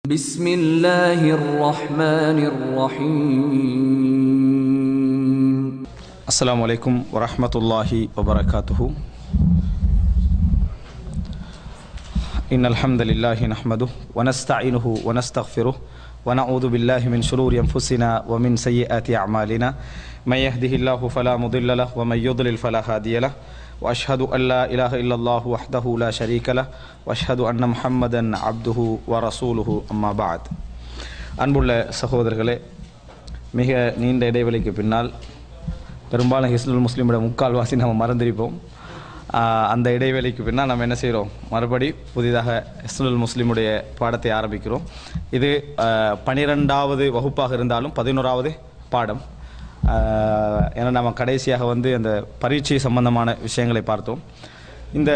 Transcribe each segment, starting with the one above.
بسم الله الرحمن الرحيم السلام عليكم ورحمة الله وبركاته إن الحمد لله نحمده ونستعينه ونستغفره ونعوذ بالله من شرور أنفسنا ومن سيئات أعمالنا من يهده الله فلا مضل له ومن يضلل فلا هادي له وأشهد أن لا إله إلا الله وحده لا شريك له وأشهد أن محمدا عبده ورسوله أما بعد அன்புள்ள சகோதரர்களே மிக நீண்ட இடைவெளிக்கு பின்னால் பெரும்பாலும் ஹிஸ்னுல் முஸ்லீமோட முக்கால்வாசி நம்ம மறந்திருப்போம் ஆஹ் அந்த இடைவேளைக்கு பின்னால் நம்ம என்ன செய்கிறோம் மறுபடி புதிதாக ஹிஸ்னுல் முஸ்லீமுடைய பாடத்தை ஆரம்பிக்கிறோம் இது ஆஹ் பனிரெண்டாவது வகுப்பாக இருந்தாலும் பதினோராவது பாடம் ஆஹ் ஏன்னா நம்ம கடைசியாக வந்து அந்த பரீட்சை சம்பந்தமான விஷயங்களை பார்த்தோம் இந்த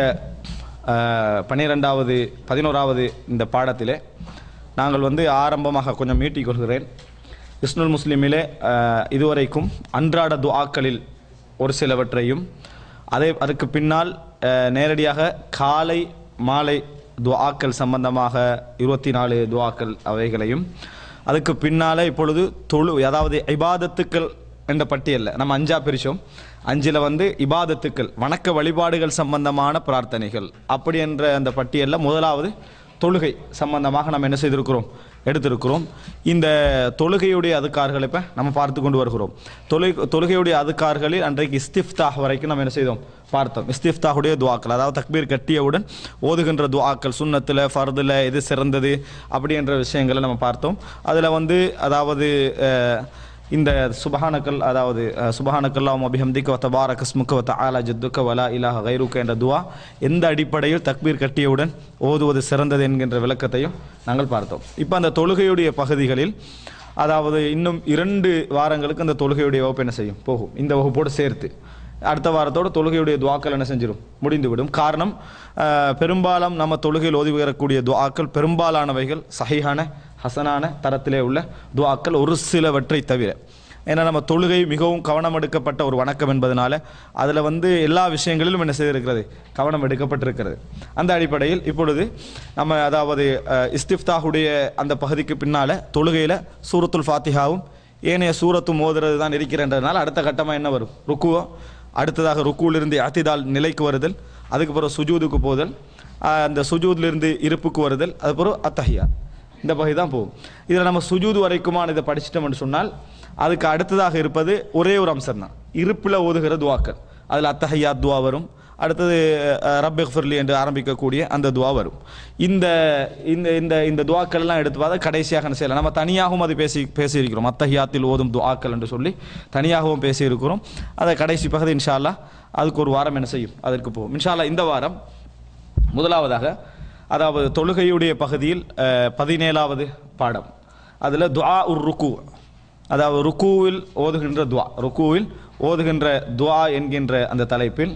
ஆஹ் பன்னிரெண்டாவது பதினோராவது இந்த பாடத்திலே நாங்கள் வந்து ஆரம்பமாக கொஞ்சம் மீட்டிக் கொள்கிறேன் இஸ்னுல் முஸ்லிமிலே அஹ், இதுவரைக்கும் அன்றாட துஆக்களில் ஒரு சிலவற்றையும் அதே அதுக்கு பின்னால் அஹ், நேரடியாக காலை மாலை துஆக்கள் சம்பந்தமாக இருபத்தி நாலு துஆக்கள் அவைகளையும் அதுக்கு பின்னாலே இப்பொழுது தொழு அதாவது இபாதத்துக்கள் என்ற பட்டியலில் நம்ம அஞ்சா பிரிச்சோம் அஞ்சில் வந்து இபாதத்துக்கள் வணக்க வழிபாடுகள் சம்பந்தமான பிரார்த்தனைகள் அப்படி என்ற அந்த பட்டியலில் முதலாவது தொழுகை சம்பந்தமாக நம்ம என்ன செய்திருக்கிறோம் எடுத்திருக்கிறோம் இந்த தொழுகையுடைய அதுக்கார்களை இப்போ நம்ம பார்த்து கொண்டு வருகிறோம் தொழு தொழுகையுடைய அதுக்கார்களில் அன்றைக்கு இஸ்திஃப்தாஹ் வரைக்கும் நம்ம என்ன செய்தோம் பார்த்தோம் இஸ்திஃப்தாஹுடைய துவாக்கள் அதாவது தக்பீர் கட்டியவுடன் ஓதுகின்ற துவாக்கள் சுன்னத்தில் ஃபர்தில் எது சிறந்தது அப்படி என்ற விஷயங்களை நம்ம பார்த்தோம் அதில் வந்து அதாவது அஹ், இந்த சுபஹானக்கல் அதாவது அஹ், சுபஹானக்கல்லாம் அபிஹம்திக்க வ தபாரக் இஸ்முக்க வ தஆலா ஜத்துக்க வலா இலாஹ கைருக்க என்ற துவா எந்த அடிப்படையில் தக்பீர் கட்டியவுடன் ஓதுவது சிறந்தது என்கின்ற விளக்கத்தையும் நாங்கள் பார்த்தோம் இப்போ அந்த தொழுகையுடைய பகுதிகளில் அதாவது இன்னும் இரண்டு வாரங்களுக்கு அந்த தொழுகையுடைய வகுப்பு என்ன செய்யும் போகும் இந்த வகுப்போடு சேர்த்து அடுத்த வாரத்தோட தொழுகையுடைய துவாக்கள் என்ன செஞ்சிடும் முடிந்துவிடும் காரணம் அஹ், பெரும்பாலும் நம்ம தொழுகையில் ஓதி வரக்கூடிய துவாக்கள் பெரும்பாலானவைகள் சஹீஹான ஹசனான தரத்திலே உள்ள துவாக்கள் ஒரு சிலவற்றை தவிர ஏன்னா நம்ம தொழுகை மிகவும் கவனம் எடுக்கப்பட்ட ஒரு வணக்கம் என்பதனால அதில் வந்து எல்லா விஷயங்களிலும் என்ன செய்திருக்கிறது கவனம் எடுக்கப்பட்டிருக்கிறது அந்த அடிப்படையில் இப்பொழுது நம்ம அதாவது அஹ், இஸ்திஃப்தாஹுடைய அந்த பகுதிக்கு பின்னால் தொழுகையில் சூரத்துல் ஃபாத்திஹாவும் ஏனைய சூரத்தும் ஓதுறது தான் இருக்கிறன்றதுனால அடுத்த கட்டமாக என்ன வரும் ருக்குவோ அடுத்ததாக ருக்குவிலிருந்து அத்திதால் நிலைக்கு வருதல் அதுக்கு பிறகு சுஜூதுக்கு போதல் ஆஹ் அந்த சுஜூதிலிருந்து இருப்புக்கு வருதல் அது பிறகு அத்தஹியா இந்த பகுதி தான் போகும் இதில் நம்ம சுஜூது வரைக்குமான இதை படிச்சிட்டோம்னு சொன்னால் அதுக்கு அடுத்ததாக இருப்பது ஒரே ஒரு அம்சம் தான் இருப்பில் ஓதுகிற துவாக்கள் அதில் அத்தஹையா துவா வரும் அடுத்தது ரப்பெக் ஃபிர்லி என்று ஆரம்பிக்கக்கூடிய அந்த துவா வரும் இந்த இந்த இந்த இந்த துவாக்கள் எல்லாம் எடுத்து பார்த்தா கடைசியாக என்ன செய்யலாம் நம்ம தனியாகவும் அது பேசி பேசியிருக்கிறோம் அத்தஹியாத்தில் ஓதும் துவாக்கள் என்று சொல்லி தனியாகவும் பேசியிருக்கிறோம் அதை கடைசி பகுதி இன்ஷா அல்லாஹ் அதுக்கு ஒரு வாரம் என்ன செய்யும் அதற்கு போகும் இன்ஷா அல்லாஹ் இந்த வாரம் முதலாவதாக அதாவது தொழுகையுடைய பகுதியில் அஹ், பதினேழாவது பாடம் அதில் துஆ உர் ருக்கு அதாவது ருக்குவில் ஓதுகின்ற துவா ருக்குவில் ஓதுகின்ற துவா என்கின்ற அந்த தலைப்பில்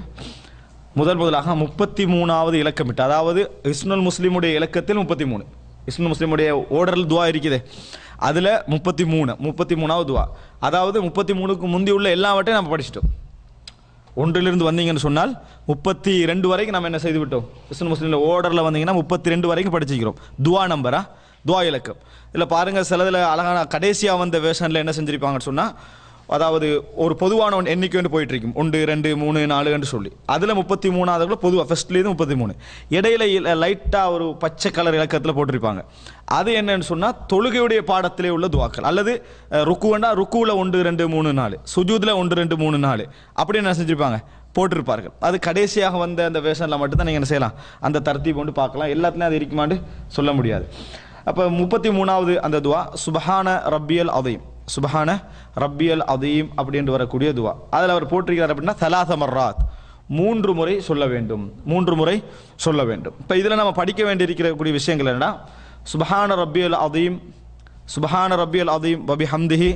முதல் முதலாக முப்பத்தி மூணாவது இலக்கமிட்டு அதாவது இஸ்னுல் முஸ்லீமுடைய இலக்கத்தில் முப்பத்தி மூணு இஸ்னுல் முஸ்லீமுடைய ஓடரில் துவா இருக்குது அதில் முப்பத்தி மூணு முப்பத்தி மூணாவது துவா அதாவது முப்பத்தி மூணுக்கு முந்தி உள்ள எல்லாவற்றையும் நம்ம படிச்சிட்டோம் ஒன்றிலிருந்து வந்தீங்கன்னு சொன்னால் முப்பத்தி ரெண்டு வரைக்கும் நம்ம என்ன செய்து விட்டோம் கிறிஸ்தன் முஸ்லீமில் ஓர்டரில் வந்தீங்கன்னா முப்பத்தி ரெண்டு வரைக்கும் படிச்சிக்கிறோம் துவா நம்பரா துவா இலக்கம் இதில் பாருங்கள் சிலதில் அழகான கடைசியாக வந்த வேஷனில் என்ன செஞ்சிருப்பாங்கன்னு சொன்னால் அதாவது ஒரு பொதுவான ஒன்று எண்ணிக்கை வந்து போயிட்டு இருக்கும் ஒன்று ரெண்டு மூணு நாலுன்னு சொல்லி அதில் முப்பத்தி மூணாவதுக்குள்ள பொதுவாக ஃபர்ஸ்ட்லேருந்து முப்பத்தி மூணு இடையில லைட்டாக ஒரு பச்சை கலர் இலக்கத்தில் போட்டிருப்பாங்க அது என்னன்னு சொன்னால் தொழுகையுடைய பாடத்திலே உள்ள துவாக்கள் அல்லது அஹ், ருக்குவண்டா ருக்குவில் ஒன்று ரெண்டு மூணு நாலு சுஜூதில் ஒன்று ரெண்டு மூணு நாலு அப்படி என்ன செஞ்சிருப்பாங்க போட்டிருப்பார்கள் அது கடைசியாக வந்த அந்த வேஷனில் மட்டும்தான் நீங்கள் என்ன செய்யலாம் அந்த தர்த்தீப் கொண்டு பார்க்கலாம் எல்லாத்துலேயும் அது இருக்குமாண்டு சொல்ல முடியாது அப்போ முப்பத்தி மூணாவது அந்த துவா சுபஹான ரப்பியல் அதையும் சுபஹான ரப்பியல் அதீம் அப்படின்னு வரக்கூடிய துவா அதில் அவர் போட்டிருக்கிறார் அப்படின்னா தலாத மர்ராத் மூன்று முறை சொல்ல வேண்டும் மூன்று முறை சொல்ல வேண்டும் இப்போ இதில் நம்ம படிக்க வேண்டியிருக்கக்கூடிய விஷயங்கள் என்னன்னா சுபஹான ரப்பியல் அதீம் சுபஹான ரப்பியல் அதீம் வபி ஹம்திஹி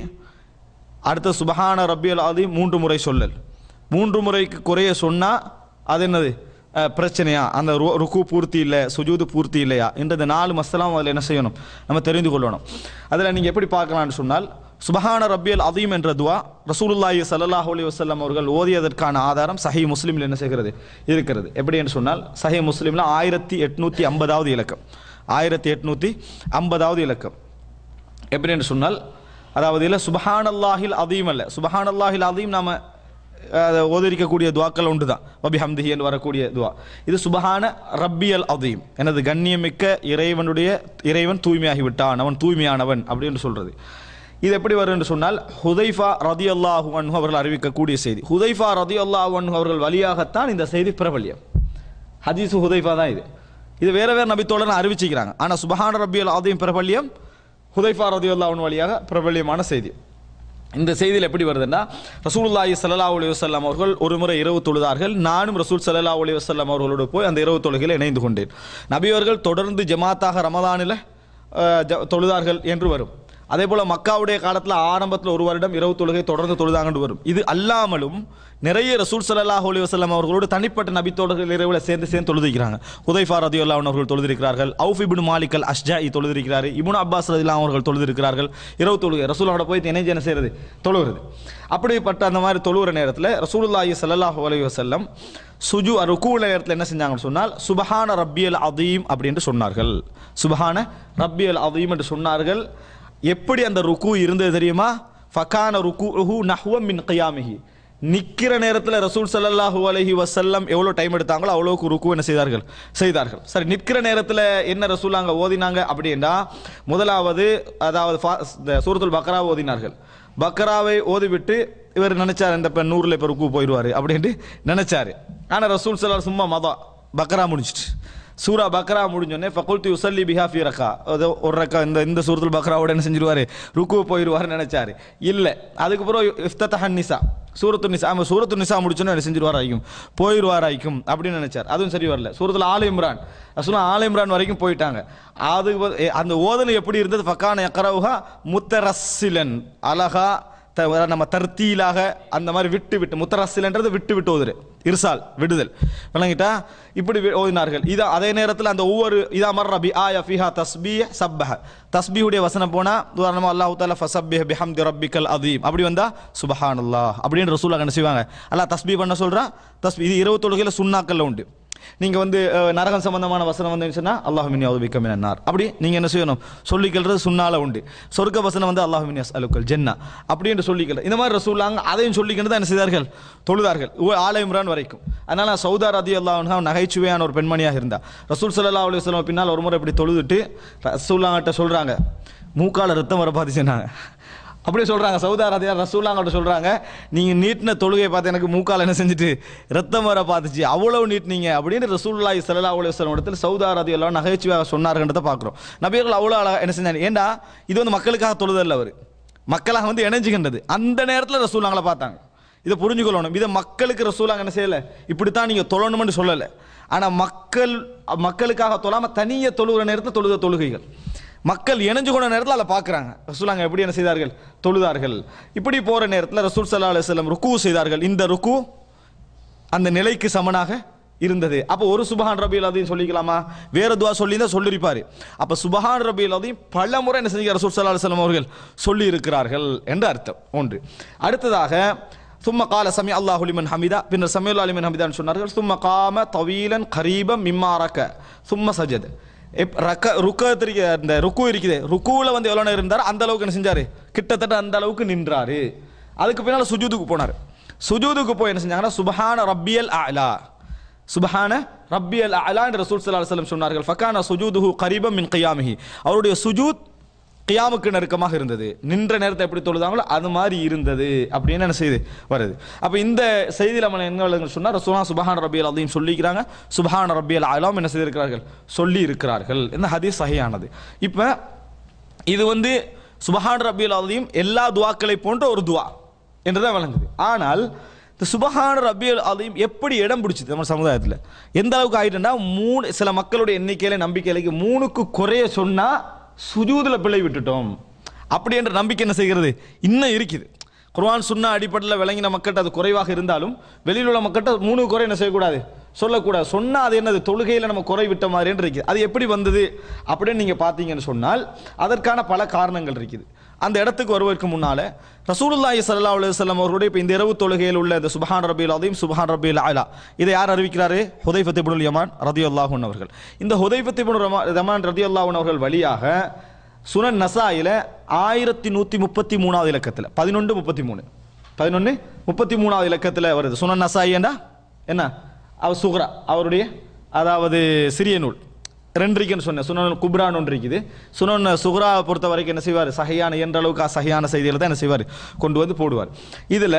அடுத்த சுபஹான ரப்பியல் அதீம் மூன்று முறை சொல்லல் மூன்று முறைக்கு குறைய சொன்னால் அது என்னது அஹ், பிரச்சனையா அந்த ரு- ருக்கு பூர்த்தி இல்லை சுஜூது பூர்த்தி இல்லையா என்ற இந்த நாலு மஸ்தலாம் அதில் என்ன செய்யணும் நம்ம தெரிந்து கொள்ளணும் அதில் நீங்கள் எப்படி பார்க்கலாம்னு சொன்னால் சுபஹான ரப்பியல் அதீம் என்ற துவா ரசூலுல்லாஹி ஸல்லல்லாஹு அலைஹி வஸல்லம் அவர்கள் ஓதியதற்கான ஆதாரம் சஹி முஸ்லிமில் என்ன செய்கிறது இருக்கிறது எப்படி என்று சொன்னால் சஹி முஸ்லிமில் ஆயிரத்தி எட்நூற்றி ஐம்பதாவது இலக்கம் ஆயிரத்தி எட்நூற்றி ஐம்பதாவது இலக்கம் எப்படின்னு சொன்னால் அதாவது இல்லை சுபஹானல்லாஹில் அதீம் அல்ல சுபஹானல்லாஹில் அதீம் நாம அதை ஓதிரிக்கக்கூடிய துவாக்கள் உண்டு தான் வபி ஹம்திஹி என்று வரக்கூடிய துவா இது சுபஹான ரப்பியல் அதீம் எனது கண்ணியமிக்க இறைவனுடைய இறைவன் தூய்மையாகி விட்டான் அவன் தூய்மையானவன் அப்படின்னு சொல்றது இது எப்படி வரும் என்று சொன்னால் ஹுதைஃபா ரதி அல்லாஹு அன்ஹு அவர்கள் அறிவிக்கக்கூடிய செய்தி ஹுதைஃபா ரதி அல்லாஹு அன்ஹு அவர்கள் வழியாகத்தான் இந்த செய்தி பிரபல்யம் ஹதீஸ் ஹுதைஃபா தான் இது இது வேற வேற நபித்தோழர் அறிவிச்சிக்கிறாங்க ஆனால் சுபஹான ரப்பியல் அதீம் பிரபல்யம் ஹுதைஃபா ரதி அல்லாஹ் வழியாக பிரபல்யமான செய்தி இந்த செய்தியில் எப்படி வருதுன்னா ரசூலுல்லாஹி ஸல்லல்லாஹு அலைஹி வஸல்லம் அவர்கள் ஒரு முறை இரவு தொழுதார்கள் நானும் ரசூல் ஸல்லல்லாஹு அலைஹி வஸல்லம் அவர்களோடு போய் அந்த இரவு தொழுகையில் இணைந்து கொண்டேன் நபி அவர்கள் தொடர்ந்து ஜமாத்தாக ரமதானில் அஹ், ஜ- தொழுதார்கள் என்று வரும் அதே போல மக்காவுடைய காலத்தில் ஆரம்பத்தில் ஒரு வருடம் இரவு தொழுகை தொடர்ந்து தொழுதாங்கன்னு வரும் இது அல்லாமலும் நிறைய ரசூல் ஸல்லல்லாஹு அலைஹி வஸல்லம் அவர்களோடு தனிப்பட்ட நபி தோழர்கள் இரவுல சேர்ந்து சேர்ந்து தொழுதிருக்கிறாங்க ஹுதைஃபா ரதியுல்லாஹு அன்ஹு அவர்கள் தொழுதிருக்கிறார்கள் Awf ibn Malik al Ashjai தொழுதிருக்கிறார் இப்னு அப்பாஸ் ரதியுல்லாஹு அவர்கள் தொழுதிருக்கிறார்கள் இரவு தொழுகை ரசூலோட போய் இணைஞ்சு என்ன செய்யறது தொழுகிறது அப்படிப்பட்ட அந்த மாதிரி தொழுகிற நேரத்தில் ரசூலுல்லாஹி ஸல்லல்லாஹு அலைஹி வஸல்லம் சுஜு ருக்கூல நேரத்தில் என்ன செஞ்சாங்கன்னு சொன்னால் சுபஹான ரப்பியல் அதீம் அப்படின்னு சொன்னார்கள் சுபஹான ரப்பியல் அதீம் என்று சொன்னார்கள் எப்படி அந்த ருக்கு இருந்தது தெரியுமா ஃபகான ருக்கு நஹ்வம் மின் கியாமிஹி நிக்கிற நேரத்தில் ரசூல் ஸல்லல்லாஹு அலைஹி வஸல்லம் எவ்வளோ டைம் எடுத்தாங்களோ அவ்வளோக்கு ருக்கு என்ன செய்தார்கள் செய்தார்கள் சரி நிற்கிற நேரத்தில் என்ன ரசூல் அங்கே ஓதினாங்க அப்படின்னா முதலாவது அதாவது ஃபா- இந்த சூரத்துல் பக்ரா ஓதினார்கள் பக்ராவை ஓதிவிட்டு இவர் நினைச்சார் இந்த இப்போ நூறில் இப்போ ருக்கு போயிடுவார் அப்படின்ட்டு நினைச்சாரு ஆனால் ரசூல் ஸல்லல்லாஹு சும்மா மதம் பக்ரா முடிச்சிட்டு சூரா பக்ரா முடிஞ்சோடனே ஃபகுல்தி உசல்லி பிஹா ஃபி ரக்கா அது ஒரு ரக்கா இந்த இந்த சூரத்துல் பக்ராவோட என்ன செஞ்சிருவாரு ருக்கு போயிடுவாருன்னு நினைச்சாரு இல்லை அதுக்கப்புறம் இஃப்தஹன் நிசா சூரத்து நிசா ஆமாம் சூரத்து நிசா முடிச்சோன்னு என்ன செஞ்சிருவார் ஆயிக்கும் போயிடுவார் ஆயிக்கும் அப்படின்னு நினைச்சார் அதுவும் சரி வரல சூரத்தில் ஆல் இம்ரான் ரசூலா ஆல் இம்ரான் வரைக்கும் போயிட்டாங்க அது வ- எ- அந்த ஓதனை எப்படி இருந்தது ஃபக்கான யக்கரவுஹா முத்தரஸ்ஸிலன் அழகா த- நம்ம தர்த்தீலாக அந்த மாதிரி விட்டு விட்டு முத்தரஸ்ஸிலன்றது விட்டு விட்டு ஓதுரு இர்சால் விடுதல் விளங்கிட்டா இப்படி வி- ஓதினார்கள் இதா அதே நேரத்தில் அந்த ஒவ்வொரு இதா மர்ர பி ஆயா ஃபிஹா தஸ்பீஹ் சப்பஹ தஸ்பீஹுடைய வசனம் போனா உதாரணமா அல்லாஹ் தாலா ஃபசப்பிஹ் பிஹம்தி ரப்பிக்கல் அதீம் அப்படி வந்தா சுபஹானல்லாஹ் அப்படின்னு ரசூலாக என்ன செய்வாங்க அல்லாஹ் தஸ்பீ பண்ண சொல்றா தஸ்பீ இது இருபது தொழுகையில் சுண்ணாக்கல்ல உண்டு நீங்க வந்து அஹ், நரகம் சம்பந்தமான வசனம் வந்துச்சுன்னா அல்லாஹ் மின் யௌதுபிக்க மினன்னார் அப்படி நீங்க என்ன செய்யணும் சொல்லிக்கிறது சுண்ணால உண்டு சொர்க்க வசனம் வந்து அல்லாஹ் மின் அலுக்கல் ஜென்னா அப்படின்னு சொல்லிக்கிறது இந்த மாதிரி ரசூலாங்க அதையும் சொல்லிக்கிறது தான் என்ன செய்தார்கள் தொழுதார்கள் உ- ஆல இம்ரான் வரைக்கும் அதனால சௌதா ரதி அல்லாஹ் நகைச்சுவையான ஒரு பெண்மணியாக இருந்தா ரசூல் ஸல்லல்லாஹு அலைஹி வஸல்லம் பின்னால் ஒரு முறை இப்படி தொழுதுட்டு ரசூல்லாங்கிட்ட சொல்றாங்க மூக்கால ரத்தம் வர பார்த்து சொன்னாங்க அப்படியே சொல்றாங்க சௌதா ரதியா ரசூல்லாங்கிட்ட சொல்றாங்க நீங்க நீட்டின தொழுகையை பார்த்து எனக்கு மூக்கால் என்ன செஞ்சுட்டு ரத்தம் வர பார்த்துச்சு அவ்வளவு நீட்டினீங்க அப்படின்னு ரசூலுல்லாஹி ஸல்லல்லாஹு அலைஹி வஸல்லம் இடத்துல சௌதா ரதியெல்லாம் நகைச்சுவையாக சொன்னார்ன்றதை பார்க்குறோம் நபியர்கள் அவ்வளோ அழகா என்ன செஞ்சாங்க ஏண்டா இது வந்து மக்களுக்காக தொழுதல்ல அவர் மக்களாக வந்து இணைஞ்சுகின்றது அந்த நேரத்தில் ரசூலாங்களை பார்த்தாங்க இதை புரிஞ்சுக்கொள்ளணும் இதை மக்களுக்கு ரசூலாங்க என்ன செய்யலை இப்படித்தான் நீங்கள் தொழணும்னு சொல்லலை ஆனால் மக்கள் மக்களுக்காக தொழாம தனியே தொழுகிற நேரத்தில் தொழுத தொழுகைகள் மக்கள் இணைஞ்சு கொண்ட நேரத்தில் அதை பார்க்குறாங்க ரசூலாங்க எப்படி என்ன செய்தார்கள் தொழுதார்கள் இப்படி போகிற நேரத்தில் ரசூல் சல்லா அலுவலம் ருக்கு செய்தார்கள் இந்த ருக்கு அந்த நிலைக்கு சமனாக இருந்தது அப்போ ஒரு சுபஹான் ரபியில் அதையும் சொல்லிக்கலாமா வேற துவா சொல்லி தான் சொல்லியிருப்பாரு அப்போ சுபஹான் ரபியில் அதையும் பல முறை என்ன செஞ்சு ரசூல் சல்லா அலுவலம் அவர்கள் சொல்லி இருக்கிறார்கள் என்று அர்த்தம் ஒன்று அடுத்ததாக சும்ம கால சமி அல்லாஹு லிமன் ஹமிதா பின்னர் சமீல் அலிமன் ஹமிதான்னு சொன்னார்கள் சும்ம காம தவீலன் கரீபம் மிம்மாரக்க சும்ம சஜத் எப் ரக்க ருக்கத்திற்கு இந்த ருக்கு இருக்குது ருக்குவில் வந்து எவ்வளோ நேரம் இருந்தார் அந்த அளவுக்கு என்ன செஞ்சாரு கிட்டத்தட்ட அந்த அளவுக்கு நின்றாரு அதுக்கு பின்னால் சுஜூதுக்கு போனார் சுஜூதுக்கு போய் என்ன செஞ்சாங்கன்னா சுபஹான ரப்பியல் அலா சுபஹான ரப்பியல் அலா என்று ரசூல் ஸல்லல்லாஹு அலைஹி வஸல்லம் சொன்னார்கள் ஃபகான சுஜூதுஹு கரீபம் மின் கியாமிஹி அவருடைய சுஜூத் கியாமுக்கு நெருக்கமாக இருந்தது நின்ற நேரத்தை எப்படி தொழுதாங்களோ அது மாதிரி இருந்தது அப்படின்னு என்ன செய்து வருது அப்போ இந்த செய்தியில் நம்ம என்ன விளங்குன்னு சொன்னால் ரசூலா சுபஹான் ரபியல் அதையும் சொல்லிக்கிறாங்க சுபஹான் ரபியல் அலாம் என்ன செய்திருக்கிறார்கள் சொல்லி இருக்கிறார்கள் இந்த ஹதீஸ் சஹியானது இப்போ இது வந்து சுபஹான் ரபியல் அதையும் எல்லா துவாக்களை போன்ற ஒரு துவா என்றுதான் விளங்குது ஆனால் இந்த சுபஹான ரபியல் அதையும் எப்படி இடம் பிடிச்சது நம்ம சமுதாயத்தில் எந்த அளவுக்கு ஆயிட்டுன்னா மூணு சில மக்களுடைய எண்ணிக்கையில நம்பிக்கையிலைக்கு மூணுக்கு குறைய சொன்னா சுஜூதுல பிழை விட்டுட்டோம் அப்படி என்ற நம்பிக்கை என்ன செய்கிறது இன்னும் இருக்குது குர்ஆன் சுன்னா அடிப்படையில் விளங்கின மக்கள்கிட்ட அது குறைவாக இருந்தாலும் வெளியில் உள்ள மக்கள்கிட்ட மூணு குறை என்ன செய்யக்கூடாது சொல்லக்கூடாது சொன்னா அது என்னது தொழுகையில் நம்ம குறை விட்ட மாதிரி இருக்குது அது எப்படி வந்தது அப்படின்னு நீங்கள் பார்த்தீங்கன்னு சொன்னால் அதற்கான பல காரணங்கள் இருக்குது அந்த இடத்துக்கு வருவதற்கு முன்னால ரசூலுல்லாஹி ஸல்லல்லாஹு அலைஹி வஸல்லம் அவர்களுடைய இப்போ இந்த இரவு தொழுகையில் உள்ள இந்த சுபஹான் ரபில் அதையும் சுபஹான் ரபில் அலா இதை யார் அறிவிக்கிறாரு ஹுதைஃபத் இப்னுல் யமான் ரதியுல்லாஹு அவர்கள் இந்த ஹுதைஃபத் இப்னு யமான் ரதியுல்லாஹு அவர்கள் வழியாக சுனன் நசாயில ஆயிரத்தி நூற்றி முப்பத்தி மூணாவது இலக்கத்தில் பதினொன்று முப்பத்தி மூணு பதினொன்று முப்பத்தி மூணாவது இலக்கத்தில் வருது சுனன் நசாயி என்றா என்ன அவர் சுக்ரா அவருடைய அதாவது சிறிய நூல் ரெண்டு இருக்குன்னு சொன்னேன் சுனன் குப்ரான் ஒன்று இருக்குது சுனன் சுக்ராவை பொறுத்த வரைக்கும் என்ன செய்வார் சகையான என்ற அளவுக்கு சகையான செய்திகளை தான் என்ன செய்வார் கொண்டு வந்து போடுவார் இதில்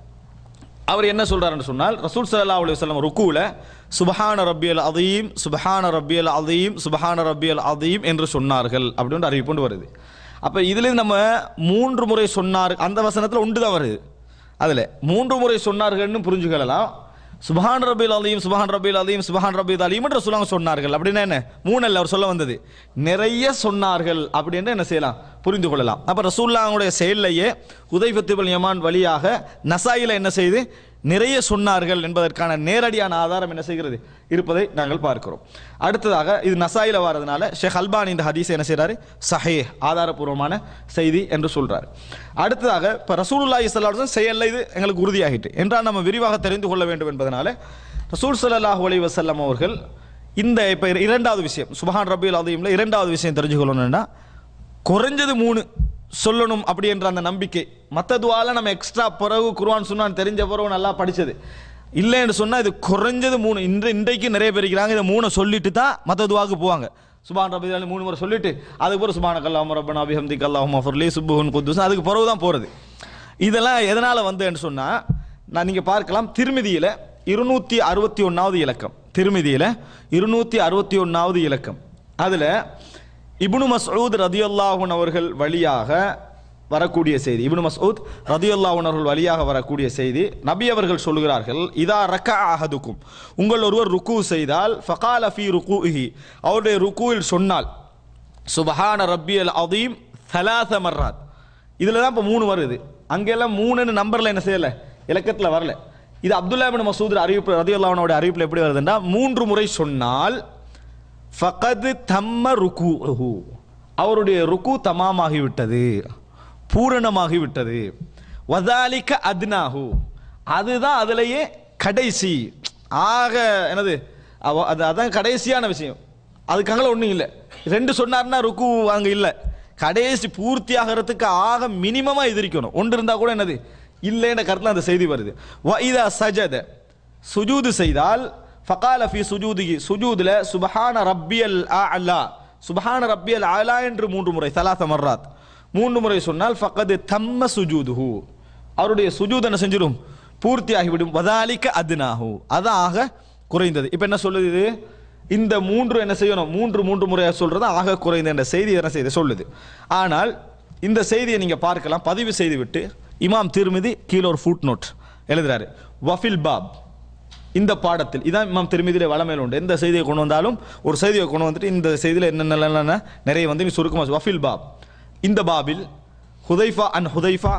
அவர் என்ன சொல்றாருன்னு சொன்னால் ரசூல் ஸல்லல்லாஹு அலைஹி வஸல்லம் ருக்குல சுபஹான ரப்பியல் அதீம் சுபஹான ரப்பியல் அதீம் சுபஹான ரப்பியல் அதீம் என்று சொன்னார்கள் அப்படின்னு அறிவிப்பு கொண்டு வருது அப்ப இதுல நம்ம மூன்று முறை சொன்னார் அந்த வசனத்துல ஒன்று தான் வருது அதுல மூன்று முறை சொன்னார்கள்னு புரிஞ்சுக்கலாம் சுபஹான் ரபில் அலீம் சுபஹான் ரபில் அலீம் சுபஹான் ரபில் அலீம் என்று சொல்லுவாங்க சொன்னார்கள் அப்படின்னா என்ன மூணு அல்ல அவர் சொல்ல வந்தது நிறைய சொன்னார்கள் அப்படின்னு என்ன செய்யலாம் புரிந்து கொள்ளலாம் அப்ப ரசூல்லாவுடைய செயல்லையே உதைஃபத்துபல் யமான் வழியாக நசாயில என்ன செய்து நிறைய சொன்னார்கள் என்பதற்கான நேரடியான ஆதாரம் என்ன செய்கிறது இருப்பதை நாங்கள் பார்க்கிறோம் அடுத்ததாக இது நசாயில வாரதுனால ஷேக் அல்பான் இந்த ஹதீஸ் என்ன செய்றாரு சஹே ஆதாரபூர்வமான செய்தி என்று சொல்றார் அடுத்ததாக இப்போ ரசூலுல்லாஹி ஸல்லல்லாஹு அலைஹி வஸல்லம் செயல்ல இது எங்களுக்கு உறுதியாகிட்டு என்றால் நம்ம விரிவாக தெரிந்து கொள்ள வேண்டும் என்பதனால ரசூல் ஸல்லல்லாஹு அலைஹி வஸல்லம் அவர்கள் இந்த இப்போ இரண்டாவது விஷயம் சுபஹான் ரபியுல் அதீம்ல இரண்டாவது விஷயம் தெரிஞ்சுக்கொள்ளணும்னா குறைஞ்சது மூணு சொல்லணும் அப்படி என்ற அந்த நம்பிக்கை மற்ற துவால நம்ம எக்ஸ்ட்ரா பிறகு குர்ஆன் சுன்னான் தெரிஞ்ச பிறகு நல்லா படிச்சது இல்லைன்னு சொன்னா இது குறைஞ்சது மூணு இன்று இன்றைக்கு நிறைய பேர் இருக்கிறாங்க இதை மூணை சொல்லிட்டு தான் மற்ற துவாக்கு போவாங்க சுபான் ரபி அலி மூணு முறை சொல்லிட்டு அதுக்கு பிறகு சுபான கல்லாம் ரப்பன் அபிஹம்தி கல்லாம் ஃபர்லி சுப்புஹன் குத்துஸ் அதுக்கு பிறகு தான் போறது இதெல்லாம் எதனால வந்தேன்னு சொன்னா நான் நீங்க பார்க்கலாம் திருமதியில இருநூத்தி அறுபத்தி ஒன்னாவது இலக்கம் திருமதியில இருநூத்தி அறுபத்தி ஒன்னாவது இலக்கம் அதுல இப்னு மஸ்ஊத் ரதியுல்லாஹுன் அவர்கள் வழியாக வரக்கூடிய செய்தி இப்னு மஸ்ஊத் ரதியுல்லாஹுன் அவர்கள் வழியாக வரக்கூடிய செய்தி நபி அவர்கள் சொல்கிறார்கள் இதா ரக்க அஹதுக்கும் உங்கள் ஒருவர் ருக்கு செய்தால் ஃபகால ஃபி ருக்குஹி அவருடைய ருக்குவில் சொன்னால் சுபஹான ரப்பியல் அதீம் தலாச மர்ராத் இதில் தான் இப்போ மூணு வருது அங்கெல்லாம் மூணுன்னு நம்பரில் என்ன செய்யலை இலக்கத்தில் வரல இது அப்துல்லா பின் மசூத் அறிவிப்பு ரதியுல்லாஹனோட அறிவிப்பில் எப்படி வருதுன்னா மூன்று முறை சொன்னால் ஃபகது தம்ம ருக்கு அவருடைய ருக்கு தமாமாகிவிட்டது பூரணமாகிவிட்டது வதாலிக்க அத்னாஹு அதுதான் அதுலயே கடைசி ஆக என்னது அவ- அது அதான் கடைசியான விஷயம் அதுக்காக ஒன்றும் இல்லை ரெண்டு சொன்னார்னா ருக்கு அங்கே இல்லை கடைசி பூர்த்தி ஆகிறதுக்கு ஆக மினிமமாக இது இருக்கணும் ஒன்று இருந்தால் கூட என்னது இல்லைன்ற கருத்தில் அந்த செய்தி வருது வ இதா சஜத சுஜூது செய்தால் ஃபகால ஃபி சுஜூதிகி சுஜூதுல சுபஹான ரப்பியல் அலா சுபஹான ரப்பியல் அலா என்று மூன்று முறை சலாச மர்ராத் மூன்று முறை சொன்னால் ஃபகது தம்ம சுஜூதுஹு அவருடைய சுஜூத் என்ன செஞ்சிடும் பூர்த்தி ஆகிவிடும் வதாலிக்க அத்னாஹு அதாக குறைந்தது இப்போ என்ன சொல்லுது இது இந்த மூன்று என்ன செய்யணும் மூன்று மூன்று முறையாக சொல்றது ஆக குறைந்த என்ற செய்தி என்ன செய்து சொல்லுது ஆனால் இந்த செய்தியை நீங்க பார்க்கலாம் பதிவு செய்து விட்டு இமாம் திருமிதி கீழே ஒரு ஃபுட் நோட் எழுதுறாரு வஃபில் பாப் இந்த பாடத்தில் இதான் இமாம் திருமதியிலே வளமையில் உண்டு எந்த செய்தியை கொண்டு வந்தாலும் ஒரு செய்தியை கொண்டு வந்துட்டு இந்த செய்தியில் என்னென்ன நிறைய வந்து நீ சுருக்கமாக வஃபில் பாப் இந்த பாபில் ஹுதைஃபா அன் ஹுதைஃபா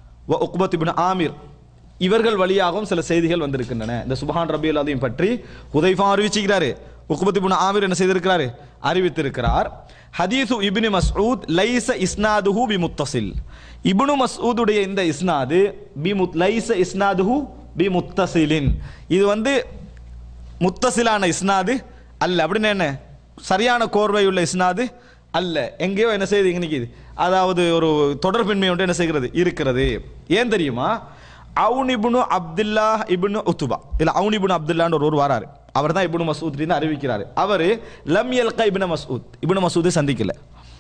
வ உக்பத் இப்னு ஆமிர் இவர்கள் வழியாகவும் சில செய்திகள் வந்திருக்கின்றன இந்த சுபஹான் ரபியல் அதையும் பற்றி ஹுதைஃபா அறிவிச்சுக்கிறாரு உக்பத் இப்னு ஆமிர் என்ன செய்திருக்கிறாரு அறிவித்திருக்கிறார் ஹதீசு இப்னு மஸ்ஊத் லைஸ இஸ்னாதுஹு பி முத்தசில் இப்னு மஸ்ஊதுடைய இந்த இஸ்னாது பி முத் லைஸ இஸ்னாதுஹு பி முத்தசிலின் இது வந்து முத்தசிலான இஸ்னாது அல்ல அப்படின்னு என்ன சரியான கோர்வை உள்ள இஸ்னாது அல்ல எங்கேயோ என்ன செய்யுது இன்னைக்கு இது அதாவது ஒரு தொடர்பின்மை ஒன்று என்ன செய்கிறது இருக்கிறது ஏன் தெரியுமா அவுன் இப்னு அப்துல்லா இப்னு உத்துபா இல்ல அவுன் இப்னு அப்துல்லான்னு ஒரு ஒரு வாராரு அவர் தான் இப்னு மசூத் அறிவிக்கிறாரு அவர் லம் யல்கா இப்னு மசூத் இப்னு மசூதை சந்திக்கல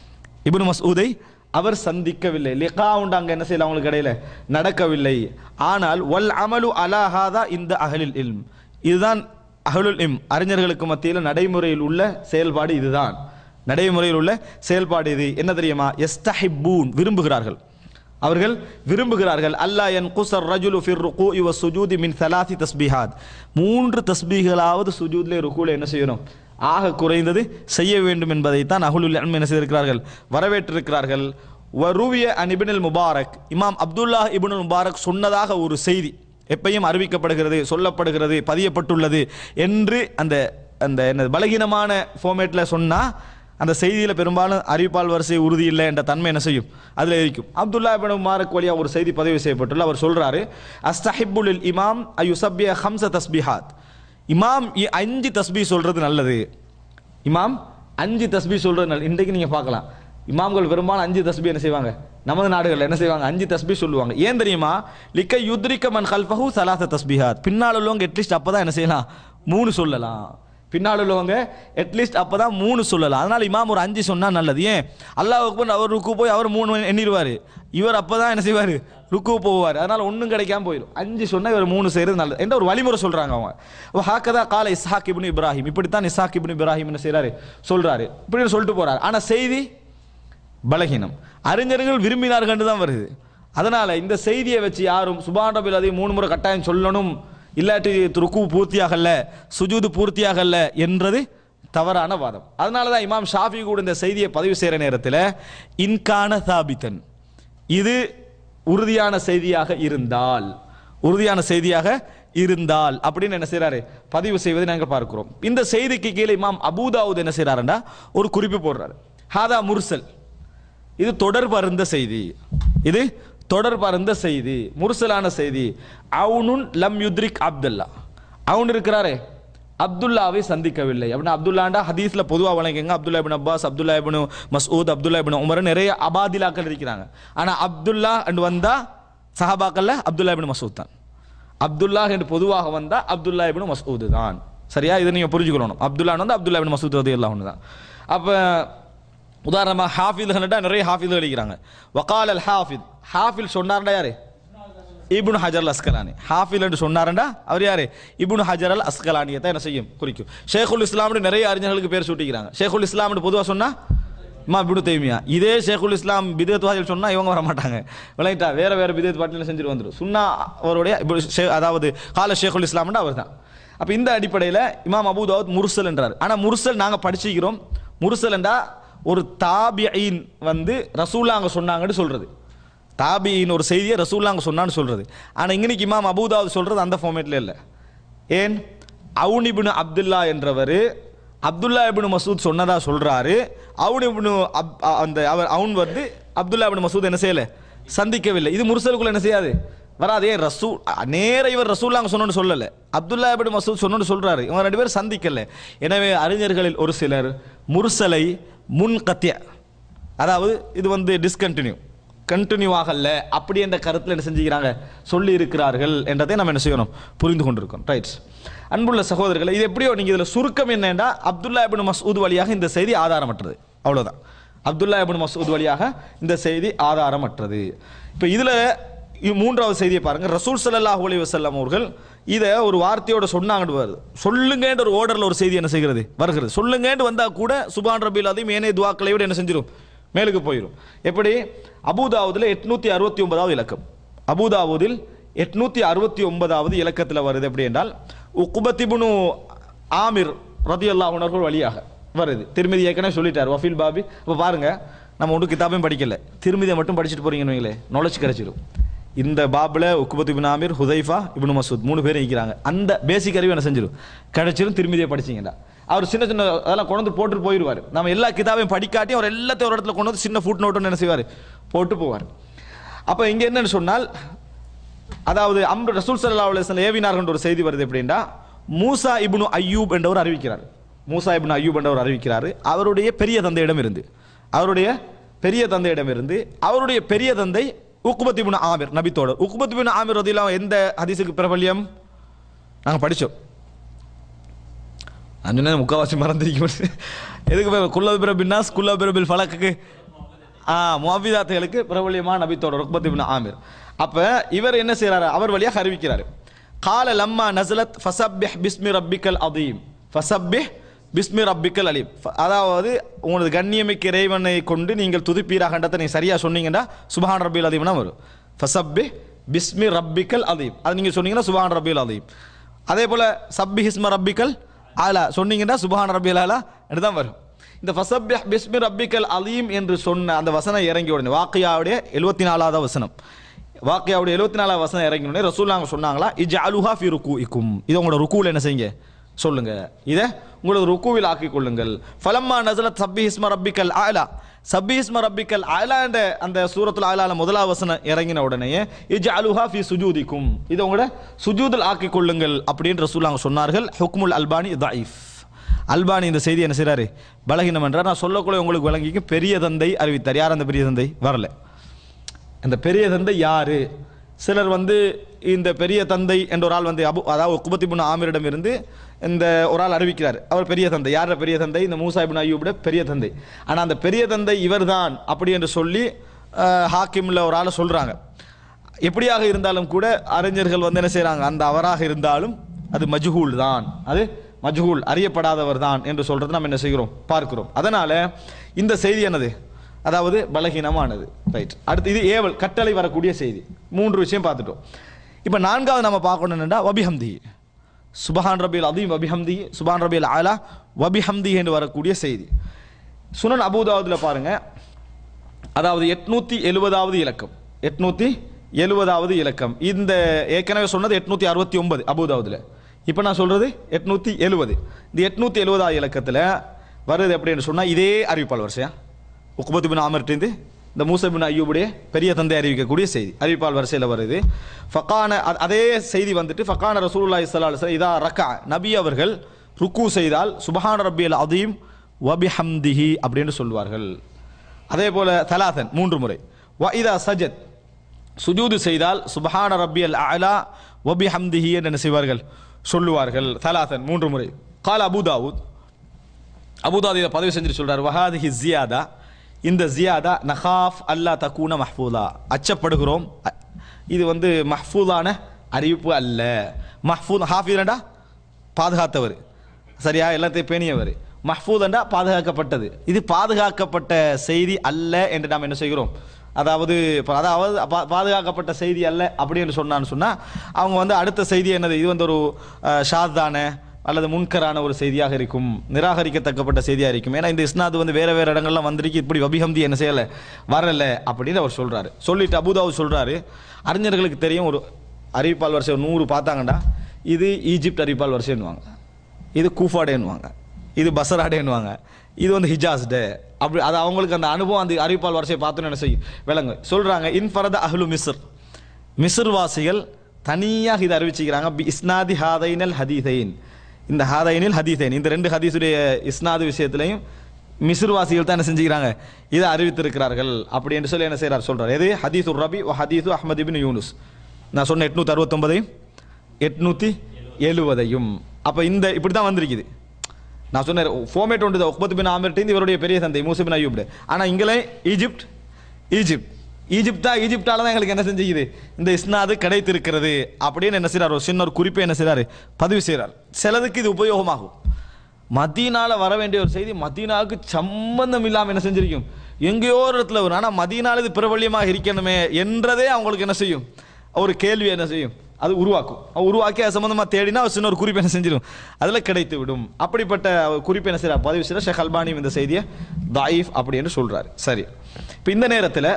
இப்னு மசூதை அவர் சந்திக்கவில்லை லிகா உண்டு அங்க என்ன செய்யல அவங்களுக்கு இடையில நடக்கவில்லை ஆனால் வல் அமலு அலாஹாதா இந்த அகலில் இல்ம் இதுதான் அகலுல் இம் அறிஞர்களுக்கு மத்தியில் நடைமுறையில் உள்ள செயல்பாடு இதுதான் நடைமுறையில் உள்ள செயல்பாடு இது என்ன தெரியுமா எஸ்தஹிப்பூன் விரும்புகிறார்கள் அவர்கள் விரும்புகிறார்கள் அல்லாஹ் என் குசர் ரஜுலு ஃபிர் ருக்கு இவ சுஜூதி மின் சலாசி தஸ்பீஹாத் மூன்று தஸ்பீகளாவது சுஜூத்லே ருக்குல என்ன செய்யணும் ஆக குறைந்தது செய்ய வேண்டும் என்பதைத்தான் அகுலுல் இல்ம் என்ன செய்திருக்கிறார்கள் வரவேற்றிருக்கிறார்கள் வருவிய அன் இப்னுல் முபாரக் இமாம் அப்துல்லா இப்னுல் முபாரக் சொன்னதாக ஒரு செய்தி எப்பையும் அறிவிக்கப்படுகிறது சொல்லப்படுகிறது பதியப்பட்டுள்ளது என்று அந்த அந்த என்ன பலகீனமான ஃபார்மேட்டில் சொன்னா அந்த செய்தியில் பெரும்பாலும் அறிவிப்பால் வரிசை உறுதி இல்லை என்ற தன்மை என்ன செய்யும் அதில் இருக்கும் அப்துல்லா இபின் மாரக் வழியா ஒரு செய்தி பதிவு செய்யப்பட்டுள்ள அவர் சொல்றாரு அஸ்தஹிபுல் இமாம் அயுசப்பிய ஹம்ச தஸ்பிஹாத் இமாம் இ- அஞ்சு தஸ்பீ சொல்றது நல்லது இமாம் அஞ்சு தஸ்பீ சொல்றது நல்லது இன்றைக்கு நீங்க பார்க்கலாம் இமாம்கள் பெரும்பாலும் அஞ்சு தஸ்பீ என்ன செய்வாங்க நமது நாடுகளில் என்ன செய்வாங்க அஞ்சு தஸ்பீ சொல்லுவாங்க ஏன் தெரியுமா லிக்க யுத்ரிக்க மன் கல்ஃபஹு சலாச தஸ்பீஹாத் பின்னால் உள்ளவங்க அட்லீஸ்ட் அப்பதான் என்ன செய்யலாம் மூணு சொல்லலாம் பின்னால் உள்ளவங்க அட்லீஸ்ட் அப்பதான் மூணு சொல்லலாம் அதனால இமாம் ஒரு அஞ்சு சொன்னா நல்லது ஏன் அல்லாஹ் அக்பர் அவர் ருக்கு போய் அவர் மூணு எண்ணிடுவார் இவர் அப்பதான் என்ன செய்வார் ருக்கு போவார் அதனால ஒன்றும் கிடைக்காம போயிடும் அஞ்சு சொன்னா இவர் மூணு செய்யறது நல்லது என்ற ஒரு வழிமுறை சொல்றாங்க அவங்க அப்ப ஹாக்கதா கால இஸ்ஹாக் இப்னு இப்ராஹிம் இப்படித்தான் இஸ்ஹாக் இப்னு இப்ராஹிம் என்ன செய்றாரு சொல்றாரு இப்படின்னு சொல்லிட்டு போறாரு ஆனா செய்தி பலகீனம் அறிஞர்கள் விரும்பினார்கள் தான் வருது அதனால இந்த செய்தியை வச்சு யாரும் சுபான் ரபில் அதை மூணு முறை கட்டாயம் சொல்லணும் இல்லாட்டி ருக்கு பூர்த்தியாகல சுஜூது பூர்த்தியாகல என்றது தவறான வாதம் அதனால தான் இமாம் ஷாஃபி கூட இந்த செய்தியை பதிவு செய்கிற நேரத்தில் இன்கான சாபித்தன் இது உறுதியான செய்தியாக இருந்தால் உறுதியான செய்தியாக இருந்தால் அப்படின்னு என்ன செய்றாரு பதிவு செய்வதை நாங்கள் பார்க்கிறோம் இந்த செய்திக்கு கீழே இமாம் அபூதாவுத் என்ன செய்றாருன்னா ஒரு குறிப்பு போடுறாரு ஹாதா முர்சல் இது தொடர் பருந்த செய்தி இது தொடர் பருந்த செய்தி முர்சலான செய்தி அவுனுன் லம் யுத்ரிக் அப்துல்லா அவுன் இருக்கிறாரே அப்துல்லாவை சந்திக்கவில்லை அப்படின்னா அப்துல்லாண்டா ஹதீஸ்ல பொதுவா வழங்குங்க Abdullah ibn Abbas Abdullah ibn Masud Abdullah ibn Umar நிறைய அபாதிலாக்கள் இருக்கிறாங்க ஆனா அப்துல்லா என்று வந்தா சஹாபாக்கள்ல அப்துல்லா இபின் மசூத் தான் அப்துல்லா என்று பொதுவாக வந்தா அப்துல்லா இபின் மசூத் தான் சரியா இதை நீங்க புரிஞ்சுக்கணும் அப்துல்லா வந்து அப்துல்லா இபின் மசூத் ரதி எல்லாம் ஒன்று தான் அப்ப உதாரணமாக ஹாஃபில்கள்டா நிறைய ஹாஃபில் அடிக்கிறாங்க வகால் அல் ஹாஃபித் ஹாஃபில் சொன்னார்டா யாரு இப்னு ஹஜர் அல் அஸ்கலானி ஹாஃபில் என்று சொன்னார்டா அவர் யாரு இப்னு ஹஜர் அல் அஸ்கலானியை தான் என்ன செய்யும் குறிக்கும் ஷேகுல் இஸ்லாம்னு நிறைய அறிஞர்களுக்கு பேர் சூட்டிக்கிறாங்க ஷேகுல் இஸ்லாம்னு பொதுவாக சொன்னா இமா இப்னு தைமியா இதே ஷேகுல் இஸ்லாம் பிதத் வாதில் சொன்னா இவங்க வர மாட்டாங்க விளங்கிட்டா வேற வேற பிதத் பாட்டில் செஞ்சுட்டு வந்துடும் சுன்னா அவருடைய இப்னு ஷே- அதாவது கால ஷேகுல் இஸ்லாம்னா அவர் தான் அப்போ இந்த அடிப்படையில் இமாம் அபூதாவுத் முர்சல் என்றார் ஆனால் முர்சல் நாங்கள் படிச்சுக்கிறோம் முர்சல் என்றா ஒரு தாபியின் வந்து ரசூல்லா அங்கே சொன்னாங்கன்னு சொல்றது தாபியின் ஒரு செய்தியை ரசூல்லா அங்கே சொன்னான்னு சொல்றது ஆனால் இன்னைக்கு இமாம் அபூதாவுத் சொல்றது அந்த ஃபார்மேட்ல இல்லை ஏன் அவுன் இப்னு அப்துல்லா என்றவர் அப்துல்லா இப்னு மசூத் சொன்னதா சொல்றாரு அவுன் இப்னு அப் அ- அந்த அவர் அவன் வந்து அப்துல்லா இப்னு மசூத் என்ன செய்யல சந்திக்கவில்லை இது முர்சலுக்குள்ள என்ன செய்யாது வராதே ரசூ நேர இவர் ரசூல்லா அங்க சொன்னோன்னு சொல்லல அப்துல்லா இப்னு மசூத் சொன்னோன்னு சொல்றாரு இவங்க ரெண்டு பேரும் சந்திக்கல எனவே அறிஞர்களில் ஒரு சிலர் முர்சலை முன்கத்திய அதாவது இது வந்து டிஸ்கண்டினியூ கண்டினியூ ஆகல அப்படி என்ற கருத்தில் என்ன செஞ்சுக்கிறாங்க சொல்லி இருக்கிறார்கள் என்றதை நம்ம என்ன செய்யணும் புரிந்து கொண்டிருக்கோம் ரைட் அன்புள்ள சகோதரர்களை இது எப்படியோ நீங்க இதுல சுருக்கம் என்னன்னா அப்துல்லா இப்னு மஸ்ஊத் வழியாக இந்த செய்தி ஆதாரமற்றது அவ்வளவுதான் அப்துல்லா இப்னு மஸ்ஊத் வழியாக இந்த செய்தி ஆதாரமற்றது இப்போ இதுல இ- மூன்றாவது செய்தியை பாருங்க ரசூல் ஸல்லல்லாஹு அலைஹி வஸல்லம் அவர்கள் இதை ஒரு வார்த்தையோட சொன்னாங்கன்னு வருது சொல்லுங்கன்ற ஒரு ஓர்டர்ல ஒரு செய்தி என்ன செய்கிறது வருகிறது சொல்லுங்கன்னு வந்தா கூட சுபான் ரபில் அதையும் ஏனைய துவாக்களை விட என்ன செஞ்சிடும் மேலுக்கு போயிடும் எப்படி அபூதாவுதுல எட்நூத்தி அறுபத்தி ஒன்பதாவது இலக்கம் அபூதாவுதில் எட்நூத்தி அறுபத்தி ஒன்பதாவது இலக்கத்தில் வருது எப்படி என்றால் உக்குபத்திபுனு ஆமிர் ரதி உணர்கள் வழியாக வருது திருமதி ஏற்கனவே சொல்லிட்டார் வஃபீல் பாபி அப்போ பாருங்க நம்ம ஒன்றும் கிதாபையும் படிக்கல திருமதியை மட்டும் படிச்சுட்டு போறீங்கன்னு வைங்களே நாலேஜ் கிடைச்சிடும் இந்த பாபில் Uqbah ibn Amir Hudhaifa ibn Masud மூணு பேர் நிற்கிறாங்க அந்த பேசிக் அறிவு என்ன செஞ்சிடும் கிடைச்சிரும் திருமதியை படிச்சீங்கடா அவர் சின்ன சின்ன அதெல்லாம் கொண்டு வந்து போட்டு போயிடுவார் நம்ம எல்லா கிதாபையும் படிக்காட்டி அவர் எல்லாத்தையும் ஒரு இடத்துல கொண்டு வந்து சின்ன ஃபுட் நோட்டுன்னு என்ன செய்வார் போட்டு போவார் அப்போ இங்கே என்னன்னு சொன்னால் அதாவது அம்ரு ரசூல் சல்லா அலுவலம் ஏவினார்கள் ஒரு செய்தி வருது எப்படின்னா மூசா இப்னு அய்யூப் என்றவர் அறிவிக்கிறார் மூசா இப்னு அய்யூப் என்றவர் அறிவிக்கிறார் அவருடைய பெரிய தந்தையிடம் இருந்து அவருடைய பெரிய தந்தையிடம் இருந்து அவருடைய பெரிய தந்தை உக்குபத் இப்னு ஆமிர் நபித்தோடர் உக்குபத் இப்னு ஆமிர் ரதிலாம் எந்த ஹதீஸுக்கு பிரபல்யம் நாங்கள் படித்தோம் நான் சொன்னேன் முக்கால்வாசி மறந்துருக்கீங்க எதுக்கு போய் குல்லது பிரபின்னாஸ் குல்ல பிரபில் ஃபலக்கு ஆ முவாபிதாத்துகளுக்கு பிரபல்யமான நபித்தோட ருக்பத் இப்னு ஆமிர் அப்ப இவர் என்ன செய்றாரு அவர் வழியாக அறிவிக்கிறாரு கால லம்மா நசலத் ஃபசப்பிஹ் பிஸ்மி ரப்பிக்கல் அதீம் ஃபசப்பிஹ் பிஸ்மி ரப்பிக்கல் அலீம் ஃப- அதாவது உங்களது கண்ணியமிக்க இறைவனை கொண்டு நீங்கள் துதிப்பீராகன்றதை நீங்க சரியா சொன்னீங்கன்னா சுபஹான் ரபில் அதீம்னா வரும் ஃபசப்பிஹ் பிஸ்மி ரப்பிக்கல் அதீம் அது நீங்க சொன்னீங்கன்னா சுபஹான் ரபில் அதீம் அதே போல சப்பி ஹிஸ்ம ரப்பிக்கல் ஆலா சொன்னீங்கன்னா சுபஹான் ரபில் ஆலா தான் வரும் இந்த ஃபசப்பிஹ் பிஸ்மி ரப்பிக்கல் அலீம் என்று சொன்ன அந்த வசனம் இறங்கி உடனே வாக்கியாவுடைய எழுபத்தி நாலாவது வசனம் வாக்கியாவுடைய எழுபத்தி நாலாவது வசனம் இறங்கி உடனே ரசூல்லாங்க சொன்னாங்களா இஜ் அலுஹா ஃபி ருக்கு இக்கும் இது உங்களோட ருக்கூல என்ன செய்யுங்க சொல்லுங்க இதை உங்களது ருக்குவில் ஆக்கிக் கொள்ளுங்கள் ஃபலம்மா நசலத் சப்பி இஸ்ம ரப்பிக்கல் ஆலா சப்பி இஸ்ம ரப்பிக்கல் ஆலா என்ற அந்த சூரத்துல் ஆலால முதலாவது வசனம் இறங்கின உடனே இஜ் அலுஹா ஃபி சுஜூதிக்கும் இதை உங்களோட சுஜூதில் ஆக்கிக் கொள்ளுங்கள் அப்படின்னு ரசூலாங்க சொன்னார்கள் ஹுக்முல் அல்பானி தாயிஃப் அல்பானி இந்த செய்தி என்ன செய்றாரு பலகீனம் என்றார் நான் சொல்லக்குள்ள உங்களுக்கு விளங்கிக்கு பெரிய தந்தை அறிவித்தார் யார் அந்த பெரிய தந்தை வரல அந்த பெரிய தந்தை யாரு சிலர் வந்து இந்த பெரிய தந்தை என்ற ஒரு ஆள் வந்து அபு அதாவது குபத்தி புன் ஆமிரிடம் இருந்து இந்த ஒரு ஆள் அறிவிக்கிறார் அவர் பெரிய தந்தை யார பெரிய தந்தை இந்த மூசா இப்னு அய்யூபுட பெரிய தந்தை ஆனால் அந்த பெரிய தந்தை இவர்தான் அப்படி என்று சொல்லி அஹ், ஹாக்கிம்ல ஒரு ஆளை சொல்றாங்க எப்படியாக இருந்தாலும் கூட அறிஞர்கள் வந்து என்ன செய்றாங்க அந்த அவராக இருந்தாலும் அது மஜ்ஹூல் தான் அது மஜ்ஹூல் அறியப்படாதவர் தான் என்று சொல்றது நம்ம என்ன செய்கிறோம் பார்க்கிறோம் அதனால இந்த செய்தி என்னது அதாவது பலகீனமானது ரைட் அடுத்து இது ஏவல் கட்டளை வரக்கூடிய செய்தி மூன்று விஷயம் பார்த்துட்டோம் இப்போ நான்காவது நம்ம பார்க்கணும் என்னன்னா வபிஹம்தி சுபஹான் ரபில் அதீம் வபிஹம்தி சுபஹான் ரபில் ஆலா வபிஹம்தி என்று வரக்கூடிய செய்தி சுனன் அபூதாவதுல பாருங்க அதாவது எட்நூத்தி எழுபதாவது இலக்கம் எட்நூத்தி எழுபதாவது இலக்கம் இந்த ஏற்கனவே சொன்னது எட்நூத்தி அறுபத்தி ஒன்பது அபூதாவதுல இப்போ நான் சொல்றது எட்நூத்தி எழுபது இந்த எட்நூத்தி எழுபதாவது இலக்கத்தில் வருது எப்படின்னு சொன்னா இதே அறிவிப்பால் வரிசையா உக்குபத்து பின் ஆமர்ட்டிந்து இந்த மூசா பின் ஐயூபுடைய பெரிய தந்தை அறிவிக்கக்கூடிய செய்தி அறிவிப்பால் வரிசையில் வருது ஃபக்கான அ- அதே செய்தி வந்துட்டு ஃபக்கான ரசூலுல்லாஹி ஸல்லல்லாஹு அலைஹி வஸல்லம் இதா ரக்கா நபி அவர்கள் ருக்கு செய்தால் சுபஹான ரப்பியல் அதீம் வபிஹம்திஹி அப்படின்னு சொல்வார்கள் அதே போல தலாதன் மூன்று முறை வ இதா சஜத் சுஜூது செய்தால் சுபஹான ரப்பியல் அலா வபி ஹம்திஹி என்று என்ன செய்வார்கள் சொல்லுவார்கள் தலாதன் மூன்று முறை கால அபுதாவுத் அபுதாவுத் இதை பதிவு செஞ்சுட்டு சொல்றார் வஹாதிஹி ஜியாதா இந்த ஜியாதா நஹாஃப் அல்லா தக்கூன மஹ்ஃபூதா அச்சப்படுகிறோம் அ- இது வந்து மஹ்ஃபூதான அறிவிப்பு அல்ல மஹ்ஃபூத் ஹாஃபிதண்டா பாதுகாத்தவர் சரியா எல்லாத்தையும் பேணியவர் மஹ்ஃபூதண்டா பாதுகாக்கப்பட்டது இது பாதுகாக்கப்பட்ட செய்தி அல்ல என்று நாம் என்ன செய்கிறோம் அதாவது இப்ப அதாவது பா- பாதுகாக்கப்பட்ட செய்தி அல்ல அப்படின்னு சொன்னான்னு சொன்னா அவங்க வந்து அடுத்த செய்தி என்னது இது வந்து ஒரு அஹ், ஷாத்தான அல்லது முன்கரான ஒரு செய்தியாக இருக்கும் நிராகரிக்கத்தக்கப்பட்ட செய்தியாக இருக்கும் ஏன்னா இந்த இஸ்னாது வந்து வேற வேற இடங்கள்லாம் வந்திருக்கு இப்படி வபிஹம்தி என்ன செய்யலை வரல அப்படின்னு அவர் சொல்றாரு சொல்லிட்டு அபுதாவு சொல்றாரு அறிஞர்களுக்கு தெரியும் ஒரு அறிவிப்பால் வரிசை ஒரு நூறு பார்த்தாங்கடா இது ஈஜிப்ட் அறிவிப்பால் வரிசைன்னுவாங்க இது கூஃபாடேன்னுவாங்க இது பசராடேன்னுவாங்க இது வந்து ஹிஜாஸ் டே அப்படி அது அவங்களுக்கு அந்த அனுபவம் அந்த அறிவிப்பால் வரிசையை பார்த்தோன்னு என்ன செய்யும் விளங்கு சொல்றாங்க இன்ஃபரத அஹ்லு மிஸ்ர் மிஸ்ர் வாசிகள் தனியாக இதை அறிவிச்சுக்கிறாங்க பி இஸ்னாதி ஹாதைனல் ஹதீதைன் இந்த ஹாதைனில் ஹதீதைன் இந்த ரெண்டு ஹதீஸுடைய இஸ்னாது விஷயத்திலையும் மிஸ்ர் வாசிகள் தான் என்ன செஞ்சுக்கிறாங்க இதை அறிவித்திருக்கிறார்கள் அப்படி என்று சொல்லி என்ன செய்றார் சொல்றார் எது ஹதீஸ் ரபி ஓ ஹதீஸு அஹ்மது இபின் யூனுஸ் நான் சொன்ன எட்நூத்தி அறுபத்தொன்பதையும் எட்நூத்தி எழுவதையும் அப்போ இந்த இப்படி தான் வந்திருக்குது நான் சொன்னேன் ஃபோமேட் ஒன்று தான் ஒக்பத்து பின் ஆமிர்ட்டு இவருடைய பெரிய தந்தை மூசு பின் அய்யூப்டு ஆனால் இங்கே ஈஜிப்ட் ஈஜிப்ட் ஈஜிப்டா ஈஜிப்டால தான் எங்களுக்கு என்ன செஞ்சுக்குது இந்த இஸ்னாது கிடைத்திருக்கிறது அப்படின்னு என்ன செய்றார் ஒரு சின்ன ஒரு குறிப்பை என்ன செய்றாரு பதிவு செய்றார் சிலதுக்கு இது உபயோகமாகும் மதீனால வர வேண்டிய ஒரு செய்தி மதீனாவுக்கு சம்பந்தம் இல்லாமல் என்ன செஞ்சிருக்கும் எங்கேயோ ஒரு இடத்துல வரும் ஆனால் மதீனால இது பிரபல்யமாக இருக்கணுமே என்றதே அவங்களுக்கு என்ன செய்யும் ஒரு கேள்வி என்ன செய்யும் அது உருவாக்கும் அது உருவாக்கி அது சம்பந்தமாக தேடினா ஒரு சின்ன ஒரு குறிப்பு என்ன செஞ்சிடும் அதில் கிடைத்து விடும் அப்படிப்பட்ட ஒரு குறிப்பு என்ன செய்யறார் பதிவு செய்யற ஷேக் அல்பானியும் இந்த செய்தியை தாயிஃப் அப்படின்னு சொல்றாரு சரி இப்போ இந்த நேரத்தில்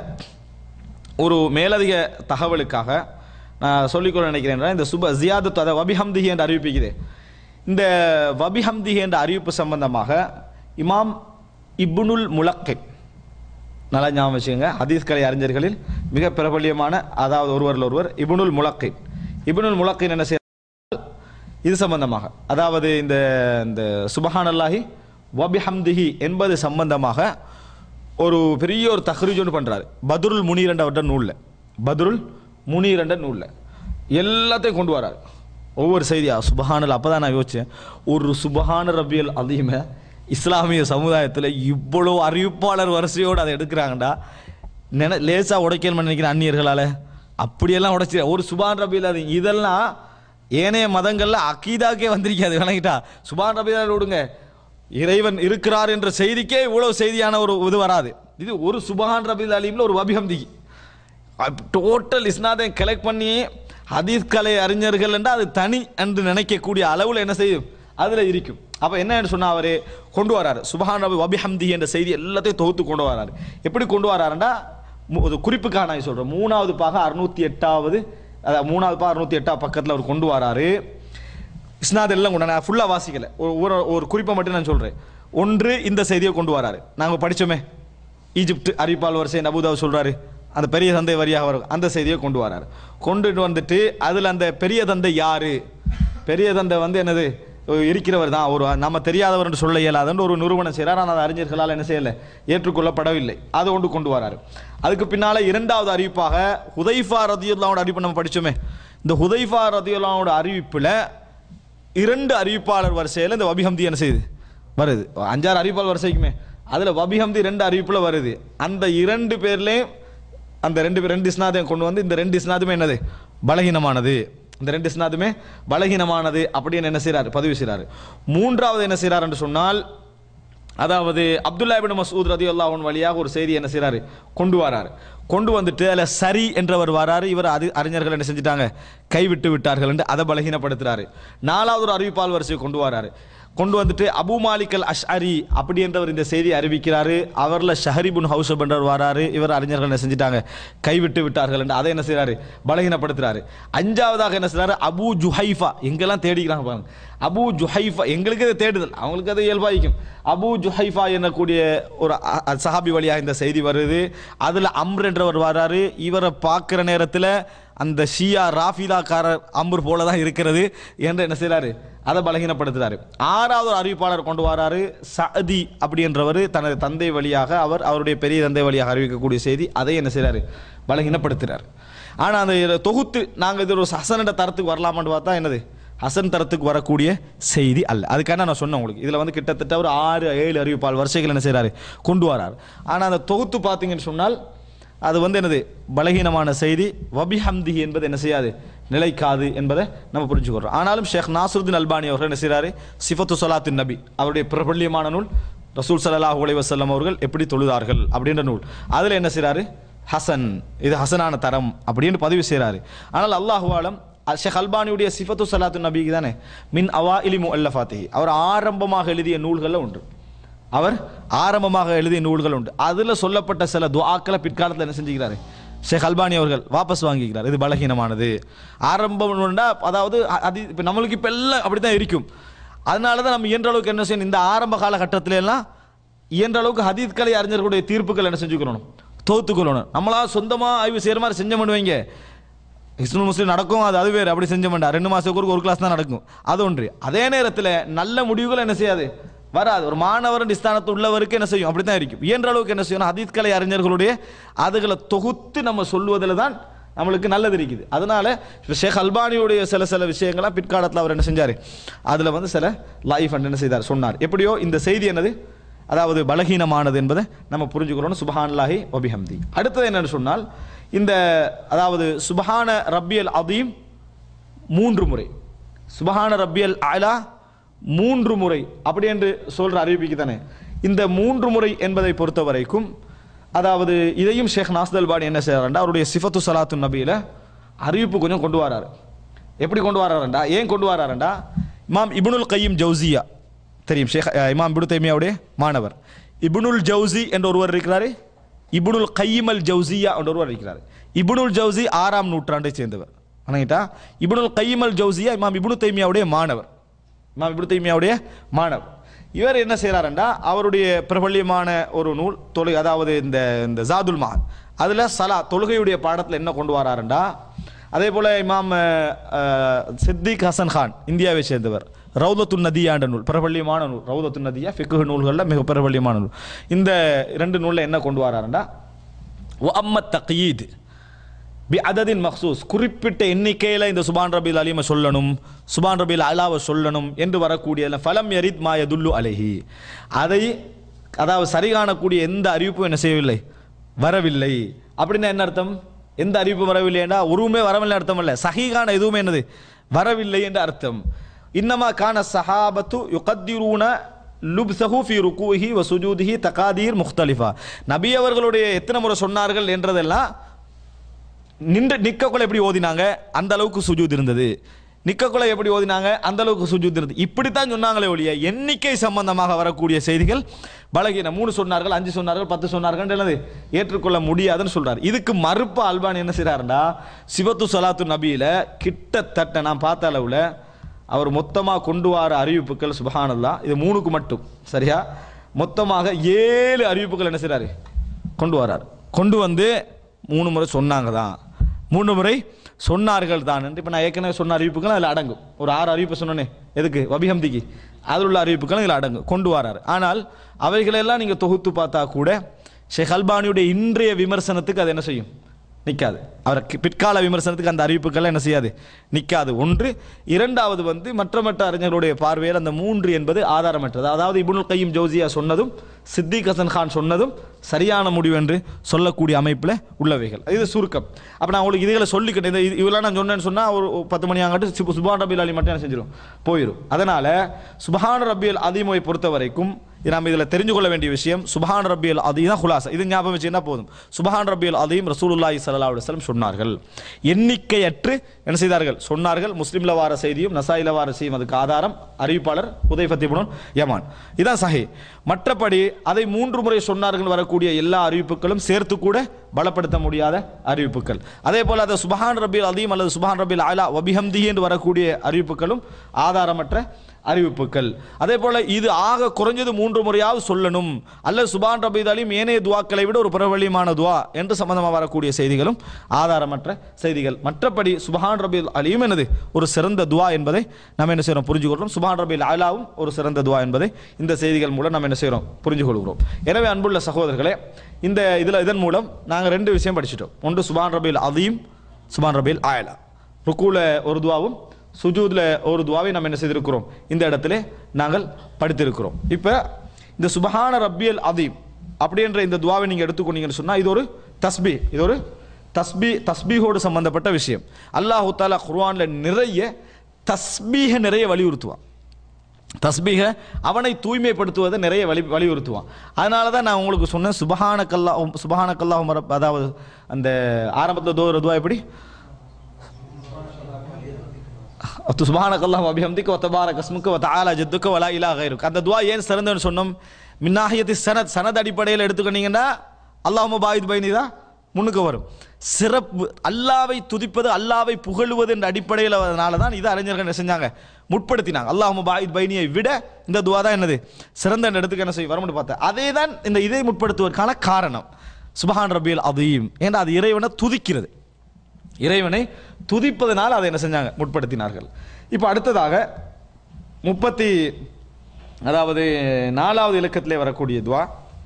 ஒரு மேலதிக தகவலுக்காக நான் சொல்லிக்கொள்ள நினைக்கிறேன் இந்த சுப ஜியாதத் அதை வபிஹம்திஹி என்று அறிவிப்பிக்குது இந்த வபிஹம்திஹி என்ற அறிவிப்பு சம்பந்தமாக இமாம் இப்னுல் முலக்கின் நல்லா ஞாபகம் வச்சுக்கோங்க ஹதீஸ் கலை அறிஞர்களில் மிக பிரபல்யமான அதாவது ஒருவரில் ஒருவர் இப்னுல் முலக்கின் இப்னுல் முலக்கின் என்ன செய்ய இது சம்பந்தமாக அதாவது இந்த இந்த சுபஹான் அல்லாஹி வபிஹம்திஹி என்பது சம்பந்தமாக ஒரு பெரிய ஒரு தஹ்ரீஜ் ஒன்று பண்றாரு பத்ருல் முனீர் என்ற அவர்கிட்ட நூலில் பத்ருல் முனீர் என்ற நூலில் எல்லாத்தையும் கொண்டு வராரு ஒவ்வொரு செய்தியா சுபஹானல் அப்போ தான் நான் யோசிச்சேன் ஒரு சுபஹான ரபியல் அதிகமே இஸ்லாமிய சமுதாயத்தில் இவ்வளோ அறிவிப்பாளர் வரிசையோடு அதை எடுக்கிறாங்கடா நினை லேசாக உடைக்கணும்னு நினைக்கிற அந்நியர்களால் அப்படியெல்லாம் உடைச்சி ஒரு சுபான் ரபியல் அது இதெல்லாம் ஏனைய மதங்கள்ல அக்கீதாக்கே வந்திருக்காது விளங்கிட்டா சுபான் ரபியல் விடுங்க இறைவன் இருக்கிறார் என்ற செய்திக்கே இவ்வளவு செய்தியான ஒரு இது வராது இது ஒரு சுபஹான் ரபில் அலீம்ல ஒரு வபிஹம்திக்கு டோட்டல் இஸ்னாதை கலெக்ட் பண்ணி ஹதீஸ் கலை அறிஞர்கள் என்றால் அது தனி என்று நினைக்கக்கூடிய அளவில் என்ன செய்யும் அதில் இருக்கும் அப்போ என்ன சொன்னா அவர் கொண்டு வராரு சுபஹான் ரபி வபிஹம்தி என்ற செய்தி எல்லாத்தையும் தொகுத்து கொண்டு வராரு எப்படி கொண்டு வராருன்னா மு- ஒரு குறிப்புக்காக நான் சொல்கிறேன் மூணாவது பாக அறுநூத்தி எட்டாவது அதாவது மூணாவது பாக அறுநூத்தி எட்டாவது பக்கத்தில் அவர் கொண்டு வராரு இஸ்னாத் எல்லாம் கூட நான் ஃபுல்லாக வாசிக்கல ஒரு ஒரு ஒரு குறிப்பை மட்டும் நான் சொல்கிறேன் ஒன்று இந்த செய்தியை கொண்டு வராரு நாங்கள் படிச்சோமே ஈஜிப்ட் அறிவிப்பால் வரிசை நபுதாவ் சொல்றாரு அந்த பெரிய தந்தை வரியாக வரும் அந்த செய்தியை கொண்டு வராரு கொண்டுட்டு வந்துட்டு அதில் அந்த பெரிய தந்தை யாரு பெரிய தந்தை வந்து என்னது இருக்கிறவர் தான் ஒரு நம்ம தெரியாதவர் என்று சொல்ல இயலாதுன்னு ஒரு நிறுவனம் செய்கிறார் ஆனால் அது அறிஞர்களால் என்ன செய்யலை ஏற்றுக்கொள்ளப்படவில்லை அது ஒன்று கொண்டு வராரு அதுக்கு பின்னால இரண்டாவது அறிவிப்பாக ஹுதைஃபா ரதியுல்லாவோட அறிவிப்பு நம்ம படிச்சோமே இந்த ஹுதைஃபா ரதியுல்லாவோட அறிவிப்பில் இரண்டு அறிவிப்பாளர் வரிசையில் இந்த வபிஹம்தி என்ன செய்யுது வருது அஞ்சாறு அறிவிப்பாளர் வரிசைக்குமே அதில் வபிஹம்தி ரெண்டு அறிவிப்பில் வருது அந்த இரண்டு பேர்லேயும் அந்த ரெண்டு பேர் ரெண்டு இஸ்னாதையும் கொண்டு வந்து இந்த ரெண்டு இஸ்னாதுமே என்னது பலகீனமானது இந்த ரெண்டு இஸ்னாதுமே பலகீனமானது அப்படின்னு என்ன செய்றாரு பதிவு செய்றாரு மூன்றாவது என்ன செய்றார் என்று சொன்னால் அதாவது அப்துல்லா இபின் மசூத் ரதி அல்லாஹன் வழியாக ஒரு செய்தி என்ன செய்றாரு கொண்டு வராரு கொண்டு வந்துட்டு அதில் சரி என்றவர் வராரு இவர் அது அறிஞர்கள் என்ன செஞ்சிட்டாங்க கைவிட்டு விட்டார்கள் என்று அதை பலகீனப்படுத்துறாரு நாலாவது ஒரு அறிவிப்பால் வரிசையை கொண்டு வராரு கொண்டு வந்துட்டு அபு மாலிக் அல் அஷ்அரி அப்படி என்றவர் இந்த செய்தி அறிவிக்கிறாரு அவரில் ஷஹரிபுன் ஹவுசப் என்றவர் வராரு இவர் அறிஞர்கள் என்ன செஞ்சிட்டாங்க கைவிட்டு விட்டார்கள் என்று அதை என்ன செய்றாரு பலகீனப்படுத்துறாரு அஞ்சாவதாக என்ன செய்றாரு அபு ஜுஹைஃபா எங்கெல்லாம் தேடிக்கிறாங்க பாருங்க அபு ஜுஹைஃபா எங்களுக்கு அது தேடுதல் அவங்களுக்கு அது இயல்பாயிக்கும் அபு ஜுஹைஃபா என்னக்கூடிய ஒரு அ- அ- சஹாபி வழியாக இந்த செய்தி வருது அதில் அம்ர் என்றவர் வராரு இவரை பார்க்குற நேரத்தில் அந்த ஷியா ராஃபிலாக்காரர் அம்பர் போல தான் இருக்கிறது என்று என்ன செய்றாரு அதை பலகீனப்படுத்துறாரு ஆறாவது ஒரு அறிவிப்பாளர் கொண்டு வராரு சஅதி அப்படி என்றவர் தனது தந்தை வழியாக அவர் அவருடைய பெரிய தந்தை வழியாக அறிவிக்கக்கூடிய செய்தி அதை என்ன செய்றாரு பலகீனப்படுத்துறாரு ஆனால் அந்த இத தொகுத்து நாங்கள் இது ஒரு ஹசனோட தரத்துக்கு வரலாமான்னு பார்த்தா என்னது ஹசன் தரத்துக்கு வரக்கூடிய செய்தி அல்ல அதுக்கான நான் சொன்னேன் உங்களுக்கு இதில் வந்து கிட்டத்தட்ட ஒரு ஆறு ஏழு அறிவிப்பால் வரிசைகள் என்ன செய்றாரு கொண்டு வராரு ஆனால் அந்த தொகுத்து பார்த்தீங்கன்னு சொன்னால் அது வந்து என்னது பலகீனமான செய்தி வபிஹம்தி என்பது என்ன செய்யாது நிலைக்காது என்பதை நம்ம புரிஞ்சுக்கிறோம் ஆனாலும் ஷேக் நாசருddin அல்பானி அவர்கள் என்ன செய்றாரு சிஃபத்து சொலாத்தின் நபி அவருடைய பிரபல்யமான நூல் ரசூல் ஸல்லல்லாஹு அலைஹி வஸல்லம் அவர்கள் எப்படி தொழுதார்கள் அப்படின்ற நூல் அதில் என்ன செய்றாரு ஹசன் இது ஹசனான தரம் அப்படின்னு பதிவு செய்றாரு ஆனால் அல்லாஹுவாலம் ஷேக் அல்பானியுடைய சிஃபத்து சலாத்து நபிக்கு தானே மின் அவா இலி முல்லஃபாத்திஹி அவர் ஆரம்பமாக எழுதிய நூல்களில் ஒன்று அவர் ஆரம்பமாக எழுதிய நூல்கள் உண்டு அதில் சொல்லப்பட்ட சில துஆக்களை பிற்காலத்தில் என்ன செஞ்சுக்கிறாரு ஷேக் அல்பானி அவர்கள் வாபஸ் வாங்கிக்கிறார் இது பலகீனமானது ஆரம்பம் உண்டா அதாவது அ- அது இப்போ நம்மளுக்கு இப்போ எல்லாம் அப்படி தான் இருக்கும் அதனால தான் நம்ம இயன்ற அளவுக்கு என்ன செய்யணும் இந்த ஆரம்ப காலகட்டத்தில எல்லாம் இயன்ற அளவுக்கு ஹதீத் கலை அறிஞர்களுடைய தீர்ப்புகள் என்ன செஞ்சுக்கணும் தோத்துக்கொள்ளணும் நம்மளா சொந்தமாக ஆய்வு செய்கிற மாதிரி செஞ்ச பண்ணுவீங்க இஸ்லாம் முஸ்லீம் நடக்கும் அது அது வேறு அப்படி செஞ்ச மாட்டா ரெண்டு மாதத்துக்கு ஒரு கிளாஸ் தான் நடக்கும் அது ஒன்று அதே நேரத்தில் நல்ல முடிவுகள் என்ன செய்யாது வராது ஒரு மாணவர் ஸ்தானத்து உள்ளவருக்கு என்ன செய்யும் அப்படி தான் இருக்கும் இயன்ற அளவுக்கு என்ன செய்யணும் ஹதீத் கலை அறிஞர்களுடைய அதுகளை தொகுத்து நம்ம சொல்லுவதில் தான் நம்மளுக்கு நல்லது இருக்குது அதனால இப்ப ஷேக் அல்பானியுடைய சில சில விஷயங்கள்லாம் பிற்காலத்தில் அவர் என்ன செஞ்சார் அதில் வந்து சில லைஃப் என்ன செய்தார் சொன்னார் எப்படியோ இந்த செய்தி என்னது அதாவது பலகீனமானது என்பதை நம்ம புரிஞ்சுக்கிறோம் சுபஹான்லாஹி வபிஹம்தி அடுத்தது என்னன்னு சொன்னால் இந்த அதாவது சுபஹான ரப்பியல் அதீம் மூன்று முறை சுபஹான ரப்பியல் அலா மூன்று முறை அப்படி என்று சொல்ற அறிவிப்பு தானே இந்த மூன்று முறை என்பதை பொறுத்த வரைக்கும் அதாவது இதையும் ஷேக் நாஸ்தல் பாடி என்ன செய்யறாருண்டா அவருடைய சிஃபத்து சலாத்து நபியில அறிவிப்பு கொஞ்சம் கொண்டு வராரு எப்படி கொண்டு வராருண்டா ஏன் கொண்டு வராருண்டா இமாம் இப்னுல் கையும் ஜவுசியா தெரியும் ஷேக் அஹ், இமாம் இப்னு தைமியாவுடைய மாணவர் இப்னுல் ஜவுசி என்ற ஒருவர் இருக்கிறாரு இப்னுல் கையம் அல் ஜவுசியா என்ற ஒருவர் இருக்கிறார் இப்னுல் ஜவுசி ஆறாம் நூற்றாண்டை சேர்ந்தவர் வணங்கிட்டா இப்னுல் கையம் அல் ஜவுசியா இமாம் இப்னு தைமியாவுடைய மாணவர் இமாம் இப்னு தைமியாவுடைய மாணவர் இவர் என்ன செய்கிறாருண்டா அவருடைய பிரபல்யமான ஒரு நூல் தொலை அதாவது இந்த இந்த ஜாதுல் மஹான் அதில் சலா தொழுகையுடைய பாடத்தில் என்ன கொண்டு வராருண்டா அதே போல் இமாம் அஹ், அஹ், சித்திக் ஹசன் கான் இந்தியாவை சேர்ந்தவர் ரவுதத்துன் நதியான்ற நூல் பிரபல்யமான நூல் ரவுதத்துன் நதியா ஃபிக்கு நூல்களில் மிக பிரபல்யமான நூல் இந்த ரெண்டு நூலில் என்ன கொண்டு வராருண்டா ஒ அம்மத் தகீத் பி அததின் மக்சூஸ் குறிப்பிட்ட எண்ணிக்கையில் இந்த சுபான் ரபில் அலிமை சொல்லணும் சுபான் ரபில் அலாவை சொல்லணும் என்று வரக்கூடிய ஃபலம் யரித் மாய துல்லு அலைஹி அதை அதாவது சரி காணக்கூடிய எந்த அறிவிப்பும் என்ன செய்யவில்லை வரவில்லை அப்படின்னா என்ன அர்த்தம் எந்த அறிவிப்பும் வரவில்லைன்னா உருவமே வரவில்லை அர்த்தம் இல்லை சஹீகான எதுவுமே என்னது வரவில்லை என்று அர்த்தம் இன்னமா கான சஹாபத்து யுகத்திரூன லுப்சஹு ஃபி ருக்கூஹி வ சுஜூதிஹி தகாதீர் முக்தலிஃபா நபி அவர்களுடைய எத்தனை முறை சொன்னார்கள் என்றதெல்லாம் நின்று நிக்கக்குள்ள எப்படி ஓதினாங்க அந்த அளவுக்கு சுஜூத் இருந்தது நிக்கக்குள்ள எப்படி ஓதினாங்க அந்த அளவுக்கு சுஜூத் இருந்தது இப்படித்தான் சொன்னாங்களே ஒழிய எண்ணிக்கை சம்பந்தமாக வரக்கூடிய செய்திகள் பலகீனம் மூணு சொன்னார்கள் அஞ்சு சொன்னார்கள் பத்து சொன்னார்கள் என்னது ஏற்றுக்கொள்ள முடியாதுன்னு சொல்றாரு இதுக்கு மறுப்பு அல்பானி என்ன செய்றாருன்னா சிவத்து சலாத்து நபியில கிட்டத்தட்ட நான் பார்த்த அளவுல அவர் மொத்தமாக கொண்டு வர அறிவிப்புகள் சுபஹானல்லா இது மூணுக்கு மட்டும் சரியா மொத்தமாக ஏழு அறிவிப்புகள் என்ன செய்றாரு கொண்டு வரார் கொண்டு வந்து மூணு முறை சொன்னாங்க தான் மூணு முறை சொன்னார்கள் தான் என்று இப்போ நான் ஏற்கனவே சொன்ன அறிவிப்புகள் அதில் அடங்கும் ஒரு ஆறு அறிவிப்பு சொன்னேனே எதுக்கு வபிஹம்திக்கு அதில் உள்ள அறிவிப்புகள் இதில் அடங்கும் கொண்டு வரார் ஆனால் அவைகளெல்லாம் நீங்கள் தொகுத்து பார்த்தா கூட ஷேக் அல்பானியுடைய இன்றைய விமர்சனத்துக்கு அது என்ன செய்யும் நிற்காது அவர் பிற்கால விமர்சனத்துக்கு அந்த அறிவிப்புகள் என்ன செய்யாது நிற்காது ஒன்று இரண்டாவது வந்து மற்ற மற்ற அறிஞர்களுடைய பார்வையில் அந்த மூன்று என்பது ஆதாரமற்றது அதாவது இபுனுல் கையும் ஜோசியா சொன்னதும் சித்திக் ஹசன் கான் சொன்னதும் சரியான முடிவு என்று சொல்லக்கூடிய அமைப்பில் உள்ளவைகள் இது சுருக்கம் அப்போ நான் உங்களுக்கு இதுகளை சொல்லிக்கிட்டேன் இந்த இது- இதெல்லாம் நான் சொன்னேன்னு சொன்னால் ஒரு பத்து மணி ஆகட்டும் சுப் சுபான் ரபில் அலி மட்டும் என்ன செஞ்சிடும் போயிடும் அதனால் சுபஹான் ரபியல் அதிமுவை பொறுத்த வரைக்கும் இது நம்ம இதில் தெரிஞ்சு கொள்ள வேண்டிய விஷயம் சுபஹான் ரபியல் அதீம் தான் குலாசா இது ஞாபகம் வச்சுன்னா போதும் சுபஹான் ரபியல் அதீம் ரசூலுல்லாஹி ஸல்லல்லாஹு அலைஹி வஸல்லம் சொன்னார்கள் எண்ணிக்கையற்று என்ன செய்தார்கள் சொன்னார்கள் முஸ்லிம்ல வார செய்தியும் நசாயில வார செய்தியும் அதுக்கு ஆதாரம் அறிவிப்பாளர் உதைஃபத்தி புனன் யமான் இதான் சஹி மற்றபடி அதை மூன்று முறை சொன்னார்கள் வரக்கூடிய எல்லா அறிவிப்புகளும் சேர்த்து கூட பலப்படுத்த முடியாத அறிவிப்புகள் அதே போல அதை சுபஹான் ரபில் அதீம் அல்லது சுபஹான் ரபில் அலா வபிஹம்தி என்று வரக்கூடிய அறிவிப்புகளும் ஆதாரமற்ற அறிவிப்புகள் அதே போல இது ஆக குறைஞ்சது மூன்று முறையாவது சொல்லணும் அல்லது சுபான் ரபீத் அலிம் ஏனைய துவாக்களை விட ஒரு பிரபலியமான துவா என்று சம்பந்தமாக வரக்கூடிய செய்திகளும் ஆதாரமற்ற செய்திகள் மற்றபடி சுபஹான் ரபீல் அலியும் என்னது ஒரு சிறந்த துவா என்பதை நம்ம என்ன செய்கிறோம் புரிஞ்சு கொள்கிறோம் சுபான் ரபீல் அலாவும் ஒரு சிறந்த துவா என்பதை இந்த செய்திகள் மூலம் நம்ம என்ன செய்கிறோம் புரிஞ்சு கொள்கிறோம் எனவே அன்புள்ள சகோதரர்களே இந்த இதில் இதன் மூலம் நாங்கள் ரெண்டு விஷயம் படிச்சிட்டோம் ஒன்று சுபான் ரபீல் அதீம் சுபான் ரபீல் ஆயலா ருக்கூல ஒரு துவாவும் சுஜூதில் ஒரு துவாவை நம்ம என்ன செய்திருக்கிறோம் இந்த இடத்துல நாங்கள் படித்திருக்கிறோம் இப்போ இந்த சுபஹான ரப்பியல் அதீம் அப்படின்ற இந்த துவாவை நீங்கள் எடுத்துக்கொண்டீங்கன்னு சொன்னால் இது ஒரு தஸ்பி இது ஒரு தஸ்பி தஸ்பீஹோடு சம்பந்தப்பட்ட விஷயம் அல்லாஹு தாலா குர்ஆனில் நிறைய தஸ்பீக நிறைய வலியுறுத்துவான் தஸ்பீக அவனை தூய்மைப்படுத்துவதை நிறைய வலி வலியுறுத்துவான் அதனால தான் நான் உங்களுக்கு சொன்னேன் சுபஹானக்கல்லா சுபஹானக்கல்லாஹும் ரப் அதாவது அந்த ஆரம்பத்தில் தோற துவா எப்படி சுபானக் அல்லாஹ் அபிஹம்திக்கு ஒத்தபாரக் அஸ்முக்கு ஒத்த ஆலா ஜத்துக்கு வலா இலா கைருக்கு அந்த துவா ஏன் சிறந்தன்னு சொன்னோம் மின்னாகியத்தி சனத் சனத் அடிப்படையில் எடுத்துக்கிட்டீங்கன்னா அல்லாஹ் பாயித் பைனி தான் முன்னுக்கு வரும் சிறப்பு அல்லாவை துதிப்பது அல்லாவை புகழுவது என்ற அடிப்படையில் அதனால தான் இதை அறிஞர்கள் என்ன செஞ்சாங்க முற்படுத்தினாங்க அல்லாஹ் பாயித் பைனியை விட இந்த துவா தான் என்னது சிறந்த என்ற இடத்துக்கு என்ன செய்ய வரும்னு பார்த்தேன் அதே தான் இந்த இதை முற்படுத்துவதற்கான காரணம் சுபஹான் ரபியல் அதீம் ஏன்னா அது இறைவனை துதிக்கிறது இறைவனை துதிப்பதனால் அதை என்ன செஞ்சாங்க முற்படுத்தினார்கள் இப்போ அடுத்ததாக முப்பத்தி அதாவது நாலாவது இலக்கத்திலே வரக்கூடிய துவா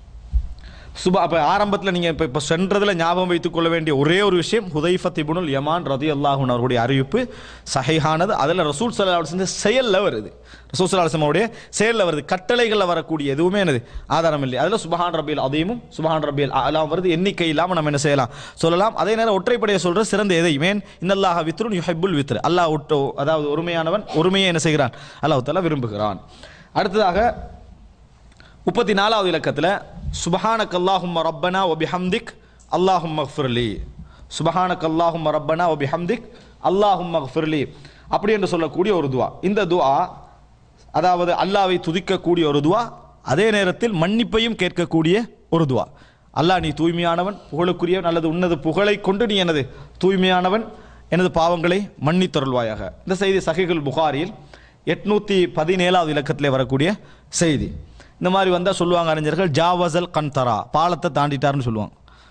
சுபா அப்போ ஆரம்பத்தில் நீங்கள் இப்போ இப்போ சென்றதில் ஞாபகம் வைத்துக் கொள்ள வேண்டிய ஒரே ஒரு விஷயம் ஹுதைஃபத் இபுனுல் யமான் ரதி அல்லாஹூன் அவருடைய அறிவிப்பு சஹைஹானது அதில் ரசூல் சல்லா செஞ்ச செயலில் வருது ரசூல் சல்லா அவருடைய செயலில் வருது கட்டளைகளில் வரக்கூடிய எதுவுமே என்னது ஆதாரம் இல்லை அதில் சுபஹான் ரபியல் அதையும் சுபஹான் ரபியல் அலாம் வருது எண்ணிக்கை இல்லாமல் நம்ம என்ன செய்யலாம் சொல்லலாம் அதே நேரம் ஒற்றைப்படையை சொல்கிற சிறந்த எதையும் ஏன் இன்னல்லாஹ வித்ருன் யுஹிப்புல் வித்ரு அல்லாஹ் ஒட்டோ அதாவது ஒருமையானவன் ஒருமையை என்ன செய்கிறான் அல்லாஹ் தஆலா விரும்புகிறான் அடுத்ததாக முப்பத்தி நாலாவது இலக்கத்தில் சுபஹானக் அல்லாஹும் ரப்பனா ஒபிஹம்திக் அல்லாஹும் மக்ஃபிர்லி சுபஹானக் அல்லாஹும் ரப்பனா ஒபிஹம்திக் அல்லாஹும் மக்ஃபிர்லி அப்படி என்று சொல்லக்கூடிய ஒரு துவா இந்த துவா அதாவது அல்லாவை துதிக்கக்கூடிய ஒரு துவா அதே நேரத்தில் மன்னிப்பையும் கேட்கக்கூடிய ஒரு துவா அல்லாஹ் நீ தூய்மையானவன் புகழுக்குரியவன் அல்லது உன்னது புகழை கொண்டு நீ எனது தூய்மையானவன் எனது பாவங்களை மன்னித்தருள்வாயாக இந்த செய்தி சஹிகுல் புகாரியில் எட்நூற்றி பதினேழாவது இலக்கத்திலே வரக்கூடிய செய்தி இந்த மாதிரி வந்தால் சொல்லுவாங்க அறிஞர்கள் ஜாவசல் கன்தரா பாலத்தை தாண்டிட்டாருன்னு சொல்லுவாங்க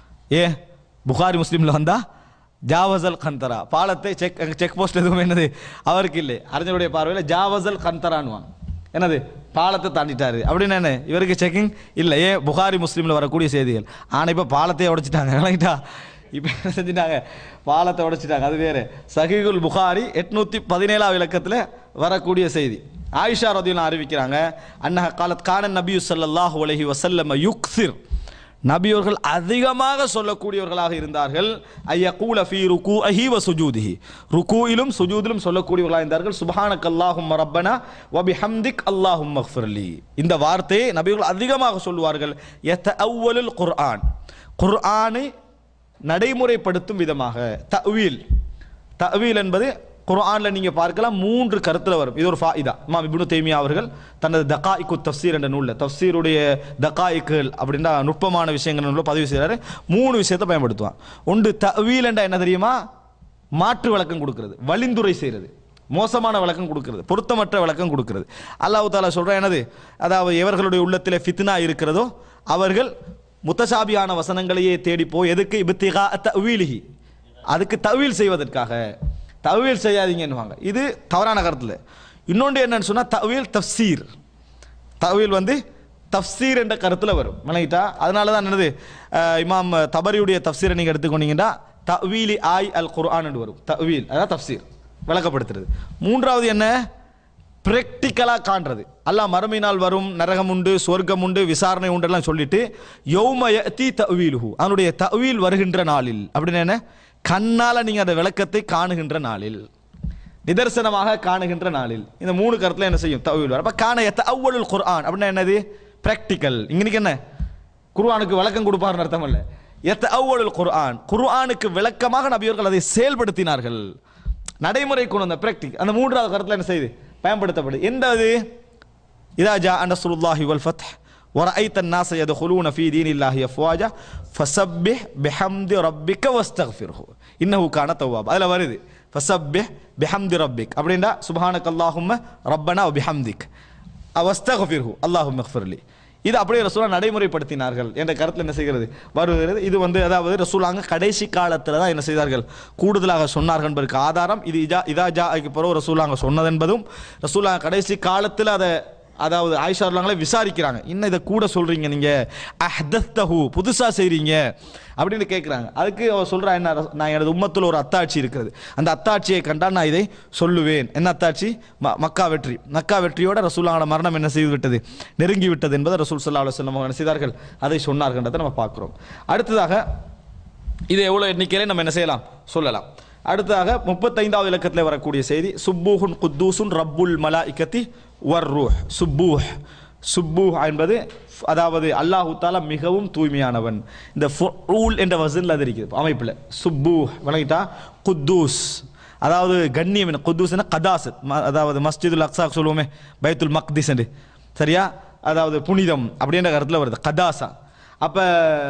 ஏ புகாரி முஸ்லீமில் வந்தால் ஜாவசல் கந்தரா பாலத்தை செக் செக் போஸ்ட் எதுவும் என்னது அவருக்கு இல்லை அறிஞருடைய பார்வையில் ஜாவசல் கந்தரான்வாங்க என்னது பாலத்தை தாண்டிட்டாரு அப்படின்னு என்ன இவருக்கு செக்கிங் இல்லை ஏன் புகாரி முஸ்லீமில் வரக்கூடிய செய்திகள் ஆனால் இப்போ பாலத்தையே உடைச்சிட்டாங்க விளங்கிட்டா இப்போ என்ன செஞ்சிட்டாங்க பாலத்தை உடைச்சிட்டாங்க அது வேறு சஹீகுல் புகாரி எட்நூற்றி பதினேழாம் இலக்கத்தில் வரக்கூடிய செய்தி ஆயிஷா ரதியுல்லா அறிவிக்கிறாங்க அன்னஹ காலத் கானன் நபியு ஸல்லல்லாஹு அலைஹி வஸல்லம் யுக்சிர் நபியவர்கள் அதிகமாக சொல்லக்கூடியவர்களாக இருந்தார்கள் ஐயகூல ஃபீ ருகூஅஹி வ சுஜூதிஹி ருகூயிலும் சுஜூதிலும் சொல்லக்கூடியவர்களாக இருந்தார்கள் சுப்ஹானக் அல்லாஹும் ரப்பனா வ பிஹம்திக் அல்லாஹும் மக்ஃபிர்லி இந்த வார்த்தையை நபியவர்கள் அதிகமாக சொல்லுவார்கள் யதஅவ்வலுல் குர்ஆன் குர்ஆனை நடைமுறைப்படுத்தும் விதமாக தஅவீல் தஅவீல் என்பது குர்ஆன்ல நீங்க பார்க்கலாம் மூன்று கருத்துல வரும் இது ஒரு ஃபாயிதா இமாம் இப்னு தைமியா அவர்கள் தனது தகாயிக்கு தஃப்சீர் என்ற நூலில் தஃப்சீருடைய தகாயிக்குகள் அப்படின்னா நுட்பமான விஷயங்கள் நூலில் பதிவு செய்கிறாரு மூணு விஷயத்தை பயன்படுத்துவான் ஒன்று தவீல் என்றா என்ன தெரியுமா மாற்று விளக்கம் கொடுக்கிறது வழிந்துரை செய்கிறது மோசமான விளக்கம் கொடுக்கிறது பொருத்தமற்ற விளக்கம் கொடுக்கிறது அல்லாஹ் தாலா சொல்கிறேன் என்னது அதாவது எவர்களுடைய உள்ளத்தில் ஃபித்னா இருக்கிறதோ அவர்கள் முத்தசாபியான வசனங்களையே தேடி போய் எதுக்கு இபத்திகா தவீலிஹி அதுக்கு தவீல் செய்வதற்காக தவீல் செய்யாதீங்கன்னுவாங்க இது தவறான கருத்தில் இன்னொன்று என்னன்னு சொன்னால் தவீல் தஃசீர் தவீல் வந்து தஃப்சீர் என்ற கருத்தில் வரும் விளங்கிட்டா அதனால தான் என்னது அஹ், இமாம் தபரியுடைய தஃப்சீரை நீங்கள் எடுத்துக்கொண்டீங்கன்னா தவீலி ஆய் அல் குர்ஆன் என்று வரும் தவீல் அதான் தஃப்சீர் விளக்கப்படுத்துறது மூன்றாவது என்ன ப்ராக்டிக்கலாக காண்றது அல்லாஹ் மறுமை நாள் வரும் நரகம் உண்டு சொர்க்கம் உண்டு விசாரணை உண்டெல்லாம் சொல்லிட்டு யௌம யதி தவீலுஹு அதனுடைய தவீல் வருகின்ற நாளில் அப்படின்னு என்ன கண்ணால் நீங்கள் அந்த விளக்கத்தை காணுகின்ற நாளில் நிதர்சனமாக காணுகின்ற நாளில் இந்த மூணு கருத்துல என்ன செய்யும் தவீல் வரும் அப்போ காண எத்த அவ்வளவு குர்ஆன் அப்படின்னா என்னது ப்ராக்டிக்கல் இன்னைக்கு என்ன குர்ஆனுக்கு விளக்கம் கொடுப்பாருன்னு அர்த்தம் இல்லை எத்த அவ்வளவு குர்ஆன் குர்ஆனுக்கு விளக்கமாக நபியவர்கள் அதை செயல்படுத்தினார்கள் நடைமுறை கொண்டு வந்த ப்ராக்டிக் அந்த மூன்றாவது கருத்துல என்ன செய்யுது பயன்படுத்தப்படுது எந்த அது இதா ஜா நஸ்ருல்லாஹி வல் ஃபத்ஹ் ورأيت الناس يدخلون في دين الله أفواجا فسبح بحمد ربك واستغفره إنه كان توابا அதில் வருது فسبح بحمد ربك அப்படின்னா சுப்ஹானக اللهم ربنا وبحمدك واستغفره اللهم اغفر لي இது அப்படியே ரசூலா நடைமுறைப்படுத்தினார்கள் என்ற கருத்தில் என்ன செய்கிறது வருகிறது இது வந்து அதாவது ரசூலாங்க கடைசி காலத்தில் தான் என்ன செய்தார்கள் கூடுதலாக சொன்னார்கள் என்பதற்கு ஆதாரம் இது இதா இதா ஜா பிறகு ரசூலாங்க சொன்னது என்பதும் ரசூலாங்க கடைசி காலத்தில் அதை அதாவது ஆயிஷா அவர்களே விசாரிக்கிறாங்க இன்னும் இதை கூட சொல்றீங்க நீங்க அஹ்தஹு புதுசா செய்றீங்க அப்படின்னு கேட்குறாங்க அதுக்கு அவர் சொல்றா என்ன நான் எனது உம்மத்தில் ஒரு அத்தாட்சி இருக்கிறது அந்த அத்தாட்சியை கண்டால் நான் இதை சொல்லுவேன் என்ன அத்தாட்சி ம- மக்கா வெற்றி மக்கா வெற்றியோட ரசூலாவோட மரணம் என்ன செய்து விட்டது நெருங்கி விட்டது என்பதை ரசூல் சல்லா அலுவலம் என்ன செய்தார்கள் அதை சொன்னார்ன்றதை நம்ம பார்க்கிறோம் அடுத்ததாக இது எவ்வளோ எண்ணிக்கையிலே நம்ம என்ன செய்யலாம் சொல்லலாம் அடுத்ததாக முப்பத்தைந்தாவது இலக்கத்தில் வரக்கூடிய செய்தி சுப்பூஹுன் குத்தூசுன் ரப்புல் மலாஇக்கத்தி வர் ரூஹ் சுப்பூஹ் சுப்பூஹ் என்பது அதாவது அல்லாஹு தாலா மிகவும் தூய்மையானவன் இந்த ஃபுல் என்ற வசனில் அது இருக்குது அமைப்பில் சுப்பூஹ் விளங்கிட்டா குத்தூஸ் அதாவது கண்ணியம் என்ன குத்தூஸ்னா கதாசத் ம- அதாவது மஸ்ஜிதுல் அக்ஸாக் சொல்லுவோமே பைத்துல் மக்திஸ் என்று சரியா அதாவது புனிதம் அப்படின்ற கருத்தில் வருது கதாசா அப்போ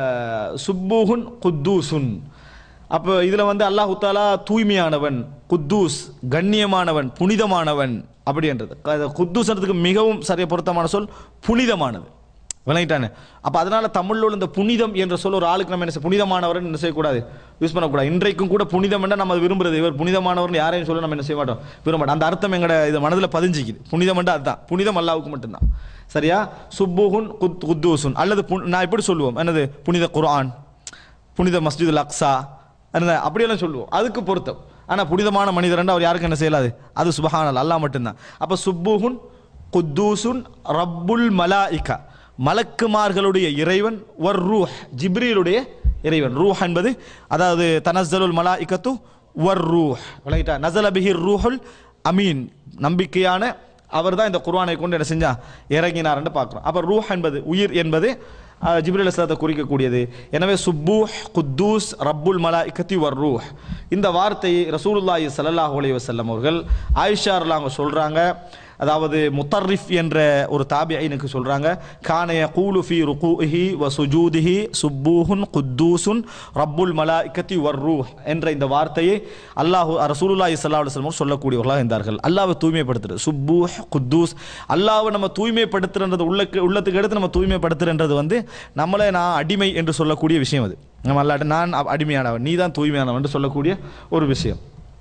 சுப்பூஹுன் குத்தூசுன் அப்போ இதில் வந்து அல்லாஹு தாலா தூய்மையானவன் குத்தூஸ் கண்ணியமானவன் புனிதமானவன் அப்படின்றது அது குத்தூஸ்ன்றதுக்கு மிகவும் சரிய பொருத்தமான சொல் புனிதமானது விளங்கிட்டானே அப்போ அதனால தமிழில் உள்ள இந்த புனிதம் என்ற சொல் ஒரு ஆளுக்கு நம்ம என்ன செய்ய- புனிதமானவர் என்ன செய்யக்கூடாது யூஸ் பண்ணக்கூடாது இன்றைக்கும் கூட புனிதம் என்ன நம்ம அது விரும்புறது இவர் புனிதமானவர்னு யாரையும் சொல்ல நம்ம என்ன செய்ய மாட்டோம் விரும்ப மாட்டோம் அந்த அர்த்தம் எங்கட இது மனதில் பதிஞ்சிக்குது புனிதம் அதுதான் புனிதம் அல்லாவுக்கு மட்டும்தான் சரியா சுப்புஹுன் குத் குத்தூசுன் அல்லது புன்- நான் எப்படி சொல்லுவோம் என்னது புனித குர்ஆன் புனித மஸ்ஜிதுல் அக்ஸா என்ன அப்படியெல்லாம் சொல்லுவோம் அதுக்கு பொருத்தம் ஆனால் புனிதமான மனிதர் அவர் யாருக்கும் என்ன செய்யலாது அது சுபஹானல் அல்லாஹ் மட்டும்தான் அப்போ சுப்புஹுன் குத்தூசுன் ரப்புல் மலாயிகா மலக்குமார்களுடைய இறைவன் ஒர் ரூஹ் ஜிப்ரீலுடைய இறைவன் ரூஹ் என்பது அதாவது தனஸ்ஸலுல் மலாயிகத்து ஒர் ரூஹ் விளங்கிட்டா நசல பிஹி ரூஹுல் அமீன் நம்பிக்கையான அவர் தான் இந்த குர்ஆனை கொண்டு என்ன செஞ்சா இறங்கினார்னு பார்க்குறோம் அப்போ ரூஹ் என்பது உயிர் என்பது அஹ், ஜிப்ரீல் அஸ்லாத்தை குறிக்கக்கூடியது எனவே சுப்பூஹ் குத்தூஸ் ரப்புல் மலாஇக்கத்தி வர் ரூஹ் இந்த வார்த்தையை ரசூலுல்லாஹி ஸல்லல்லாஹு அலைஹி வஸல்லம் அவர்கள் ஆயிஷா அவங்க சொல்றாங்க அதாவது முத்தர்ரிஃப் என்ற ஒரு தாபிஐனுக்கு சொல்றாங்க கான யகூலு ஃபீ ருகூஹி வ சுஜூதிஹி சுப்பூஹுன் குத்தூசுன் ரப்புல் மலாஇக்கத்தி வர் ரூஹ் என்ற இந்த வார்த்தையை அல்லாஹ் ரசூலுல்லாஹி ஸல்லல்லாஹு அலைஹி வஸல்லம் சொல்லக்கூடியவர்களாக இருந்தார்கள் அல்லாஹ்வை தூய்மைப்படுத்துறது சுப்பூஹ் குத்தூஸ் அல்லாஹ்வை நம்ம தூய்மைப்படுத்துறது உள்ளக்கு உள்ளத்துக்கு எடுத்து நம்ம தூய்மைப்படுத்துறன்றது வந்து நம்மளே நான் அடிமை என்று சொல்லக்கூடிய விஷயம் அது நம்ம அல்லாட்ட நான் அ- அடிமையானவன் நீ தான் தூய்மையானவன் என்று சொல்லக்கூடிய ஒரு விஷயம்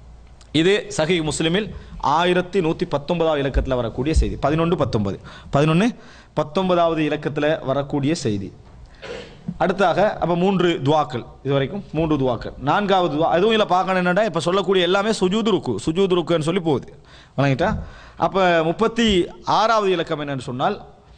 இது சஹி முஸ்லிமில் ஆயிரத்தி நூற்றி பத்தொன்பதாவது இலக்கத்தில் வரக்கூடிய செய்தி பதினொன்று பத்தொன்பது பதினொன்று பத்தொன்பதாவது இலக்கத்தில் வரக்கூடிய செய்தி அடுத்தாக அப்போ மூன்று துவாக்கள் இது வரைக்கும் மூன்று துவாக்கள் நான்காவது துவா அதுவும் இல்லை பார்க்கணும் என்னடா இப்போ சொல்லக்கூடிய எல்லாமே சுஜூது ருக்கு சுஜூது ருக்குன்னு சொல்லி போகுது வணங்கிட்டா அப்போ முப்பத்தி ஆறாவது இலக்கம் என்னன்னு சொன்னால்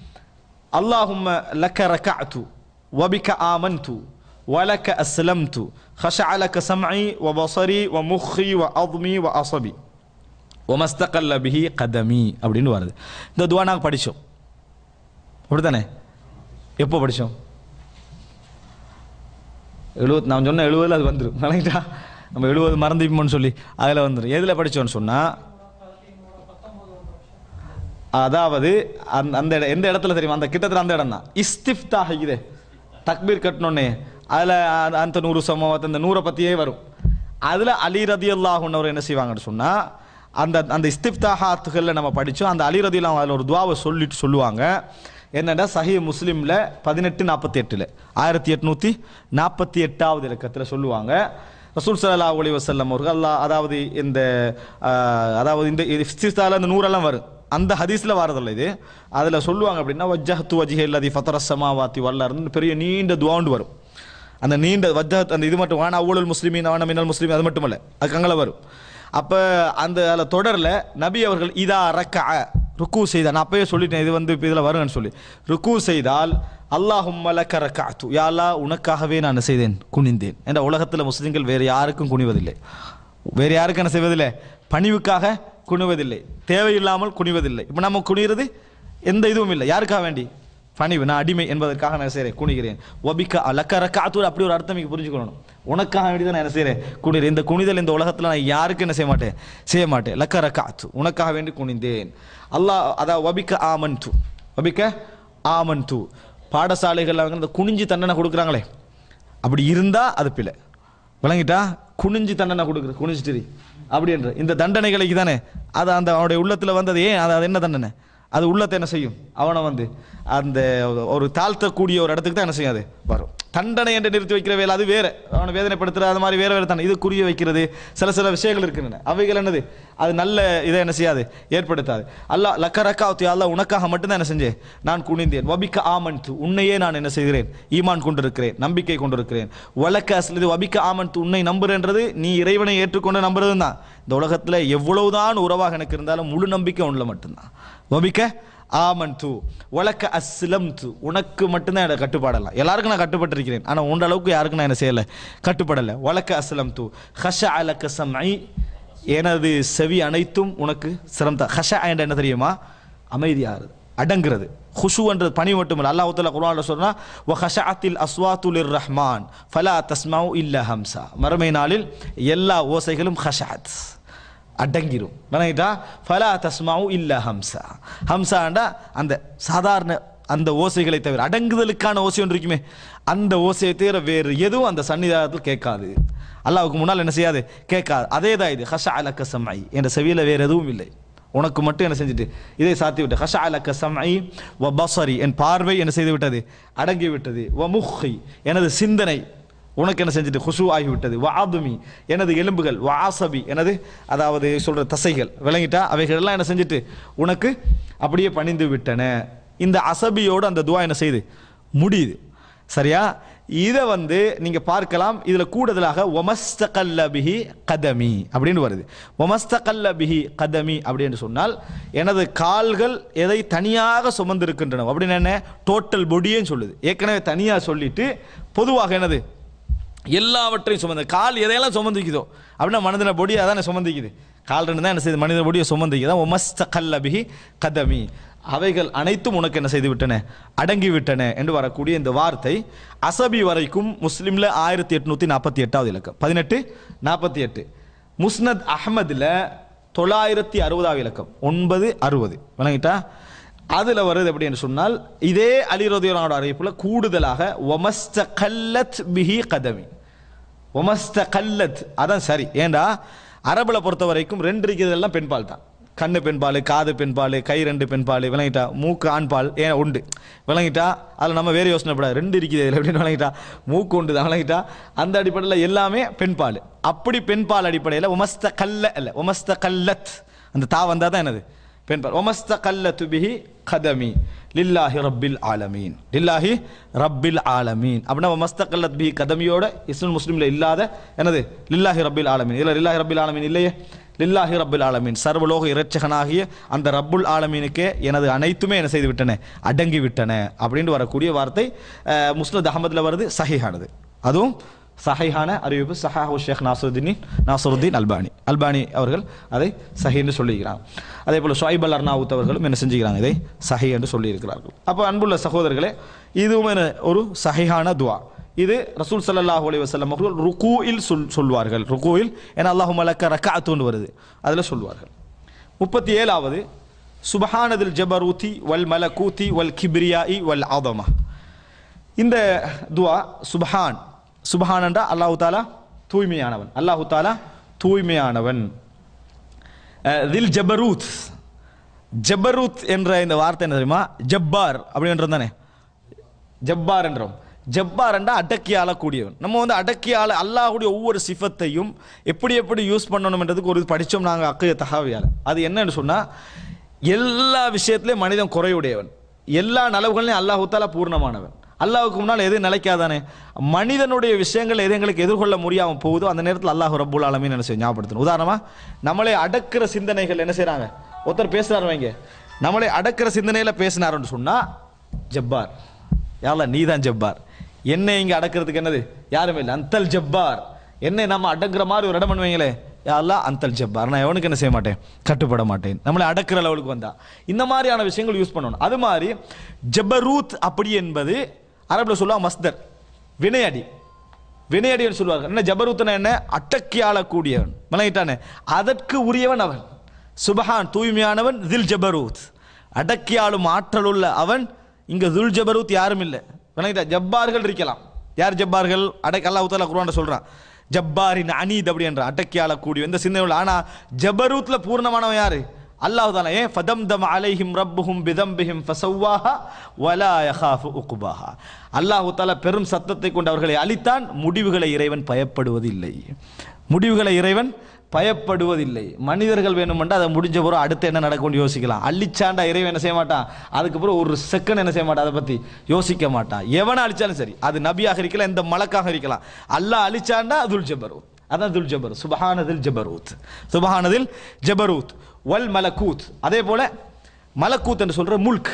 اللهم لك ركعت وبك آمنت ولك أسلمت خشع لك سمعي وبصري ومخي وعظمي وعصبي وما استقل به قدمي அப்படின்னு வருது இந்த துவா நாங்கள் படித்தோம் அப்படித்தானே எப்போ படித்தோம் எழுபது நான் சொன்ன எழுபதுல அது வந்துடும் நினைக்கிட்டா நம்ம எழுபது மறந்துப்போம்னு சொல்லி அதில் வந்துடும் எதில் படித்தோன்னு சொன்னால் அதாவது அந்த அந்த இட- எந்த இடத்துல தெரியுமா அந்த கிட்டத்தட்ட அந்த இடம் தான் இஸ்திஃப்தா இது தக்பீர் கட்டணுன்னே அதில் அந்த நூறு சமவத் அந்த நூறை பற்றியே வரும் அதில் அலி ரதி அல்லாஹுன்னவர் என்ன செய்வாங்கன்னு சொன்னால் அந்த அந்த இஸ்திப்தாஹாத்துகளில் நம்ம படித்தோம் அந்த அலி ரதிலாம் அதில் ஒரு துவாவை சொல்லிட்டு சொல்லுவாங்க என்னடா சஹி முஸ்லீமில் பதினெட்டு நாற்பத்தி எட்டில் ஆயிரத்தி எட்நூற்றி நாற்பத்தி எட்டாவது இலக்கத்தில் சொல்லுவாங்க ரசூல் சல்லா அலி வசல்லம் அவர்கள் அல்லாஹ் அதாவது இந்த ஆஹ், அதாவது இந்த இஸ்திஸ்தால இந்த நூறெல்லாம் வரும் அந்த ஹதீஸில் வரதில்ல இது அதில் சொல்லுவாங்க அப்படின்னா வஜ்ஜஹத்து வஜிஹே அல்லதி ஃபத்தரசமாவாத்தி வல்லாருன்னு பெரிய நீண்ட துவாண்டு வரும் அந்த நீண்ட வஜ்ஜஹத் அந்த இது மட்டும் வான அவ்வளவு முஸ்லிமின் வான மின்னல் முஸ்லிம் அது மட்டுமல்ல அது அங்கே வரும் அப்போ அந்த அதில் தொடரில் நபி அவர்கள் இதா ரக்க ருக்கு செய்தால் நான் அப்பயே சொல்லிட்டேன் இது வந்து இப்போ இதில் வருங்கன்னு சொல்லி ருக்கு செய்தால் அல்லாஹும் மலக்க ரக்காத்து யாலா உனக்காகவே நான் என்ன செய்தேன் குனிந்தேன் என்ற உலகத்தில் முஸ்லிம்கள் வேறு யாருக்கும் குனிவதில்லை வேறு யாருக்கும் என்ன செய்வதில்லை பணிவுக்காக குனிவதில்லை தேவையில்லாமல் குனிவதில்லை இப்போ நம்ம குனிகிறது எந்த இதுவும் இல்லை யாருக்காக வேண்டி பணிவு நான் அடிமை என்பதற்காக நான் செய்கிறேன் குனிகிறேன் ஒபிக்கா லக்க ரக்காத்தூர் அப்படி ஒரு அர்த்தம் இங்கே புரிஞ்சுக்கணும் உனக்காக வேண்டி தான் நான் என்ன செய்கிறேன் குனிறேன் இந்த குனிதல் இந்த உலகத்தில் நான் யாருக்கும் என்ன செய்ய மாட்டேன் செய்ய மாட்டேன் லக்க ரக்காத்து உனக்காக வேண்டி குனிந்தேன் அல்லாஹ் அதான் ஒபிக்க ஆமன் து ஒபிக்க ஆமன் து பாடசாலைகளில் அவங்க இந்த குனிஞ்சு தண்டனை கொடுக்குறாங்களே அப்படி இருந்தால் அது பிழை விளங்கிட்டா குனிஞ்சு தண்டனை கொடுக்குறது குனிஞ்சிட்டு அப்படின்ற இந்த தண்டனைகளுக்கு தானே அது அந்த அவனுடைய உள்ளத்தில் வந்தது ஏன் அது அது என்ன தண்டனை அது உள்ளத்தை என்ன செய்யும் அவனை வந்து அந்த ஒரு தாழ்த்தக்கூடிய ஒரு இடத்துக்கு தான் என்ன செய்யும் அது வரும் தண்டனை என்று நிறுத்தி வைக்கிற வேலை அது வேற அவனை வேதனைப்படுத்துற அது மாதிரி வேற வேற தண்டனை இது குறிய வைக்கிறது சில சில விஷயங்கள் இருக்கின்றன அவைகள் என்னது அது நல்ல இதை என்ன செய்யாது ஏற்படுத்தாது அல்லாஹ் லக்க ரக்காவத்தி அல்லாஹ் உனக்காக மட்டும்தான் என்ன செஞ்சேன் நான் குனிந்தேன் வபிக்க ஆமன்து உன்னையே நான் என்ன செய்கிறேன் ஈமான் கொண்டிருக்கிறேன் நம்பிக்கை கொண்டிருக்கிறேன் வழக்க அசல் இது வபிக்க ஆமன்து உன்னை நம்புறேன்றது நீ இறைவனை ஏற்றுக்கொண்டு நம்புறது தான் இந்த உலகத்தில் எவ்வளவுதான் உறவாக எனக்கு இருந்தாலும் முழு நம்பிக்கை உள்ள மட்டும்தான் வபிக்க ஆமன் தூ உலக்க அஸ்லம் து உனக்கு மட்டும்தான் எனக்கு கட்டுப்பாடலாம் எல்லாருக்கும் நான் கட்டுப்பட்டிருக்கிறேன் ஆனால் உண்ட அளவுக்கு யாருக்கும் நான் என்ன செய்யலை கட்டுப்படலை உலக்க அஸ்லம் து ஹஷ அலக்க சம்ஐ எனது செவி அனைத்தும் உனக்கு சிரமத்த ஹஷ என்ற என்ன தெரியுமா அமைதியாகிறது அடங்குறது ஹுஷுன்றது பணி மட்டும் இல்லை அல்லாஹ் தஆலா குர்ஆன்ல சொல்றா வ ஹஷஅத்தில் அஸ்வாத்து லிர்ரஹ்மான் ஃபலா தஸ்மஉ இல்லா ஹம்சா மறுமை நாளில் எல்லா ஓசைகளும் ஹஷஅத் அடங்கிரும் விளங்கிட்டா ஃபலா தஸ்மாவு இல்ல ஹம்சா ஹம்சாண்டா அந்த சாதாரண அந்த ஓசைகளை தவிர அடங்குதலுக்கான ஓசை ஒன்று இருக்குமே அந்த ஓசையை தவிர வேறு எதுவும் அந்த சன்னிதானத்தில் கேட்காது அல்லாவுக்கு முன்னால் என்ன செய்யாது கேட்காது அதே தான் இது ஹஷ அலக்க சம்ஐ என்ற செவியில் வேறு எதுவும் இல்லை உனக்கு மட்டும் என்ன செஞ்சுட்டு இதை சாத்தி விட்டு ஹஷ அலக்க சம்ஐ வ பசரி என் பார்வை என்ன செய்து விட்டது அடங்கி விட்டது வ முஹி எனது சிந்தனை உனக்கு என்ன செஞ்சுட்டு ஹுசு ஆகிவிட்டது வாதுமி எனது எலும்புகள் வாசபி எனது அதாவது சொல்ற தசைகள் விளங்கிட்டா அவைகள் எல்லாம் என்ன செஞ்சுட்டு உனக்கு அப்படியே பணிந்து விட்டன இந்த அசபியோடு அந்த துவா என்ன செய்யுது முடியுது சரியா இதை வந்து நீங்க பார்க்கலாம் இதுல கூடுதலாக ஒமஸ்தகல்ல பிஹி கதமி அப்படின்னு வருது ஒமஸ்தகல்ல பிஹி கதமி அப்படின்னு சொன்னால் எனது கால்கள் எதை தனியாக சுமந்திருக்கின்றன அப்படின்னு என்ன டோட்டல் பொடியேன்னு சொல்லுது ஏற்கனவே தனியாக சொல்லிட்டு பொதுவாக என்னது எல்லாவற்றையும் சுமந்து கால் எதையெல்லாம் சுமந்திக்குதோ அப்படின்னா மனிதன பொடி அதானே சுமந்திக்குது கால் ரெண்டு தான் என்ன செய்யுது மனித பொடியை சுமந்திக்குது ஒமஸ்த கல்லபிஹி கதமி அவைகள் அனைத்தும் உனக்கு என்ன செய்து விட்டன அடங்கி விட்டன என்று வரக்கூடிய இந்த வார்த்தை அசபி வரைக்கும் முஸ்லிம்ல ஆயிரத்தி எட்நூத்தி நாற்பத்தி எட்டாவது இலக்கம் பதினெட்டு நாற்பத்தி எட்டு முஸ்னத் அஹ்மதுல தொள்ளாயிரத்தி அறுபதாவது இலக்கம் ஒன்பது அறுபது விளங்கிட்டா அதுல வருது அப்படின்னு சொன்னால் இதே அலிரதியோட அறிவிப்புல கூடுதலாக ஒமஸ்த கல்லத் பிஹி கதமி ஒமஸ்த கல்லத் அதான் சரி ஏண்டா அரபுல பொறுத்த வரைக்கும் ரெண்டு இருக்கிறதெல்லாம் பெண்பால் தான் கண்ணு பெண்பால் காது பெண்பால் கை ரெண்டு பெண்பால் விளங்கிட்டா மூக்கு ஆண்பால் ஏன் உண்டு விளங்கிட்டா அதில் நம்ம வேறு யோசனைப்படாது ரெண்டு இருக்குது இதில் எப்படின்னு விளங்கிட்டா மூக்கு உண்டு தான் விளங்கிட்டா அந்த அடிப்படையில் எல்லாமே பெண்பால் அப்படி பெண்பால் அடிப்படையில் ஒமஸ்த கல்ல அல்ல ஒமஸ்த கல்லத் அந்த தா வந்தால் தான் என்னது பெண்பால் ஒமஸ்த கல்லத்து பிஹி கதமி லில்லாஹி ரப்பில் ஆலமீன் லில்லாஹி ரப்பில் ஆலமீன் அப்படின்னா ஒமஸ்த கல்லத் பிஹி கதமியோட இஸ்லாம் முஸ்லீமில் இல்லாத என்னது லில்லாஹி ரப்பில் ஆலமீன் இதில் லில்லாஹி ரப்பில் ஆலமீன் இல்லையே லில்லாஹி ரப்பில் ஆலமீன் சர்வலோக இறைச்சகனாகிய அந்த ரப்புல் ஆலமீனுக்கே எனது அனைத்துமே என்ன செய்து விட்டன அடங்கி விட்டன அப்படின்னு வரக்கூடிய வார்த்தை அஹ், முஸ்னத் அகமதுல வருது சஹிஹானது அதுவும் சஹைஹான அறிவிப்பு சஹாஹு ஷேக் நாசருதீன் நாசருத்தீன் அல்பானி அல்பானி அவர்கள் அதை சஹி என்று சொல்லியிருக்கிறாங்க அதே போல் ஷாயிப் அல் அர்னாவுத் அவர்களும் என்ன செஞ்சுக்கிறாங்க இதை சஹி என்று சொல்லியிருக்கிறார்கள் அப்போ அன்புள்ள சகோதரர்களே இதுவும் என்ன ஒரு சஹிஹான துவா இது ரசூல் ஸல்லல்லாஹு அலைஹி வஸல்லம் அவர்கள் ருகூயில் சொல் சொல்வார்கள் ருகூயில் ஏன்னா அல்லாஹு மலக்க ரக்காத்துன்னு வருது அதில் சொல்வார்கள் முப்பத்தி ஏழாவது சுபஹானதில் ஜபரூத்தி வல் மலகூத்தி வல் கிப்ரியாஇ வல் ஆதமா இந்த துவா சுபஹான் சுபஹான் என்றா அல்லாஹு தாலா தூய்மையானவன் அல்லாஹு தாலா தூய்மையானவன் அஹ், தில் ஜபரூத் ஜபரூத் என்ற இந்த வார்த்தை என்ன தெரியுமா ஜப்பார் அப்படின்றது தானே ஜப்பார் என்றோம் ஜப்பார் என்றா அடக்கி ஆளக்கூடியவன் நம்ம வந்து அடக்கி ஆள அல்லாஹ்வுடைய ஒவ்வொரு சிஃபத்தையும் எப்படி எப்படி யூஸ் பண்ணணும்ன்றதுக்கு ஒரு இது படித்தோம் நாங்கள் அக்கைய தகாவியால் அது என்னன்னு சொன்னால் எல்லா விஷயத்திலையும் மனிதன் குறையுடையவன் எல்லா நலவுகளையும் அல்லாஹு தாலா பூர்ணமானவன் அல்லாஹ்வுக்கு முன்னால் எது நிலைக்காதானே மனிதனுடைய விஷயங்கள் எது எங்களுக்கு எதிர்கொள்ள முடியாமல் போகுதோ அந்த நேரத்தில் அல்லாஹ் ரப்புல் ஆலமீன் என்ன செய்ய ஞாபகப்படுத்தணும் உதாரணமாக நம்மளை அடக்கிற சிந்தனைகள் என்ன செய்கிறாங்க ஒருத்தர் பேசுகிறாரு வைங்க நம்மளை அடக்கிற சிந்தனையில் பேசினாருன்னு சொன்னால் ஜப்பார் யாரில் நீ தான் ஜப்பார் என்னை இங்கே அடக்கிறதுக்கு என்னது யாருமே இல்லை அந்தல் ஜப்பார் என்னை நம்ம அடக்குற மாதிரி ஒரு இடம் பண்ணுவீங்களே யாரெல்லாம் அந்தல் ஜப்பார் நான் எவனுக்கு என்ன செய்ய மாட்டேன் கட்டுப்பட மாட்டேன் நம்மளை அடக்கிற லெவலுக்கு வந்தா இந்த மாதிரியான விஷயங்கள் யூஸ் பண்ணணும் அது மாதிரி ஜபரூத் அப்படி என்பது அரபில் சொல்லுவாங்க மஸ்தர் வினையடி வினையடின்னு சொல்லுவார்கள் என்ன ஜபரூத்தன என்ன அட்டக்கி ஆளக்கூடியவன் விளங்கிட்டானே அதற்கு உரியவன் அவன் சுபஹான் தூய்மையானவன் தில் ஜபரூத் அடக்கி ஆளும் ஆற்றல் உள்ள அவன் இங்க துல் ஜபரூத் யாரும் இல்லை விளங்கிட்டா ஜப்பார்கள் இருக்கலாம் யார் ஜப்பார்கள் அடக் அல்லாஹ் தாலா குர்ஆன்ல சொல்றான் ஜப்பாரின் அனீத் அப்படி என்ற அடக்கி ஆளக்கூடிய இந்த சின்ன உள்ள ஆனா ஜபரூத்ல பூர்ணமானவன் யாரு அல்லாஹ் தாலா ஏன் ஃபதம்தம் அலைஹிம் ரப்புஹும் பிதம்பிஹிம் ஃபசவ்வாஹா வலா யகாஃபு உக்குபாஹா அல்லாஹ் தாலா பெரும் சத்தத்தை கொண்டு அவர்களை அழித்தான் முடிவுகளை இறைவன் பயப்படுவதில்லை முடிவுகளை இறைவன் பயப்படுவதில்லை மனிதர்கள் வேணுமெண்டா அதை முடிஞ்ச பிறகு அடுத்து என்ன நடக்கும்னு யோசிக்கலாம் அள்ளிச்சாண்டா இறைவன் என்ன செய்ய மாட்டான் அதுக்கப்புறம் ஒரு செகண்ட் என்ன செய்ய மாட்டான் அதை பற்றி யோசிக்க மாட்டான் எவனை அழிச்சாலும் சரி அது நபியாக இருக்கலாம் எந்த மலக்காக இருக்கலாம் அல்லாஹ் அழிச்சாண்டா துல் ஜபரூத் அதான் துல் ஜபர் சுபஹானதில் ஜபரூத் சுபஹானதில் ஜபரூத் வல் மலக்கூத் அதே போல மலக்கூத் என்று சொல்ற முல்க்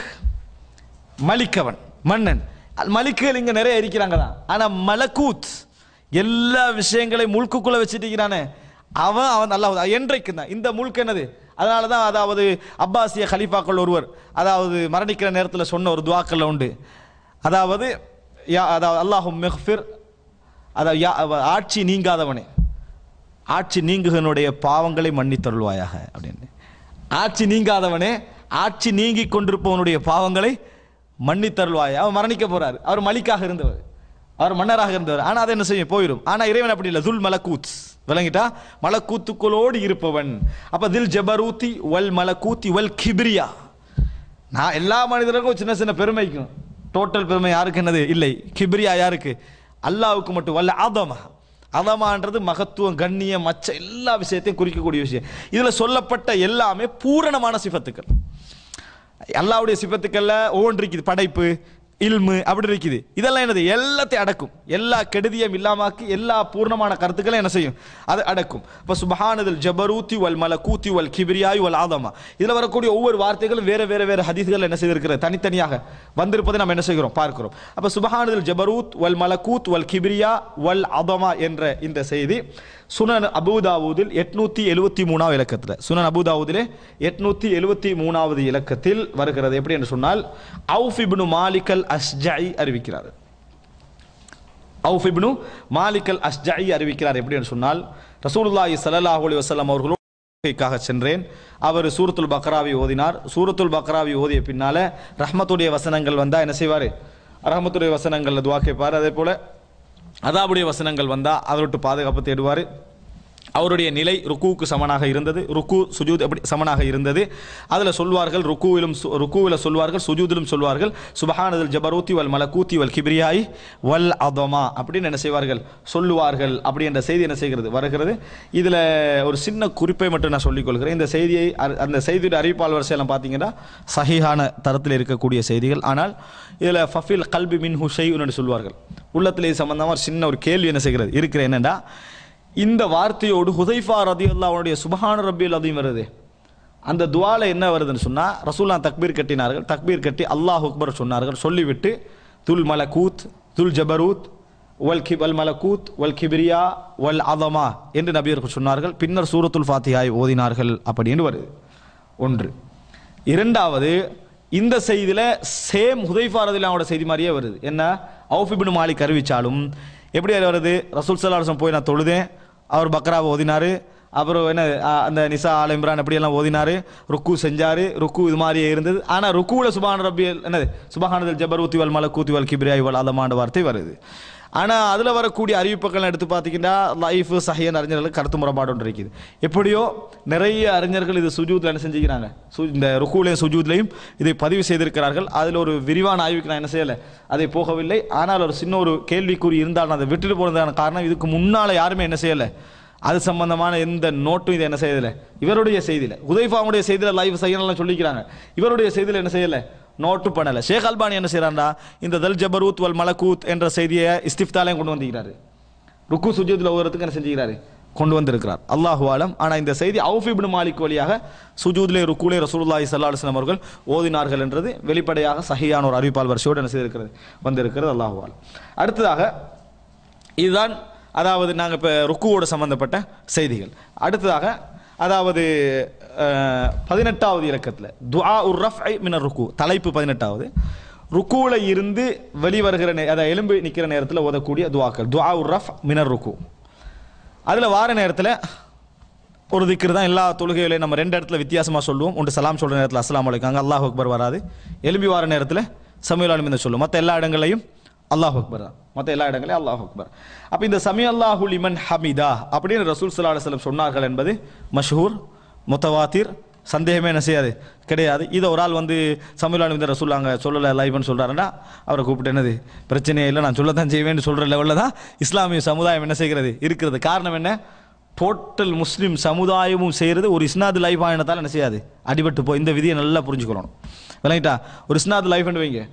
மலிக்கவன் மன்னன் அல் மலிக்குகள் இங்க நிறைய இருக்கிறாங்க தான் ஆனா மலக்கூத் எல்லா விஷயங்களையும் முழுக்குக்குள்ள வச்சுட்டு இருக்கிறானே அவன் அவன் நல்லா என்றைக்கு தான் இந்த முழுக்கு என்னது அதனால தான் அதாவது அப்பாசிய கலீஃபாக்கள் ஒருவர் அதாவது மரணிக்கிற நேரத்தில் சொன்ன ஒரு துவாக்கல்ல உண்டு அதாவது யா அதாவது அல்லாஹும் மெஹ்ஃபிர் அதாவது யா அவ- ஆட்சி நீங்காதவனே ஆட்சி நீங்குகனுடைய பாவங்களை மன்னித்தருள்வாயாக அப்படின்னு ஆட்சி நீங்காதவனே ஆட்சி நீங்கி கொண்டிருப்பவனுடைய பாவங்களை மன்னித்தருள்வாய் அவன் மரணிக்க போறார் அவர் மலிக்காக இருந்தவர் அவர் மன்னராக இருந்தவர் ஆனா அதை என்ன செய்யும் போயிடும் ஆனா இறைவன் அப்படி இல்லை துல் மலக்கூத் விளங்கிட்டா மலக்கூத்துக்களோடு இருப்பவன் அப்ப தில் ஜபரூத்தி வல் மலக்கூத்தி வல் கிபிரியா நான் எல்லா மனிதருக்கும் சின்ன சின்ன பெருமைக்கும் டோட்டல் பெருமை யாருக்கு என்னது இல்லை கிபிரியா யாருக்கு அல்லாவுக்கு மட்டும் வல்ல ஆதமா அதமான்றது மகத்துவம் கண்ணியம் மச்ச எல்லா விஷயத்தையும் குறிக்கக்கூடிய விஷயம் இதுல சொல்லப்பட்ட எல்லாமே பூரணமான சிஃபத்துக்கள் அல்லாவுடைய சிபத்துக்கள்ல ஒவ்வொன்று இருக்குது படைப்பு இல்மு அப்படி இருக்குது இதெல்லாம் என்னது எல்லாத்தையும் அடக்கும் எல்லா கெடுதியும் இல்லாமாக்கி எல்லா பூர்ணமான கருத்துக்களையும் என்ன செய்யும் அது அடக்கும் இப்போ சுபஹானதில் ஜபரூத்தி வல் மலக்கூத்தி வல் கிபிரியாய் வல் ஆதமா இதில் வரக்கூடிய ஒவ்வொரு வார்த்தைகளும் வேற வேற வேற ஹதீஸ்கள் என்ன செய்திருக்கிறது தனித்தனியாக வந்திருப்பதை நம்ம என்ன செய்கிறோம் பார்க்கிறோம் அப்போ சுபஹானதில் ஜபரூத் வல் மலக்கூத் வல் கிபிரியா வல் அதமா என்ற இந்த செய்தி சுனன் அபுதாவூதில் எட்நூத்தி எழுபத்தி மூணாவது இலக்கத்தில் சுனன் அபுதாவூதிலே எட்நூத்தி எழுபத்தி மூணாவது இலக்கத்தில் வருகிறது எப்படி என்று சொன்னால் அவுஃப் இப்னு மாலிகல் அஸ்ஜாய் அறிவிக்கிறார் அவுஃப் இப்னு மாலிகல் அஸ்ஜாய் அறிவிக்கிறார் எப்படி என்று சொன்னால் ரசூலுல்லாஹி ஸல்லல்லாஹு அலைஹி வஸல்லம் அவர்களோடு தொழுகைக்காக சென்றேன் அவர் சூரத்துல் பக்ராவை ஓதினார் சூரத்துல் பக்ராவை ஓதிய பின்னால ரஹ்மத்துடைய வசனங்கள் வந்தா என்ன செய்வார் ரஹ்மத்துடைய வசனங்கள்ல துவா கேட்பார் அதே போல அதாபுடைய வசனங்கள் வந்தா அதை விட்டு பாதுகாப்பு தேடுவார் அவருடைய நிலை ருக்குவுக்கு சமனாக இருந்தது ருக்கு சுஜூத் எப்படி சமனாக இருந்தது அதில் சொல்வார்கள் ருக்குவிலும் சு- ருக்குவில் சொல்வார்கள் சுஜூதிலும் சொல்வார்கள் சுபஹானதில் ஜபரூத்தி வல் மலக்கூத்தி வல் கிப்ரியாய் வல் அதமா அப்படின்னு என்ன செய்வார்கள் சொல்லுவார்கள் அப்படி என்ற செய்தி என்ன செய்கிறது வருகிறது இதில் ஒரு சின்ன குறிப்பை மட்டும் நான் சொல்லிக்கொள்கிறேன் இந்த செய்தியை அ- அந்த செய்தியோட அறிவிப்பாளர் வரிசையெல்லாம் பார்த்தீங்கன்னா சஹீஹான தரத்தில் இருக்கக்கூடிய செய்திகள் ஆனால் இதில் ஃபஃபில் கல்பி மின் ஹுஷைன்னு சொல்வார்கள் உள்ளத்திலே சம்பந்தமாக ஒரு சின்ன ஒரு கேள்வி என்ன செய்கிறது இருக்கிற என்னன்னா இந்த வார்த்தையோடு ஹுதைஃபா ரதி அவனுடைய சுபஹான ரபியுல் அதையும் வருது அந்த துவால என்ன வருதுன்னு சொன்னா ரசூல்லா தக்பீர் கட்டினார்கள் தக்பீர் கட்டி அல்லாஹ் அக்பர் சொன்னார்கள் சொல்லிவிட்டு துல் மலக்கூத் துல் ஜபரூத் வல் கி வல் மலக்கூத் வல் கிபிரியா வல் அதமா என்று நபியர்கள் சொன்னார்கள் பின்னர் சூரத்துல் ஃபாத்திஹாய் ஓதினார்கள் அப்படின்னு வருது ஒன்று இரண்டாவது இந்த செய்தியில சேம் ஹுதைஃபா ரதிலாவோட செய்தி மாதிரியே வருது என்ன அவுஃபிபின் மாலிக் அறிவிச்சாலும் எப்படி அது வருது ரசூல் சல்லாஹம் போய் நான் தொழுதேன் அவர் பக்ராவை ஓதினாரு அப்புறம் என்ன ஆ, அந்த நிசா ஆல் இம்ரான் அப்படியெல்லாம் ஓதினாரு ருக்கு செஞ்சாரு ருக்கு இது மாதிரியே இருந்தது ஆனால் ருக்குவில் சுபான ரப்பி என்னது சுபஹானதல் ஜபரூத்தி வல் மலக்கூத்தி வல் கிப்ரியாய் வல் அதமான வார்த்தை வருது ஆனால் அதில் வரக்கூடிய அறிவிப்புகள் எடுத்து பார்த்தீங்கன்னா லைஃப் சஹியன் அறிஞர்களுக்கு கருத்து முறைப்பாடு ஒன்று இருக்குது எப்படியோ நிறைய அறிஞர்கள் இது சுஜூத்தில் என்ன செஞ்சுக்கிறாங்க சு இந்த ருக்குலையும் சுஜூத்லையும் இதை பதிவு செய்திருக்கிறார்கள் அதில் ஒரு விரிவான ஆய்வுக்கு நான் என்ன செய்யலை அதை போகவில்லை ஆனால் ஒரு சின்ன ஒரு கேள்விக்குறி இருந்தால் நான் அதை விட்டுட்டு போனதான காரணம் இதுக்கு முன்னால் யாருமே என்ன செய்யலை அது சம்பந்தமான எந்த நோட்டும் இதை என்ன செய்யலை இவருடைய செய்தியில் உதய்ஃபாவுடைய செய்தியில் லைவ் செய்யலாம் சொல்லிக்கிறாங்க இவருடைய செய்தியில் என்ன செய்யலை நோட்டு பண்ணலை ஷேக் அல்பானி என்ன செய்கிறாண்டா இந்த தல் ஜபரூத் வல் மலக்கூத் என்ற செய்தியை இஸ்திஃப்தாலையும் கொண்டு வந்திருக்கிறாரு ருக்கு சுஜூத்தில் ஓதுறதுக்கு என்ன செஞ்சுக்கிறாரு கொண்டு வந்திருக்கிறார் அல்லாஹு ஆலம் ஆனால் இந்த செய்தி அவுஃபிபின் மாலிக் வழியாக சுஜூத்லே ருக்குலே ரசூலுல்லாஹி ஸல்லல்லாஹு அலைஹி வஸல்லம் அவர்கள் ஓதினார்கள் என்றது வெளிப்படையாக சஹியான ஒரு அறிவிப்பால் வரிசையோடு என்ன செய்திருக்கிறது வந்திருக்கிறது அல்லாஹு ஆலம் அடுத்ததாக இதுதான் அதாவது நாங்கள் இப்போ ருக்குவோடு சம்பந்தப்பட்ட செய்திகள் அடுத்ததாக அதாவது அஹ், பதினெட்டாவது இலக்கத்தில் துஆ உர் ரஃப் மினர் ருக்கு தலைப்பு பதினெட்டாவது ருக்குவில் இருந்து வெளிவருகிற நே அதை எலும்பு நிற்கிற நேரத்தில் ஓதக்கூடிய துவாக்கள் துஆ உர் ரஃப் மினர் ருக்கு அதில் வார நேரத்தில் ஒரு திக்ரு தான் எல்லா தொழுகைகளையும் நம்ம ரெண்டு இடத்துல வித்தியாசமாக சொல்லுவோம் ஒன்று சலாம் சொல்கிற நேரத்தில் அஸ்ஸலாமு அலைக்கும் அங்கே அல்லாஹ் அக்பர் வராது எலும்பி வார நேரத்தில் சமீலாலும் இந்த சொல்லுவோம் மற்ற எல்லா இடங்களையும் அல்லாஹ் அக்பர் தான் மற்ற எல்லா இடங்களையும் அல்லாஹ் அக்பர் அப்போ இந்த சமி அல்லாஹு லிமன் ஹமிதா அப்படின்னு ரசூல் சல்லா அலுவலம் சொன்னார்கள் என்பது மஷ்ஹூர் முத்தவாத்திர் சந்தேகமே என்ன செய்யாது கிடையாது இதை ஒரு ஆள் வந்து சமீலாலும் இந்த ரசூல் அங்கே சொல்லலை லைவ்னு சொல்கிறாருன்னா அவரை கூப்பிட்டு என்னது பிரச்சனையே இல்லை நான் சொல்லத்தான் செய்வேன்னு சொல்கிற லெவலில் தான் இஸ்லாமிய சமுதாயம் என்ன செய்கிறது இருக்கிறது காரணம் என்ன டோட்டல் முஸ்லீம் சமுதாயமும் செய்கிறது ஒரு இஸ்னாது லைஃப் ஆயினத்தால் என்ன செய்யாது அடிபட்டு போய் இந்த விதியை நல்லா புரிஞ்சுக்கணும் விளங்கிட்டா ஒரு இஸ்னாது லைஃப் வைங்க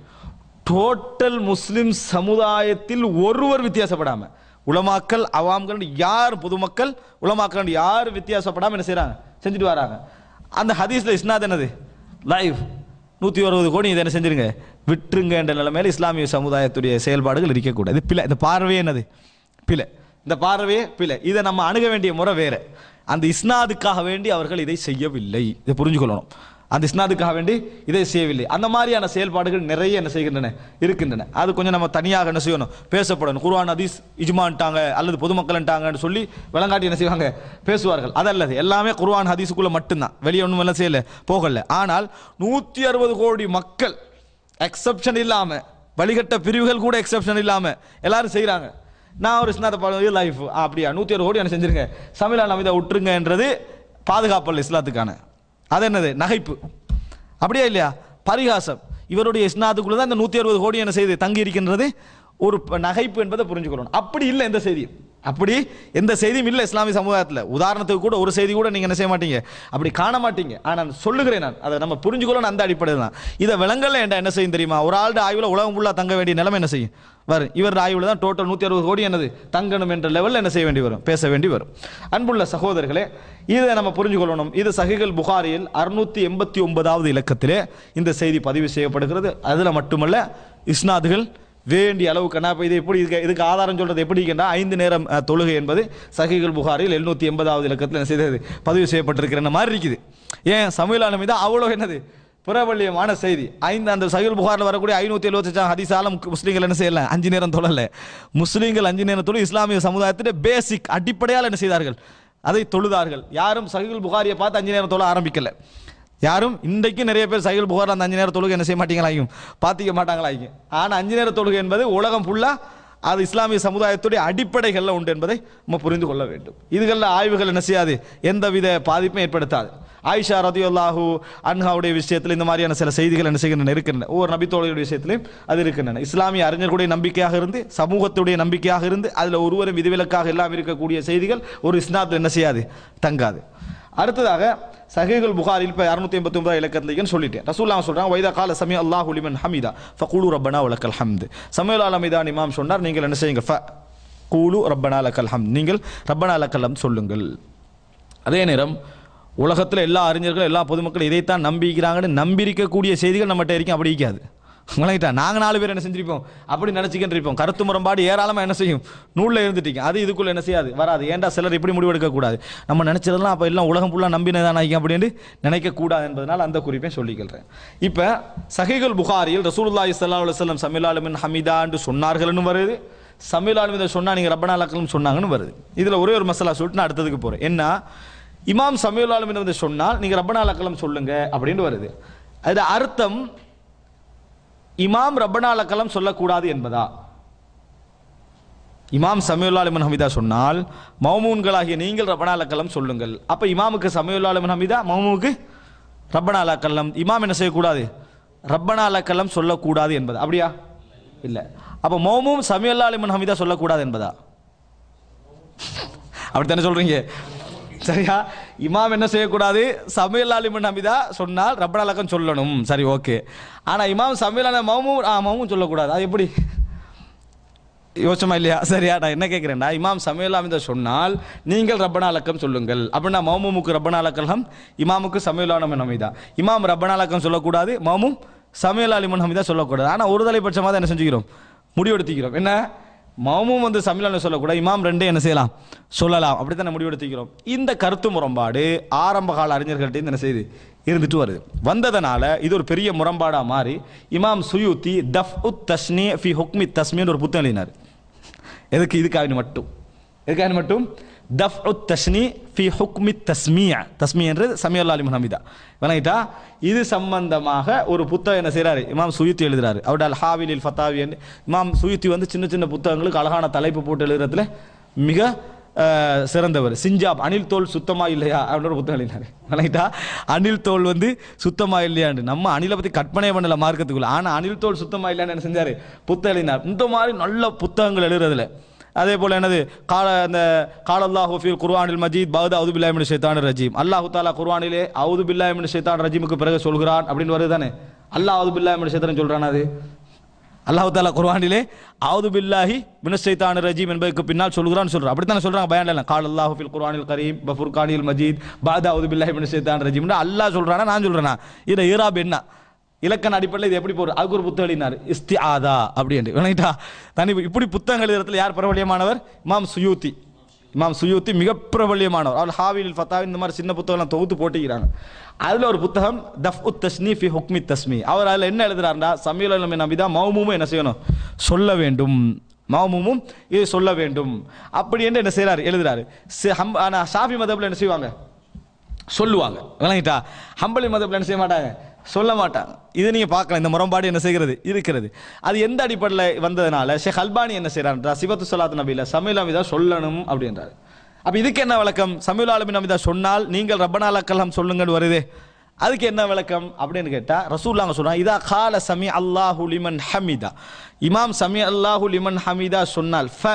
டோட்டல் முஸ்லிம் சமுதாயத்தில் ஒருவர் வித்தியாசப்படாம உலமாக்கல் அவாம்கள் யார் பொதுமக்கள் உலமாக்கள் யார் வித்தியாசப்படாம என்ன செய்றாங்க செஞ்சுட்டு வராங்க அந்த ஹதீஸ்ல இஸ்னாத் என்னது லைவ் நூற்றி அறுபது கோடி இதை என்ன செஞ்சிருங்க விட்டுருங்க என்ற நிலைமையில இஸ்லாமிய சமுதாயத்துடைய செயல்பாடுகள் இருக்கக்கூடாது இது பிழை இந்த பார்வை என்னது பிழை இந்த பார்வையே பிழை இதை நம்ம அணுக வேண்டிய முறை வேற அந்த இஸ்னாதுக்காக வேண்டி அவர்கள் இதை செய்யவில்லை இதை புரிஞ்சுக்கொள்ளணும் அந்த இஸ்னாதுக்காக வேண்டி இதை செய்யவில்லை அந்த மாதிரியான செயல்பாடுகள் நிறைய என்ன செய்கின்றன இருக்கின்றன அது கொஞ்சம் நம்ம தனியாக என்ன செய்யணும் பேசப்படணும் குர்ஆன் ஹதீஸ் இஜ்மான்ட்டாங்க அல்லது பொதுமக்கள்ட்டாங்கன்னு சொல்லி விளங்காட்டி என்ன செய்வாங்க பேசுவார்கள் அதல்லது எல்லாமே குர்ஆன் ஹதீஸுக்குள்ள மட்டும்தான் வெளியே ஒன்றும் எல்லாம் செய்யல போகல ஆனால் நூற்றி அறுபது கோடி மக்கள் எக்ஸப்ஷன் இல்லாம வழிகட்ட பிரிவுகள் கூட எக்ஸப்ஷன் இல்லாம எல்லாரும் செய்றாங்க நான் ஒரு இஸ்லாத்தை பாடம் லைஃப் அப்படியா நூற்றி அறுபது கோடி என்ன செஞ்சிருங்க சமிலா நமிதா விட்டுருங்கன்றது பாதுகாப்பல் இஸ்லாத்துக்கான அது என்னது நகைப்பு அப்படியா இல்லையா பரிகாசம் இவருடைய இஸ்னாத்துக்குள்ள தான் இந்த நூற்றி அறுபது கோடி என்ன செய்து தங்கி இருக்கின்றது ஒரு ப- நகைப்பு என்பதை புரிஞ்சுக்கணும் அப்படி இல்லை எந்த செய்தியும் அப்படி எந்த செய்தியும் இல்லை இஸ்லாமிய சமுதாயத்தில் உதாரணத்துக்கு கூட ஒரு செய்தி கூட நீங்கள் என்ன செய்ய மாட்டீங்க அப்படி காண மாட்டீங்க ஆனால் சொல்லுகிறேன் நான் அதை நம்ம புரிஞ்சுக்கணும் அந்த அடிப்படையில் தான் இதை விளங்கல என்ற என்ன செய்யும் தெரியுமா ஒரு ஆளுடைய ஆய்வில் உலகம் ஃபுல்லாக தங்க வேண்டிய நிலைமை என்ன செய்யும் வரும் இவர் ஆய்வில் தான் டோட்டல் நூற்றி அறுபது கோடி என்னது தங்கணும் என்ற லெவலில் என்ன செய்ய வேண்டி வரும் பேச வேண்டி வரும் அன்புள்ள சகோதரர்களே இதை நம்ம புரிஞ்சுக்கொள்ளணும் இது சஹிகள் புகாரியில் அறுநூத்தி எண்பத்தி ஒன்பதாவது இலக்கத்திலே இந்த செய்தி பதிவு செய்யப்படுகிறது அதில் மட்டுமல்ல இஸ்னாதுகள் வேண்டிய அளவுக்கு நான் இப்போ இது எப்படி இதுக்கு இதுக்கு ஆதாரம் சொல்றது எப்படி இருக்கின்றா ஐந்து நேரம் அஹ், தொழுகை என்பது சஹிகள் புகாரில் எழுநூத்தி எண்பதாவது இலக்கத்தில் என்ன செய்தது பதிவு செய்யப்பட்டிருக்கிற மாதிரி இருக்குது ஏன் சமூக மீது அவ்வளோ என்னது பிரபல்யமான செய்தி ஐந்து அந்த சஹில் புகாரில் வரக்கூடிய ஐநூற்றி எழுபத்தஞ்சாம் ஹதீஸால முக்- முஸ்லீம்கள் என்ன செய்யல அஞ்சு நேரம் தொழல முஸ்லீம்கள் அஞ்சு நேரம் தொழு இஸ்லாமிய சமுதாயத்தின் பேசிக் அடிப்படையால் என்ன செய்தார்கள் அதை தொழுதார்கள் யாரும் சஹில் புகாரியை பார்த்து அஞ்சு நேரம் தொழ ஆரம்பிக்கல யாரும் இன்றைக்கும் நிறைய பேர் சைக்கிள் புகார் அந்த அஞ்சு நேர தொழுகை என்ன செய்ய மாட்டீங்களாயும் பார்த்திக்க மாட்டாங்களாயும் ஆனால் அஞ்சு நேர தொழுகை என்பது உலகம் ஃபுல்லாக அது இஸ்லாமிய சமுதாயத்துடைய அடிப்படைகளில் உண்டு என்பதை நம்ம புரிந்து கொள்ள வேண்டும் இதுகளில் ஆய்வுகள் என்ன செய்யாது எந்தவித பாதிப்பும் ஏற்படுத்தாது ஆயிஷா ரதியுல்லாஹு அன்ஹாவுடைய விஷயத்தில் இந்த மாதிரியான சில செய்திகள் என்ன செய்கின்றன இருக்கின்றன ஒவ்வொரு நபித்தோழையுடைய விஷயத்திலையும் அது இருக்கின்றன இஸ்லாமிய அறிஞர்களுடைய நம்பிக்கையாக இருந்து சமூகத்துடைய நம்பிக்கையாக இருந்து அதில் ஒருவரும் விதிவிலக்காக எல்லாம் இருக்கக்கூடிய செய்திகள் ஒரு இஸ்லாத்தில் என்ன செய்யாது தங்காது அடுத்ததாக சஹீகுல் புகாரில் இப்போ அறுநூத்தி எண்பத்தி ஒன்பது இலக்கத்துலையும் சொல்லிட்டேன் ரசூல்லா சொல்றாங்க வைதா கால சமி அல்லாஹு லிமன் ஹமீதா ஃபகுலு ரப்பனா உலக்கல் ஹம்து சமீல் அலமிதான் இமாம் சொன்னார் நீங்கள் என்ன செய்யுங்க ஃப கூலு ரப்பனா லக்கல் ஹம் நீங்கள் ரப்பனா லக்கல் ஹம் சொல்லுங்கள் அதே நேரம் உலகத்தில் எல்லா அறிஞர்களும் எல்லா பொதுமக்களும் இதைத்தான் நம்பிக்கிறாங்கன்னு நம்பியிருக்கக்கூடிய செய்திகள் நம்மகிட்ட இருக்கும் அப்படி இருக்காது விளங்கிட்டா நாங்கள் நாலு பேர் என்ன செஞ்சிருப்போம் அப்படி நினச்சிக்கிட்டு இருப்போம் கருத்து முரண்பாடு ஏராளமாக என்ன செய்யும் நூலில் இருந்துட்டீங்க அது இதுக்குள்ள என்ன செய்யாது வராது ஏன்டா சிலர் இப்படி முடிவெடுக்கக்கூடாது நம்ம நினச்சதெல்லாம் அப்போ எல்லாம் உலகம் ஃபுல்லாக நம்பினதான் அப்படின்னு நினைக்கக்கூடாது என்பதனால் அந்த குறிப்பையும் சொல்லிக்கிறேன் இப்போ சஹிகுல் புகாரியில் ரசூலுல்லாஹி ஸல்லல்லாஹு அலைஹி வஸல்லம் சமிலாலுமின் ஹமிதான்னு சொன்னார்கள்னு வருது சமிலாலும் இதை சொன்னா நீங்கள் ரப்பனா லக்கலும் சொன்னாங்கன்னு வருது இதில் ஒரே ஒரு மசாலா சொல்லிட்டு நான் அடுத்ததுக்கு போகிறேன் என்ன இமாம் சமிலாலும் வந்து சொன்னால் நீங்கள் ரப்பனா லக்கலம் சொல்லுங்க அப்படின்னு வருது அது அர்த்தம் இமாம் ரப்பனா லக்கலம் சொல்லக்கூடாது என்பதா இமாம் சமீவுல்லா அலிமன் ஹமீதா சொன்னால் மௌமூன்களாகிய நீங்கள் ரப்பனா லக்கலம் சொல்லுங்கள் அப்போ இமாமுக்கு சமீவுல்லா அலிமன் ஹமீதா மௌமுக்கு ரப்பனா லக்கல்லம் இமாம் என்ன செய்யக்கூடாது ரப்பனா லக்கல்லம் சொல்லக்கூடாது என்பது அப்படியா இல்லை அப்போ மௌமும் சமீவுல்லா அலிமன் ஹமீதா சொல்லக்கூடாது என்பதா அப்படித்தானே சொல்றீங்க சரியா இமாம் என்ன செய்யக்கூடாது சமையல் அலிமன் ஹமீதா சொன்னால் ரப்பனா லக்கம் சொல்லணும் சரி ஓகே ஆனா இமாம் சமையல் மௌமும் ஆ மௌமும் சொல்லக்கூடாது அது எப்படி யோசமா இல்லையா சரியா நான் என்ன கேட்குறேன்டா இமாம் சமையல் அமிதா சொன்னால் நீங்கள் ரப்பனா லக்கம் சொல்லுங்கள் அப்படின்னா மௌமுமுக்கு ரப்பனா லக்கம் இமாமுக்கு சமையலான ஹமீதா இமாம் ரப்பனா லக்கம் சொல்லக்கூடாது மௌமும் சமையல் அலிமன் ஹமீதா சொல்லக்கூடாது ஆனால் ஒரு தலைப்பட்சமாக தான் என்ன செஞ்சுக்கிறோம் முடிவெடுத்துக்கிறோம் என்ன மௌமும் வந்து சமையலான சொல்லக்கூடாது இமாம் ரெண்டே என்ன செய்யலாம் சொல்லலாம் அப்படி தான் முடிவெடுத்துக்கிறோம் இந்த கருத்து முரண்பாடு ஆரம்ப கால அறிஞர்கள்ட்ட என்ன செய்யுது இருந்துட்டு வருது வந்ததனால இது ஒரு பெரிய முரண்பாடா மாறி இமாம் சுயூத்தி தஃப் உத் தஸ்னி ஃபி ஹுக்மி தஸ்மின்னு ஒரு புத்தகம் எழுதினார் எதுக்கு இதுக்காக மட்டும் எதுக்காக மட்டும் தஃப் உத் தஸ்னி ஃபி ஹுக்மி தஸ்மியா தஸ்மி என்று சமியல்லா அலிமன் ஹமீதா விளங்கிட்டா இது சம்பந்தமாக ஒரு புத்தகம் என்ன செய்றாரு இமாம் சுயுத்தி எழுதுறாரு அவருடைய அல் ஹாவிலில் ஃபத்தாவி என்று இமாம் சுயுத்தி வந்து சின்ன சின்ன புத்தகங்களுக்கு அழகான தலைப்பு போட்டு எழுதுறதுல மிக அஹ், சிறந்தவர் சிஞ்சாப் அணில் தோல் சுத்தமா இல்லையா அப்படின்னு ஒரு புத்தகம் எழுதினாரு விளங்கிட்டா அணில் தோல் வந்து சுத்தமா இல்லையான்னு நம்ம அணிலை பத்தி கற்பனை பண்ணல மார்க்கத்துக்குள்ள ஆனா அணில் தோல் சுத்தமா இல்லையான்னு என்ன செஞ்சாரு புத்தகம் எழுதினார் இந்த மாதிரி நல்ல புத்தகங்கள் எழுதுறதுல அதே போல என்னது கால அந்த கால அல்லாஹு ஃபீல் குர்ஆனில் மஜீத் பௌத் அவுது பில்லாஹி மினஷ் ஷைத்தானிர் ரஜீம் அல்லாஹ் தாலா குர்ஆனிலே அவுது பில்லாஹி மினஷ் ஷைத்தானிர் ரஜீமுக்கு பிறகு சொல்கிறான் அப்படின்னு வருது தானே அல்லாஹ் அவுது பில்லாஹி மினஷ் ஷைத்தான் சொல்றான் அது அல்லாஹ் தாலா குர்ஆனிலே அவுது பில்லாஹி மினஷ் ஷைத்தானிர் ரஜீம் என்பதற்கு பின்னால் சொல்கிறான்னு சொல்றான் அப்படித்தானே சொல்றாங்க பயான்ல கால அல்லாஹு ஃபில் குர்ஆனில் கரீம் பஃபுர்கானில் மஜீத் பாத் அவுது பில்லாஹி மினஷ் ஷைத்தானிர் ரஜீம் அல்லாஹ் சொல்றானா நான் சொல்றேனா இதை ஈராப் என்ன இலக்கண அடிப்படையில் இது எப்படி போகுது அதுக்கு ஒரு புத்தகம் எழுதினார் இஸ்தி ஆதா அப்படின்ட்டு விளங்கிட்டா தனி இப்படி புத்தகங்கள் எழுதுறதுல யார் பிரபலியமானவர் இமாம் சுயூத்தி இமாம் சுயூத்தி மிக பிரபல்யமானவர் அவர் ஹாவில் ஃபத்தாவி இந்த மாதிரி சின்ன புத்தகம்லாம் தொகுத்து போட்டிக்கிறாங்க அதில் ஒரு புத்தகம் தஃப் உத் தஸ்னி ஃபி ஹுக்மி தஸ்மி அவர் அதில் என்ன எழுதுறாருண்டா சமீல நம்பிதா மௌமுமும் என்ன செய்யணும் சொல்ல வேண்டும் மௌமுமும் இது சொல்ல வேண்டும் அப்படி என்று என்ன செய்றாரு எழுதுறாரு சி- ஹம் ஆனால் ஷாஃபி மதபில் என்ன செய்வாங்க சொல்லுவாங்க விளங்கிட்டா ஹம்பளி மதப்பில் என்ன செய்ய மாட்டாங்க சொல்ல மாட்டாங்க இது நீங்கள் பார்க்கலாம் இந்த முரண்பாடு என்ன செய்கிறது இருக்கிறது அது எந்த அடிப்படையில் வந்ததுனால ஷேக் அல்பானி என்ன செய்கிறான்றா சிவத்து சலாத் நபியில் சமையல் அமிதா சொல்லணும் அப்படின்றாரு அப்போ இதுக்கு என்ன விளக்கம் சமையல் ஆலமின் அமிதா சொன்னால் நீங்கள் ரப்பனால கல்லாம் சொல்லுங்கன்னு வருதே அதுக்கு என்ன விளக்கம் அப்படின்னு கேட்டால் ரசூல்லாங்க சொல்றாங்க இதா கால சமி அல்லாஹு லிமன் ஹமிதா இமாம் சமி அல்லாஹு லிமன் ஹமிதா சொன்னால் ஃப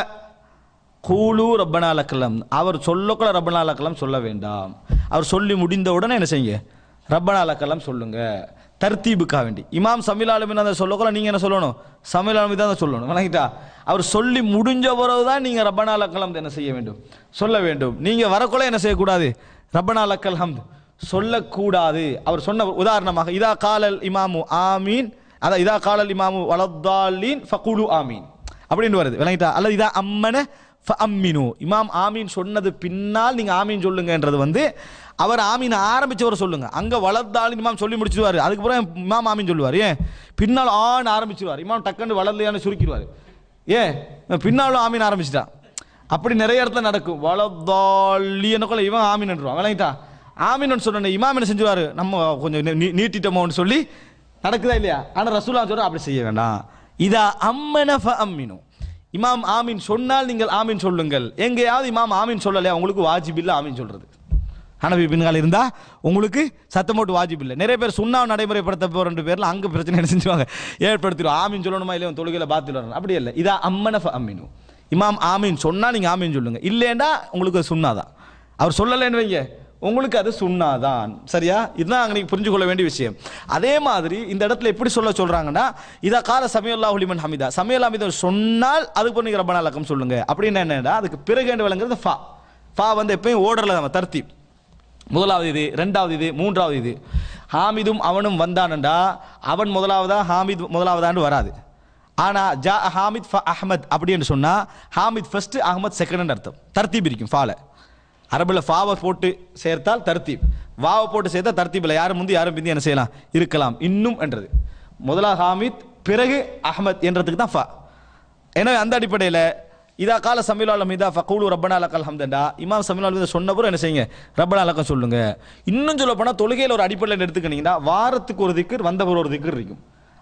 கூலு ரப்பனா லக்கலம் அவர் சொல்லக்கூட ரப்பனா லக்கலம் சொல்ல வேண்டாம் அவர் சொல்லி முடிந்த உடனே என்ன செய்யுங்க ரப்பனா லக்கலம் சொல்லுங்க தர்த்தீபுக்காக வேண்டி இமாம் சமில் ஆலமின் அந்த சொல்லக்கூட நீங்க என்ன சொல்லணும் சமில் ஆலமி தான் சொல்லணும் வணங்கிட்டா அவர் சொல்லி முடிஞ்ச பிறகு தான் நீங்க ரப்பனா லக்கலம் என்ன செய்ய வேண்டும் சொல்ல வேண்டும் நீங்க வரக்குள்ள என்ன செய்யக்கூடாது ரப்பனா லக்கல் ஹம்த் சொல்லக்கூடாது அவர் சொன்ன உதாரணமாக இதா காலல் இமாமு ஆமீன் அதான் இதா காலல் இமாமு வலத்தாலீன் ஃபகுலு ஆமீன் அப்படின்னு வருது விளங்கிட்டா அல்லது இதா அம்மன அம்மினு இமாம் ஆமீன் சொன்னது பின்னால் நீங்க ஆமீன் சொல்லுங்கன்றது வந்து அவர் ஆமீன் ஆரம்பிச்சவரை சொல்லுங்க அங்க வளர்ந்தாலும் இமாம் சொல்லி முடிச்சிருவாரு அதுக்கப்புறம் இமாம் ஆமீன் சொல்லுவார் ஏன் பின்னால் ஆன் ஆரம்பிச்சிருவார் இமாம் டக்குன்னு வளர்லையான்னு சுருக்கிடுவார் ஏன் பின்னாலும் ஆமீன் ஆரம்பிச்சிட்டா அப்படி நிறைய இடத்துல நடக்கும் வளர்ந்தாலியனுக்குள்ள இவன் ஆமீன் விளங்கிட்டா ஆமீன் சொன்ன இமாம் என்ன செஞ்சுவாரு நம்ம கொஞ்சம் நீ- நீட்டிட்டோமோன்னு சொல்லி நடக்குதா இல்லையா ஆனா ரசூலா சொல்ற அப்படி செய்ய வேண்டாம் இதா அம்மன ஃப அம்மினு இமாம் ஆமீன் சொன்னால் நீங்கள் ஆமீன் சொல்லுங்கள் எங்கேயாவது இமாம் ஆமீன் சொல்லலையா உங்களுக்கு வாஜிப் இல்ல ஆமீன் சொல்றது ஹனபி பின்கால இருந்தா உங்களுக்கு சத்தம் போட்டு வாஜிப் இல்லை நிறைய பேர் சுண்ணாவை நடைமுறைப்படுத்த போற ரெண்டு பேர்ல அங்க பிரச்சனை என்ன செஞ்சுவாங்க ஏற்படுத்திடுவோம் ஆமீன் சொல்லணுமா இல்லையா தொழுகையில பாத்தில் வரணும் அப்படி இல்லை இதா அம்மன ஃப அம்மினு இமாம் ஆமீன் சொன்னா நீங்க ஆமீன் சொல்லுங்க இல்லைண்டா உங்களுக்கு அது சுண்ணாதான் அவர் சொல்லலைன்னு வைங்க உங்களுக்கு அது சுண்ணாதான் சரியா இதுதான் அங்க நீங்க புரிஞ்சு கொள்ள வேண்டிய விஷயம் அதே மாதிரி இந்த இடத்துல எப்படி சொல்ல சொல்றாங்கன்னா இதா கால சமயல்லாஹு லிமன் ஹமிதா சமயல் ஹமிதா சொன்னால் அதுக்கு நீங்க ரப்பனா லக்கம் சொல்லுங்க அப்படின்னு என்னடா அதுக்கு பிறகு என்ன விளங்குறது ஃபா ஃபா வந்து எப்பயும் ஓர்டர்ல நம்ம தர்த்தீப் முதலாவது இது ரெண்டாவது இது மூன்றாவது இது ஹாமிதும் அவனும் வந்தானண்டா அவன் முதலாவதா ஹாமித் முதலாவதான்னு வராது ஆனா ஜா ஹாமித் ஃப அஹ்மத் அப்படின்னு சொன்னா ஹாமித் ஃபர்ஸ்ட் அஹ்மத் செகண்ட் அர்த்தம் தர்த்தீப் இருக்கும் ஃபால அரபில் ஃபாவை போட்டு சேர்த்தால் தர்த்தீப் வாவை போட்டு சேர்த்தா தர்த்தீபில் யாரும் முந்தி யாரும் பிந்தி என்ன செய்யலாம் இருக்கலாம் இன்னும் என்றது முதலா ஹாமித் பிறகு அஹ்மத் என்றதுக்கு தான் ஃபா எனவே அந்த அடிப்படையில் இதா கால சமீலாலம் இதா ஃபகூலு ரப்பனா லக்கல் ஹம்தண்டா இமாம் சமீலால் இதை சொன்னபுறம் என்ன செய்யுங்க ரப்பனா லக்கம் சொல்லுங்க இன்னும் சொல்ல போனால் தொழுகையில் ஒரு அடிப்படையில் எடுத்துக்கிட்டீங்கன்னா வாரத்துக்கு ஒரு திக்கர் வந்தவர் ஒரு திக்கர் இருக்கும்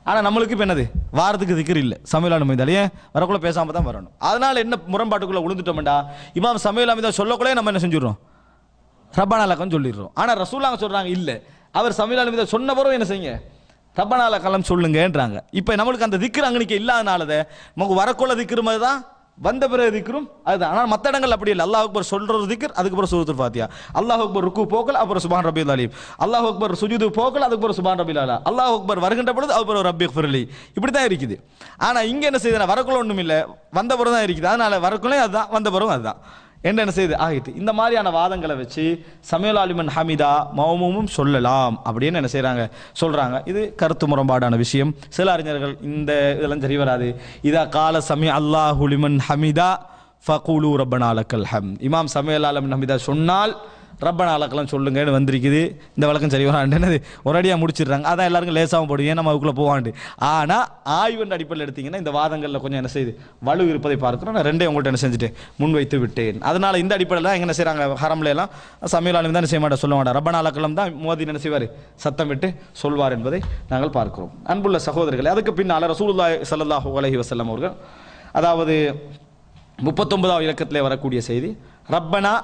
ஆனால் நம்மளுக்கு இப்போ என்னது வாரத்துக்கு திக்கர் இல்லை சமையல் அமைதால் ஏன் வரக்குள்ள பேசாமல் தான் வரணும் அதனால் என்ன முரண்பாட்டுக்குள்ளே விழுந்துட்டோம்டா இமாம் சமையல் அமைதா சொல்லக்குள்ளே நம்ம என்ன செஞ்சுடுறோம் ரப்பானா லக்கம் சொல்லிடுறோம் ஆனால் ரசூலாங்க சொல்கிறாங்க இல்லை அவர் சமையல் அமைதா சொன்ன பிறகு என்ன செய்யுங்க ரப்பனா லக்கம் சொல்லுங்கன்றாங்க இப்போ நம்மளுக்கு அந்த திக்ரு அங்கனிக்கு இல்லாதனாலத நமக்கு வரக்குள்ள திக்கிற மாதிரி தான் வந்த பிறகு திக்ரும் அதுதான் ஆனால் மற்ற இடங்கள் அப்படி இல்லை அல்லாஹ் அக்பர் சொல்ற ஒரு திக்ர் அதுக்கப்புறம் சூரத்துல் ஃபாத்தியா அல்லாஹ் அக்பர் ருக்கு போக்கல் அப்புறம் சுபான் ரபில் அலீம் அல்லாஹ் அக்பர் சுஜுது போக்கல் அதுக்கப்புறம் சுபான் ரபில் அலா அல்லாஹ் அக்பர் வருகின்ற பொழுது அப்புறம் ரப்பி ஃபிர்லி இப்படி தான் இருக்குது ஆனால் இங்கே என்ன செய்யுதுன்னா வரக்குள்ள ஒன்றும் இல்லை வந்த பிறகு தான் இருக்குது அதனால வரக்குள்ளே அதுதான் வந்த பிறகும் அதுதான் என்ன என்ன செய்யுது ஆகிட்டு இந்த மாதிரியான வாதங்களை வச்சு சமையல் ஆலிமன் ஹமிதா மௌமும் சொல்லலாம் அப்படின்னு என்ன செய்கிறாங்க சொல்கிறாங்க இது கருத்து முரண்பாடான விஷயம் சில அறிஞர்கள் இந்த இதெல்லாம் சரி வராது இதா கால சமி அல்லாஹுலிமன் ஹமிதா ஃபகுலு ரப்பனா லக்கல் ஹம் இமாம் சமையல் ஆலிமன் ஹமிதா சொன்னால் ரப்பனா லக்கெல்லாம் சொல்லுங்கன்னு வந்திருக்குது இந்த வழக்கம் சரி வராண்டு என்னது ஒரடியாக முடிச்சிடுறாங்க அதான் எல்லாருக்கும் லேசாகவும் போடும் ஏன் நம்ம அதுக்குள்ளே போவாண்டு ஆனால் ஆய்வுன்ற அடிப்படையில் எடுத்தீங்கன்னா இந்த வாதங்களில் கொஞ்சம் என்ன செய்யுது வலு இருப்பதை பார்க்கிறோம் நான் ரெண்டே உங்கள்கிட்ட என்ன செஞ்சுட்டேன் முன்வைத்து விட்டேன் அதனால் இந்த அடிப்படையில் தான் என்ன செய்கிறாங்க ஹரம்ல எல்லாம் சமையல் ஆளும் தான் என்ன செய்ய மாட்டேன் சொல்ல மாட்டேன் ரப்பனாலக்கலம் தான் மோதி என்ன செய்வார் சத்தம் விட்டு சொல்வார் என்பதை நாங்கள் பார்க்கிறோம் அன்புள்ள சகோதரர்களே அதுக்கு பின்னால் ரசூலுல்லாஹி ஸல்லல்லாஹு அலைஹி வஸல்லம் அவர்கள் அதாவது முப்பத்தொன்பதாவது இலக்கத்திலே வரக்கூடிய செய்தி ரப்பனா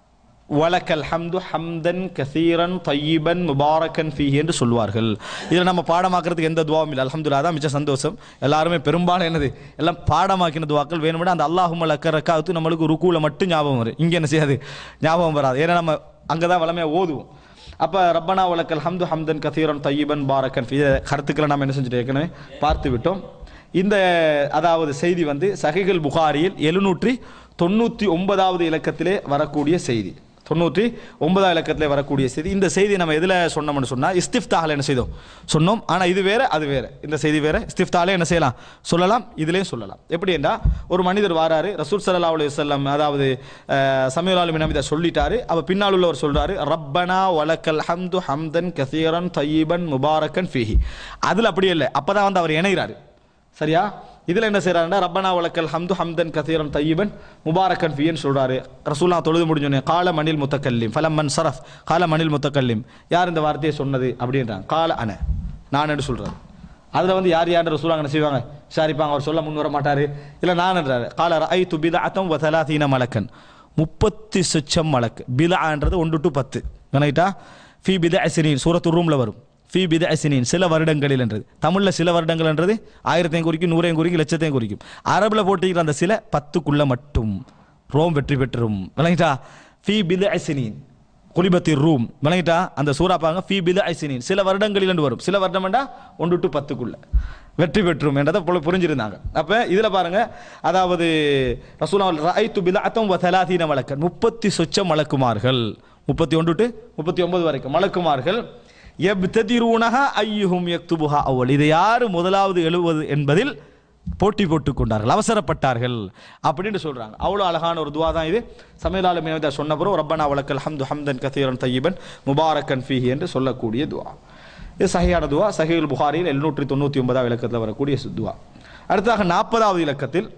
வலக்கல் ஹம்து ஹம்தன் கசீரன் தையீபன் முபாரக்கன் ஃபீஹி என்று சொல்வார்கள் இதில் நம்ம பாடமாக்குறதுக்கு எந்த துவாவும் இல்லை அல்ஹம்துலில்லாஹ் தான் மிச்ச சந்தோஷம் எல்லாருமே பெரும்பாலும் என்னது எல்லாம் பாடமாக்கின துவாக்கள் வேணும்னா அந்த அல்லாஹும் அக்கறக்காத்து நம்மளுக்கு ருக்கூல மட்டும் ஞாபகம் வரும் இங்கே என்ன செய்யாது ஞாபகம் வராது ஏன்னா நம்ம அங்கே தான் வளமையாக ஓதுவோம் அப்போ ரப்பனா வலக்கல் ஹம்து ஹம்தன் கசீரன் தையீபன் பாரக்கன் ஃபீ கருத்துக்களை நம்ம என்ன செஞ்சுட்டு ஏற்கனவே பார்த்து விட்டோம் இந்த அதாவது செய்தி வந்து சஹிகள் புகாரியில் எழுநூற்றி தொண்ணூற்றி ஒன்பதாவது இலக்கத்திலே வரக்கூடிய செய்தி தொண்ணூற்றி ஒன்பதாம் இலக்கத்திலே வரக்கூடிய செய்தி இந்த செய்தி நம்ம எதில் சொன்னோம்னு சொன்னால் இஸ்திஃப்தாவில் என்ன செய்தோம் சொன்னோம் ஆனால் இது வேற அது வேற இந்த செய்தி வேற இஸ்திஃப்தாலே என்ன செய்யலாம் சொல்லலாம் இதுலேயும் சொல்லலாம் எப்படி என்றா ஒரு மனிதர் வாராரு ரசூல் சல்லா அலி வல்லம் அதாவது சமீர் ஆலமின் நபிதா சொல்லிட்டாரு அப்போ பின்னால் உள்ளவர் சொல்றாரு ரப்பனா வலக்கல் ஹம்து ஹம்தன் கசீரன் தையீபன் முபாரக்கன் ஃபீஹி அதில் அப்படி இல்லை அப்போ தான் வந்து அவர் இணைகிறாரு சரியா இதில் என்ன செய்கிறாருன்னா ரப்பனா வழக்கல் ஹம்து ஹம்தன் கசீரன் தையீபன் முபாரக்கன் ஃபியன் சொல்கிறாரு ரசூல்லா தொழுது முடிஞ்சோடனே கால மணில் முத்தக்கல்லிம் ஃபலம்மன் சரஃப் கால மணில் முத்தக்கல்லிம் யார் இந்த வார்த்தையை சொன்னது அப்படின்றாங்க கால அன நான் என்று சொல்கிறாரு அதில் வந்து யார் யார் ரசூலாங்க என்ன செய்வாங்க விசாரிப்பாங்க அவர் சொல்ல முன் வர மாட்டார் இல்லை நான் என்றாரு கால ஐ து பிதா அத்தம் வசலாதீன மலக்கன் முப்பத்தி சொச்சம் மலக்கு பிதான்றது ஒன்று டு பத்து கணக்கிட்டா ஃபி பித அசினின் சூரத்து ரூமில் வரும் ஃபி பித அசினின் சில வருடங்களில் என்றது தமிழில் சில வருடங்கள் என்றது ஆயிரத்தையும் குறிக்கும் நூறையும் குறிக்கும் லட்சத்தையும் குறிக்கும் அரபில் போட்டிருக்கிற அந்த சில பத்துக்குள்ள மட்டும் ரோம் வெற்றி பெற்றும் விளங்கிட்டா ஃபி பித அசினின் குலிபத்தி ரூம் விளங்கிட்டா அந்த சூறாப்பாங்க ஃபி பித ஐசினின் சில வருடங்களில் என்று வரும் சில வருடம் வேண்டா ஒன்று டு பத்துக்குள்ள வெற்றி பெற்றும் என்றதை புல- புரிஞ்சிருந்தாங்க அப்போ இதில் பாருங்க அதாவது ரசூலா ஐத்து பிதாத்தம் வதலாதீன வழக்கன் முப்பத்தி சொச்சம் வழக்குமார்கள் முப்பத்தி ஒன்று டு முப்பத்தி ஒன்பது வரைக்கும் வழக்குமார்கள் எப்ததிரூனஹ ஐயுஹும் யக்துபுஹா அவ்வல் இதை யார் முதலாவது எழுவது என்பதில் போட்டி போட்டுக் கொண்டார்கள் அவசரப்பட்டார்கள் அப்படின்னு சொல்றாங்க அவ்வளோ அழகான ஒரு துவா தான் இது சமையலாளர் மேவதா சொன்ன பிறகு ரப்பனா வழக்கல் ஹம்து ஹம்தன் கசீரன் தையீபன் முபாரக்கன் ஃபீஹி என்று சொல்லக்கூடிய துவா இது சஹியான துவா சஹீல் புகாரியில் எழுநூற்றி தொண்ணூற்றி ஒன்பதாவது இலக்கத்தில் வரக்கூடிய சு- துவா அடுத்ததாக நாற்பதாவது இலக்கத்தில்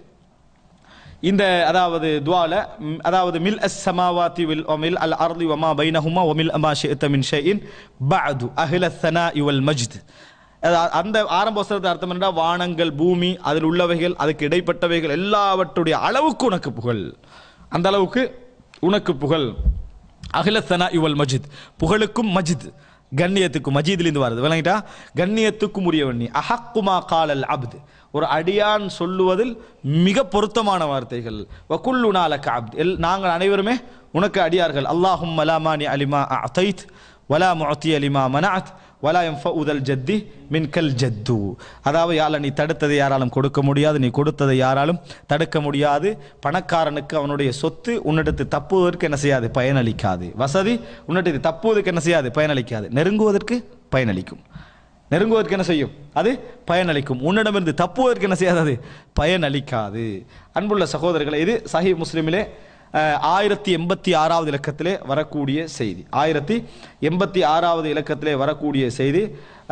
இந்த அதாவது துவால ம், அதாவது மில் அஸ் சமாவாத்தி வில் ஒமில் அல் அர்லி வமா பைனஹுமா ஒமில் அமா ஷிஅத்த மின் ஷைஇன் பஅது அஹ்ல ثنا வல் மஜ்த் அதா- அந்த ஆரம்ப வசனத்தை அர்த்தம் என்னடா வானங்கள் பூமி அதில் உள்ளவைகள் அதுக்கு இடைப்பட்டவைகள் எல்லாவற்றுடைய அளவுக்கு உனக்கு புகழ் அந்த அளவுக்கு உனக்கு புகழ் அகில சனா இவல் மஜித் புகழுக்கும் மஜித் கண்ணியத்துக்கும் மஜீதிலிருந்து வருது விளங்கிட்டா கண்ணியத்துக்கும் உரியவன் நீ அஹக்குமா காலல் அப்து ஒரு அடியான் சொல்லுவதில் மிக பொருத்தமான வார்த்தைகள் வகுல்லு நாலக்க அப்து எல் நாங்கள் அனைவருமே உனக்கு அடியார்கள் அல்லாஹும் மலாமானி அலிமா அத்தைத் வலா முஅத்தி அலிமா மனாத் வலா எம்ஃபுதல் ஜத்தி மின் கல் ஜத்து அதாவது யால நீ தடுத்ததை யாராலும் கொடுக்க முடியாது நீ கொடுத்ததை யாராலும் தடுக்க முடியாது பணக்காரனுக்கு அவனுடைய சொத்து உன்னிடத்து தப்புவதற்கு என்ன செய்யாது பயனளிக்காது வசதி உன்னிடத்து தப்புவதற்கு என்ன செய்யாது பயனளிக்காது நெருங்குவதற்கு பயனளிக்கும் நெருங்குவதற்கு என்ன செய்யும் அது பயனளிக்கும் உன்னிடமிருந்து தப்புவதற்கு என்ன செய்யாது அது பயனளிக்காது அன்புள்ள சகோதரர்களை இது சஹி முஸ்லிமிலே அஹ், ஆயிரத்தி எண்பத்தி ஆறாவது இலக்கத்திலே வரக்கூடிய செய்தி ஆயிரத்தி எண்பத்தி ஆறாவது இலக்கத்திலே வரக்கூடிய செய்தி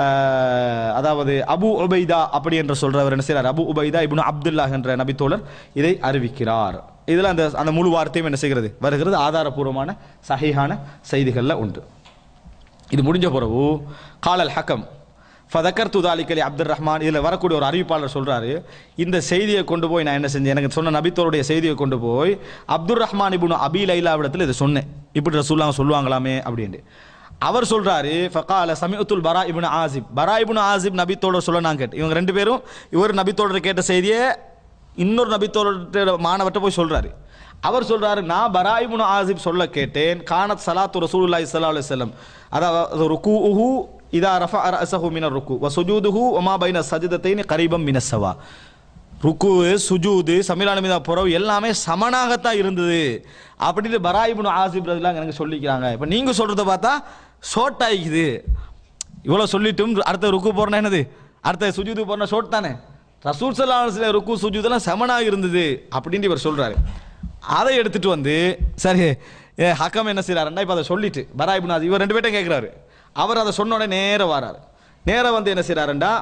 அஹ், அதாவது அபு உபைதா அப்படி என்று சொல்றவர் என்ன செய்கிறார் அபு உபைதா இப்னு அப்துல்லாஹ் என்ற நபித்தோழர் இதை அறிவிக்கிறார் இதில் அந்த அந்த முழு வார்த்தையும் என்ன செய்கிறது வருகிறது ஆதாரபூர்வமான சஹீஹான செய்திகளில் உண்டு இது முடிஞ்ச பிறகு காலல் ஹக்கம் ஃபதக்கர் துதாலிக்கலி அப்துல் ரஹ்மான் இதில் வரக்கூடிய ஒரு அறிவிப்பாளர் சொல்கிறாரு இந்த செய்தியை கொண்டு போய் நான் என்ன செஞ்சேன் எனக்கு சொன்ன நபித்தோருடைய செய்தியை கொண்டு போய் அப்துல் ரஹ்மான் இபுன் அபி லைலாவிடத்தில் இதை சொன்னேன் இப்படி ரசூல்லாம் சொல்லுவாங்களாமே அப்படின்ட்டு அவர் சொல்றாரு ஃபகால சமீபத்துல் பரா இப்னு ஆசிப் பரா இப்னு ஆசிப் நபித்தோட சொல்ல நான் கேட்டேன் இவங்க ரெண்டு பேரும் இவர் நபித்தோட கேட்ட செய்தியை இன்னொரு நபித்தோட மாணவர்கிட்ட போய் சொல்றாரு அவர் சொல்றாரு நான் பரா இப்னு ஆசிப் சொல்ல கேட்டேன் கானத் சலாத்து ரசூலுல்லாஹி ஸல்லல்லாஹு அலைஹி வஸல்லம் அதாவது ருகூஹு இதா ரஃபா ரஅஸஹு மினர் ருக்கு வ சுஜூதுஹு வமா பைன சஜதத்தைனி கரீபம் மினஸ் ஸவா ருக்கு சுஜூது சமீலான மீதா புறவு எல்லாமே சமனாகத்தான் இருந்தது அப்படின்னு பராயிபுன் ஆசிப் ரதிலாம் எனக்கு சொல்லிக்கிறாங்க இப்போ நீங்கள் சொல்கிறத பார்த்தா ஷோர்ட் ஆகிக்குது இவ்வளோ சொல்லிட்டும் அடுத்த ருக்கு போகிறனா என்னது அடுத்த சுஜூது போகிறனா ஷோர்ட் தானே ரசூல் சல்லா ருக்கு சுஜூதெல்லாம் சமனாக இருந்தது அப்படின்ட்டு இவர் சொல்கிறாரு அதை எடுத்துட்டு வந்து சரி ஏ ஹக்கம் என்ன செய்கிறாருன்னா இப்போ அதை சொல்லிட்டு பராயிபுன் ஆசிப் இவர் ரெண்டு பேர்ட்டும் கேட்குறாரு அவர் அதை சொன்ன உடனே நேரா வராரு நேரா வந்து என்ன செய்கிறாருண்டா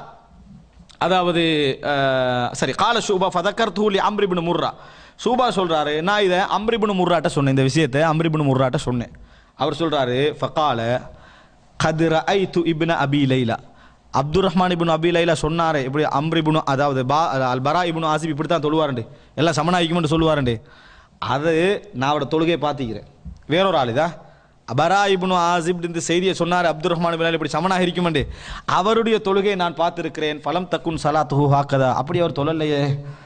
அதாவது அஹ், சரி கால ஷூபா ஃபதக்கர் தூலி அம்ரிபின் முர்ரா ஷூபா சொல்றாரு நான் இதை அம்ரிபின் முர்ராட்ட சொன்னேன் இந்த விஷயத்தை அம்ரிபின் முர்ராட்ட சொன்னேன் அவர் சொல்றாரு ஃபகால கதிர ஐ து இப்ன அபி லைலா அப்துல் ரஹ்மான் இப்னு அபி லைலா சொன்னாரே இப்படி அம்ரிபுனு அதாவது பா அல் பரா இப்னு ஆசிப் இப்படி தான் தொழுவாருண்டு எல்லாம் சமனாயிக்குமென்று சொல்லுவாருண்டு அது நான் அவரோட தொழுகையை பார்த்திக்கிறேன் வேறொரு ஆள் இதா பரா இப்னு ஆசிப் இந்த செய்தியை சொன்னார் அப்துல் ரஹ்மான் பின் இப்படி சமனாக இருக்குமெண்டு அவருடைய தொழுகையை நான் பார்த்திருக்கிறேன் ஃபலம் தக்குன் சலாத்துஹு ஹாக்கதா அப்படி அவர் தொழலையே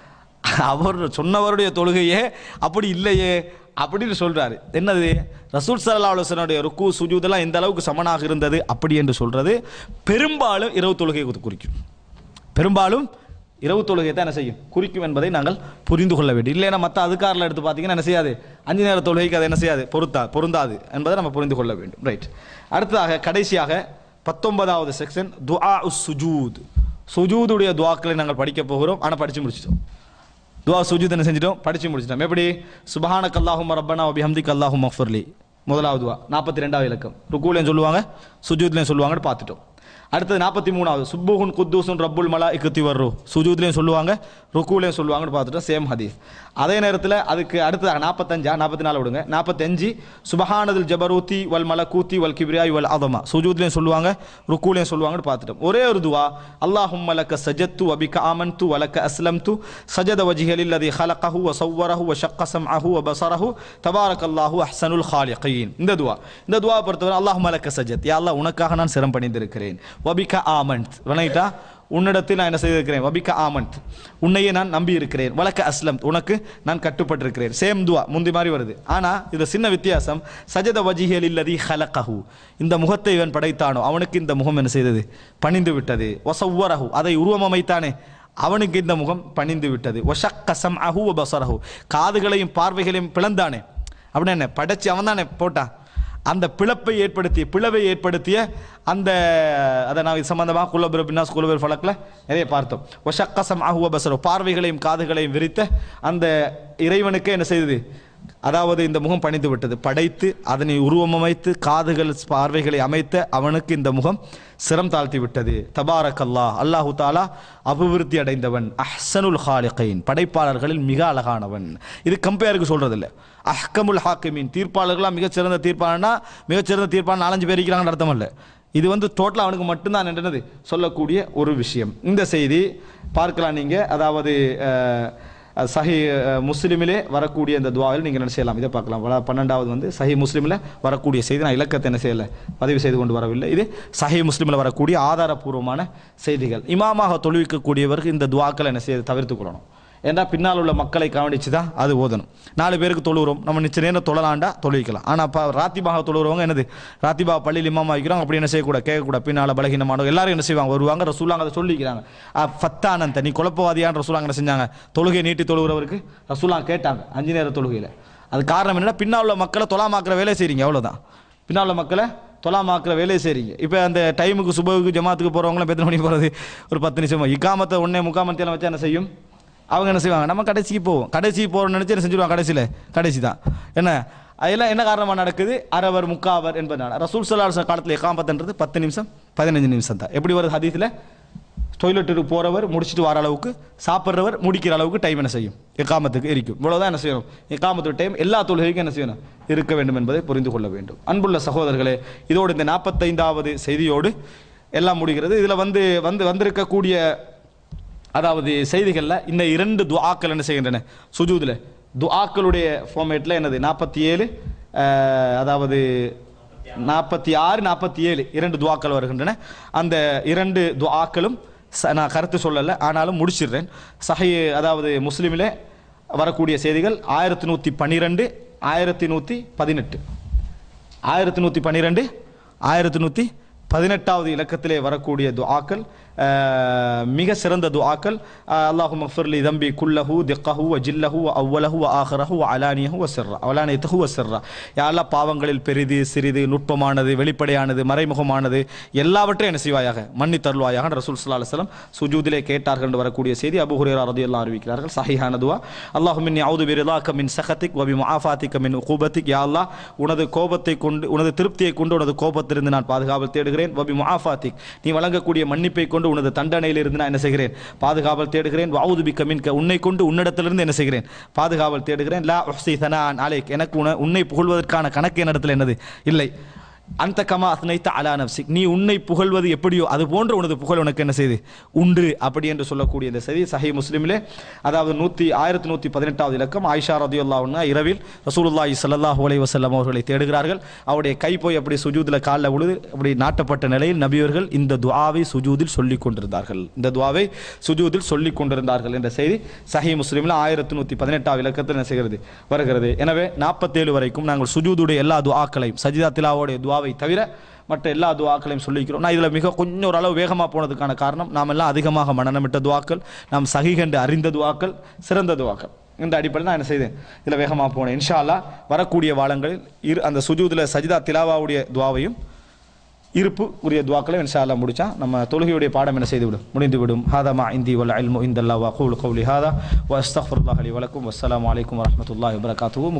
அவர் சொன்னவருடைய தொழுகையே அப்படி இல்லையே அப்படின்னு சொல்றாரு என்னது ரசூல் சல்லா அலுவலனுடைய ருக்கு சுஜூதெல்லாம் எந்த அளவுக்கு சமனாக இருந்தது அப்படி என்று சொல்றது பெரும்பாலும் இரவு தொழுகையை குறி- குறிக்கும் பெரும்பாலும் இரவு தொழுகை தான் என்ன செய்யும் குறிக்கும் என்பதை நாங்கள் புரிந்து கொள்ள வேண்டும் இல்லைன்னா மற்ற அதுக்காரில் எடுத்து பார்த்தீங்கன்னா என்ன செய்யாது அஞ்சு நேர தொழுகைக்கு அது என்ன செய்யாது பொருத்தா பொருந்தாது என்பதை நம்ம புரிந்து கொள்ள வேண்டும் ரைட் அடுத்ததாக கடைசியாக பத்தொன்பதாவது செக்ஷன் துஆ உஸ் சுஜூத் சுஜூதுடைய துவாக்களை நாங்கள் படிக்க போகிறோம் ஆனால் படித்து முடிச்சிட்டோம் துவா சுஜூத் என்ன செஞ்சிட்டோம் படித்து முடிச்சிட்டோம் எப்படி சுபஹானக் அல்லாஹும் ரப்பனா வபி ஹம்திக் அல்லாஹும் மஃபர்லி முதலாவது துவா நாற்பத்தி ரெண்டாவது இலக்கம் ருக்கூலையும் சொல்லுவாங்க சுஜூத்லையும் சொல்லுவாங்கன்னு பார்த்துட்டோம் அடுத்தது நாற்பத்தி மூணாவது சுப்புஹுன் குத்தூசுன் ரப்புல் மலா இக்குத்தி வர்ரு சுஜூத்லையும் சொல்லுவாங்க ருக்கூலையும் சொல்லுவாங்கன்னு பார்த்துட்டோம் சேம் ஹதீஸ் அதே நேரத்தில் அதுக்கு அடுத்ததாக நாற்பத்தஞ்சா நாற்பத்தி நாலு விடுங்க நாற்பத்தஞ்சு சுபஹானதுல் ஜபரூத்தி வல் மலக்கூத்தி வல் கிப்ரியாய் வல் அதமா சுஜூத்லையும் சொல்லுவாங்க ருக்கூலையும் சொல்லுவாங்கன்னு பார்த்துட்டோம் ஒரே ஒரு துவா அல்லாஹும் மலக்க சஜத்து வபிக ஆமன்து வலக்க அஸ்லம்து சஜத வஜிஹலில் அது ஹலகஹு வ சவ்வரஹு வ ஷக்க சம்அஹு வ பஸரஹு தபாரக் அல்லாஹு அஹ்சனுல் ஹாலிகீன் இந்த துவா இந்த துவா பொறுத்தவரை அல்லாஹும் மலக்க சஜத் யா அல்லாஹ் உனக்காக நான் சிரம் பணிந்திருக்கிறேன் வபிக ஆமன்த் விளங்கிட்டா உன்னிடத்தில் நான் என்ன செய்திருக்கிறேன் வபிக்க ஆமன்த் உன்னையே நான் நம்பி இருக்கிறேன் வழக்க அஸ்லம் உனக்கு நான் கட்டுப்பட்டிருக்கிறேன் சேம் துவா முந்தி மாதிரி வருது ஆனால் இது சின்ன வித்தியாசம் சஜத வஜிஹல் இல்லதி ஹலகஹு இந்த முகத்தை இவன் படைத்தானோ அவனுக்கு இந்த முகம் என்ன செய்தது பணிந்து விட்டது வசவ்வரஹு அதை உருவம் அமைத்தானே அவனுக்கு இந்த முகம் பணிந்து விட்டது ஒஷக் கசம் அஹு பசரஹு காதுகளையும் பார்வைகளையும் பிளந்தானே அப்படின்னு என்ன படைச்சு அவன் தானே போட்டான் அந்த பிளப்பை ஏற்படுத்திய பிளவை ஏற்படுத்திய அந்த அதை நான் இது சம்பந்தமாக குலபுர பின்னாஸ் குலபுர ஃபலக்கில் நிறைய பார்த்தோம் ஒஷக்கசம் அஹுவ பசரோ பார்வைகளையும் காதுகளையும் விரித்த அந்த இறைவனுக்கு என்ன செய்தது அதாவது இந்த முகம் பணிந்து விட்டது படைத்து அதனை உருவமமைத்து காதுகள் பார்வைகளை அமைத்த அவனுக்கு இந்த முகம் சிரம் தாழ்த்தி விட்டது தபாரக் அல்லாஹ் அல்லாஹு தாலா அபிவிருத்தி அடைந்தவன் அஹ்சனுல் ஹாலிகைன் படைப்பாளர்களில் மிக அழகானவன் இது கம்பேருக்கு சொல்றதில்ல அஹ்கமுல் ஹாக்கிமீன் தீர்ப்பாளர்களாக மிகச்சிறந்த தீர்ப்பாளனா மிகச்சிறந்த தீர்ப்பாளன் நாலஞ்சு பேர் இருக்கிறாங்கன்னு அர்த்தம் இல்லை இது வந்து டோட்டலாக அவனுக்கு மட்டும்தான் என்னது சொல்லக்கூடிய ஒரு விஷயம் இந்த செய்தி பார்க்கலாம் நீங்கள் அதாவது அஹ், அஹ், சஹி அஹ், முஸ்லிமிலே வரக்கூடிய இந்த துவாவில் நீங்கள் என்ன செய்யலாம் இதை பார்க்கலாம் வ- பன்னெண்டாவது வந்து சஹி முஸ்லிமில் வரக்கூடிய செய்தி நான் இலக்கத்தை என்ன செய்யலை பதிவு செய்து கொண்டு வரவில்லை இது சஹி முஸ்லிமில் வரக்கூடிய ஆதாரபூர்வமான செய்திகள் இமாமாக தொழுவிக்கக்கூடியவர்கள் இந்த துவாக்களை என்ன செய்ய தவிர்த்து கொள்ளணும் ஏன்னா பின்னால் உள்ள மக்களை கவனித்து தான் அது ஓதணும் நாலு பேருக்கு தொழுகிறோம் நம்ம நிச்சய நேரம் தொழலாண்டா தொழுவிக்கலாம் ஆனால் இப்போ ராத்திபாக தொழுகிறவங்க என்னது ராத்திபா பள்ளியில் இமாமா வைக்கிறோம் அப்படி என்ன செய்யக்கூடாது கேட்கக்கூடாது பின்னால் பலகீனமானவங்க எல்லாரும் என்ன செய்வாங்க வருவாங்க ரசூலாங்க அதை சொல்லிக்கிறாங்க ஆ, ஃபத்தானந்த நீ குழப்பவாதியான்னு ரசூலாங்க என்ன செஞ்சாங்க தொழுகை நீட்டி தொழுகிறவருக்கு ரசூலாங்க கேட்டாங்க அஞ்சு நேர தொழுகையில் அது காரணம் என்னன்னா பின்னால் உள்ள மக்களை தொலாமாக்குற வேலையை செய்றீங்க அவ்வளோதான் பின்னால் உள்ள மக்களை தொலாமாக்குற வேலையை செய்றீங்க இப்போ அந்த டைமுக்கு சுபவுக்கு ஜமாத்துக்கு போகிறவங்களும் எத்தனை மணிக்கு போகிறது ஒரு பத்து நிமிஷம் இக்காமத்தை ஒன்றே முக்காமத்தையெல்லாம் வச்சா என்ன செய்யும் அவங்க என்ன செய்வாங்க நம்ம கடைசிக்கு போவோம் கடைசி போகிறோம்னு நினச்சி என்ன செஞ்சுருவாங்க கடைசியில் கடைசி தான் என்ன அதெல்லாம் என்ன காரணமாக நடக்குது அரவர் முக்காவர் என்பதனால ரசூல் சல்லாஹ் காலத்தில் எக்காமத்துன்றது பத்து நிமிஷம் பதினஞ்சு நிமிஷம் தான் எப்படி வருது ஹதீஸில் டொய்லெட்டுக்கு போகிறவர் முடிச்சுட்டு வர அளவுக்கு சாப்பிட்றவர் முடிக்கிற அளவுக்கு டைம் என்ன செய்யும் எக்காமத்துக்கு இருக்கும் இவ்வளோதான் என்ன செய்யணும் எக்காமத்து டைம் எல்லா தொழுகைக்கும் என்ன செய்யணும் இருக்க வேண்டும் என்பதை புரிந்து கொள்ள வேண்டும் அன்புள்ள சகோதரர்களே இதோடு இந்த நாற்பத்தைந்தாவது செய்தியோடு எல்லாம் முடிகிறது இதில் வந்து வந்து வந்திருக்கக்கூடிய அதாவது செய்திகளில் இந்த இரண்டு துஆக்கள் என்ன செய்கின்றன சுஜூதில் துஆக்களுடைய ஃபார்மேட்டில் என்னது நாற்பத்தி ஏழு அதாவது நாற்பத்தி ஆறு நாற்பத்தி ஏழு இரண்டு துஆக்கள் வருகின்றன அந்த இரண்டு துஆக்களும் ச- நான் கருத்து சொல்லலை ஆனாலும் முடிச்சிடுறேன் சஹி அதாவது முஸ்லீமிலே வரக்கூடிய செய்திகள் ஆயிரத்தி நூற்றி பன்னிரெண்டு ஆயிரத்தி நூற்றி பதினெட்டு ஆயிரத்தி நூற்றி பன்னிரெண்டு ஆயிரத்தி நூற்றி பதினெட்டாவது இலக்கத்திலே வரக்கூடிய துஆக்கள் அஹ், மிக சிறந்த துஆக்கள் அல்லாஹு மஃபிர்லி தம்பி குல்லஹு திக்கஹு வ ஜில்லஹு வ அவ்வலஹு வ ஆஹரஹு வ அலானியஹு வ சிர்ரா அலானியத்தஹு வ சிர்ரா யாரெல்லாம் பாவங்களில் பெரிது சிறிது நுட்பமானது வெளிப்படையானது மறைமுகமானது எல்லாவற்றையும் என்ன செய்வாயாக மன்னி தருவாயாக ரசூல் ஸல்லல்லாஹு அலைஹி வஸல்லம் சுஜூதிலே கேட்டார்கள் என்று வரக்கூடிய செய்தி அபு ஹுரைரா ரலியல்லாஹு அறிவிக்கிறார்கள் சஹீஹான துஆ அல்லாஹும் மின்னி அவுது பிரிலாக்க மின் சஹத்திக் வபி முஆஃபாத்திக்க மின் உகூபத்திக் யா அல்லாஹ் உனது கோபத்தை கொண்டு உனது திருப்தியை கொண்டு உனது கோபத்திலிருந்து நான் பாதுகாவல் தேடுகிறேன் வபி முஆஃபாத்திக் நீ வழங்கக்கூடிய மன்னிப்பை கொண்டு உனது தண்டனையிலிருந்து நான் என்ன செய்கிறேன் பாதுகாவல் தேடுகிறேன் வவுது பிக்க மின்க உன்னை கொண்டு உன்னிடத்திலிருந்து என்ன செய்கிறேன் பாதுகாவல் தேடுகிறேன் லா உஹ்சி தனான் அலைக் எனக்கு உன உன்னை புகழ்வதற்கான கணக்கு என்னிடத்தில் என்னது இல்லை அந்த கமா அத்னைத்த அலா நப்சிக் நீ உன்னை புகழ்வது எப்படியோ அது போன்ற உனது புகழ் உனக்கு என்ன செய்து உண்டு அப்படி என்று சொல்லக்கூடிய இந்த செய்தி சஹி முஸ்லிமிலே அதாவது நூற்றி ஆயிரத்தி நூற்றி பதினெட்டாவது இலக்கம் ஆயிஷா ரதியுல்லாவுன்னா இரவில் ரசூலுல்லாஹி ஸல்லல்லாஹு அலைஹி வஸல்லம் அவர்களை தேடுகிறார்கள் அவருடைய கை போய் அப்படி சுஜூதில் காலில் விழுது அப்படி நாட்டப்பட்ட நிலையில் நபியவர்கள் இந்த துஆவை சுஜூதில் சொல்லிக் கொண்டிருந்தார்கள் இந்த துஆவை சுஜூதில் சொல்லிக் கொண்டிருந்தார்கள் என்ற செய்தி சஹி முஸ்லிமில் ஆயிரத்தி நூற்றி பதினெட்டாவது இலக்கத்தில் என்ன செய்கிறது வருகிறது எனவே நாற்பத்தேழு வரைக்கும் நாங்கள் சுஜூதுடைய எல்லா துஆக்களையும் சஜிதா திலாவோடைய துஆவை தவிர மற்ற எல்லா துஆக்களையும் சொல்லிக்கிறோம் நான் இதில் மிக கொஞ்சம் ஒரு அளவு வேகமாக போனதுக்கான காரணம் நாம் எல்லாம் அதிகமாக மனநமிட்ட துஆக்கள் நாம் சகிகண்டு அறிந்த துஆக்கள் சிறந்த துஆக்கள் இந்த அடிப்படையில் நான் என்ன செய்தேன் இதில் வேகமாக போனேன் இன்ஷா அல்லாஹ் வரக்கூடிய வாரங்களில் இரு அந்த சுஜூதில் சஜிதா திலாவாவுடைய துவாவையும் இருப்பு உரிய துவாக்களை இன்ஷா அல்லாஹ் முடிச்சா நம்ம தொழுகையுடைய பாடம் என்ன செய்துவிடும் முடிந்துவிடும் ஹாதா மா இந்தி வல் இல்மு இந்தல்லா வ கூல் கௌலி ஹாதா வ அஸ்தக்ஃபிருல்லாஹ் லி வலக்கும் வஸ்ஸலாமு அலைக்கும் வரஹ்மத்துல்லாஹி வபரகாத்துஹு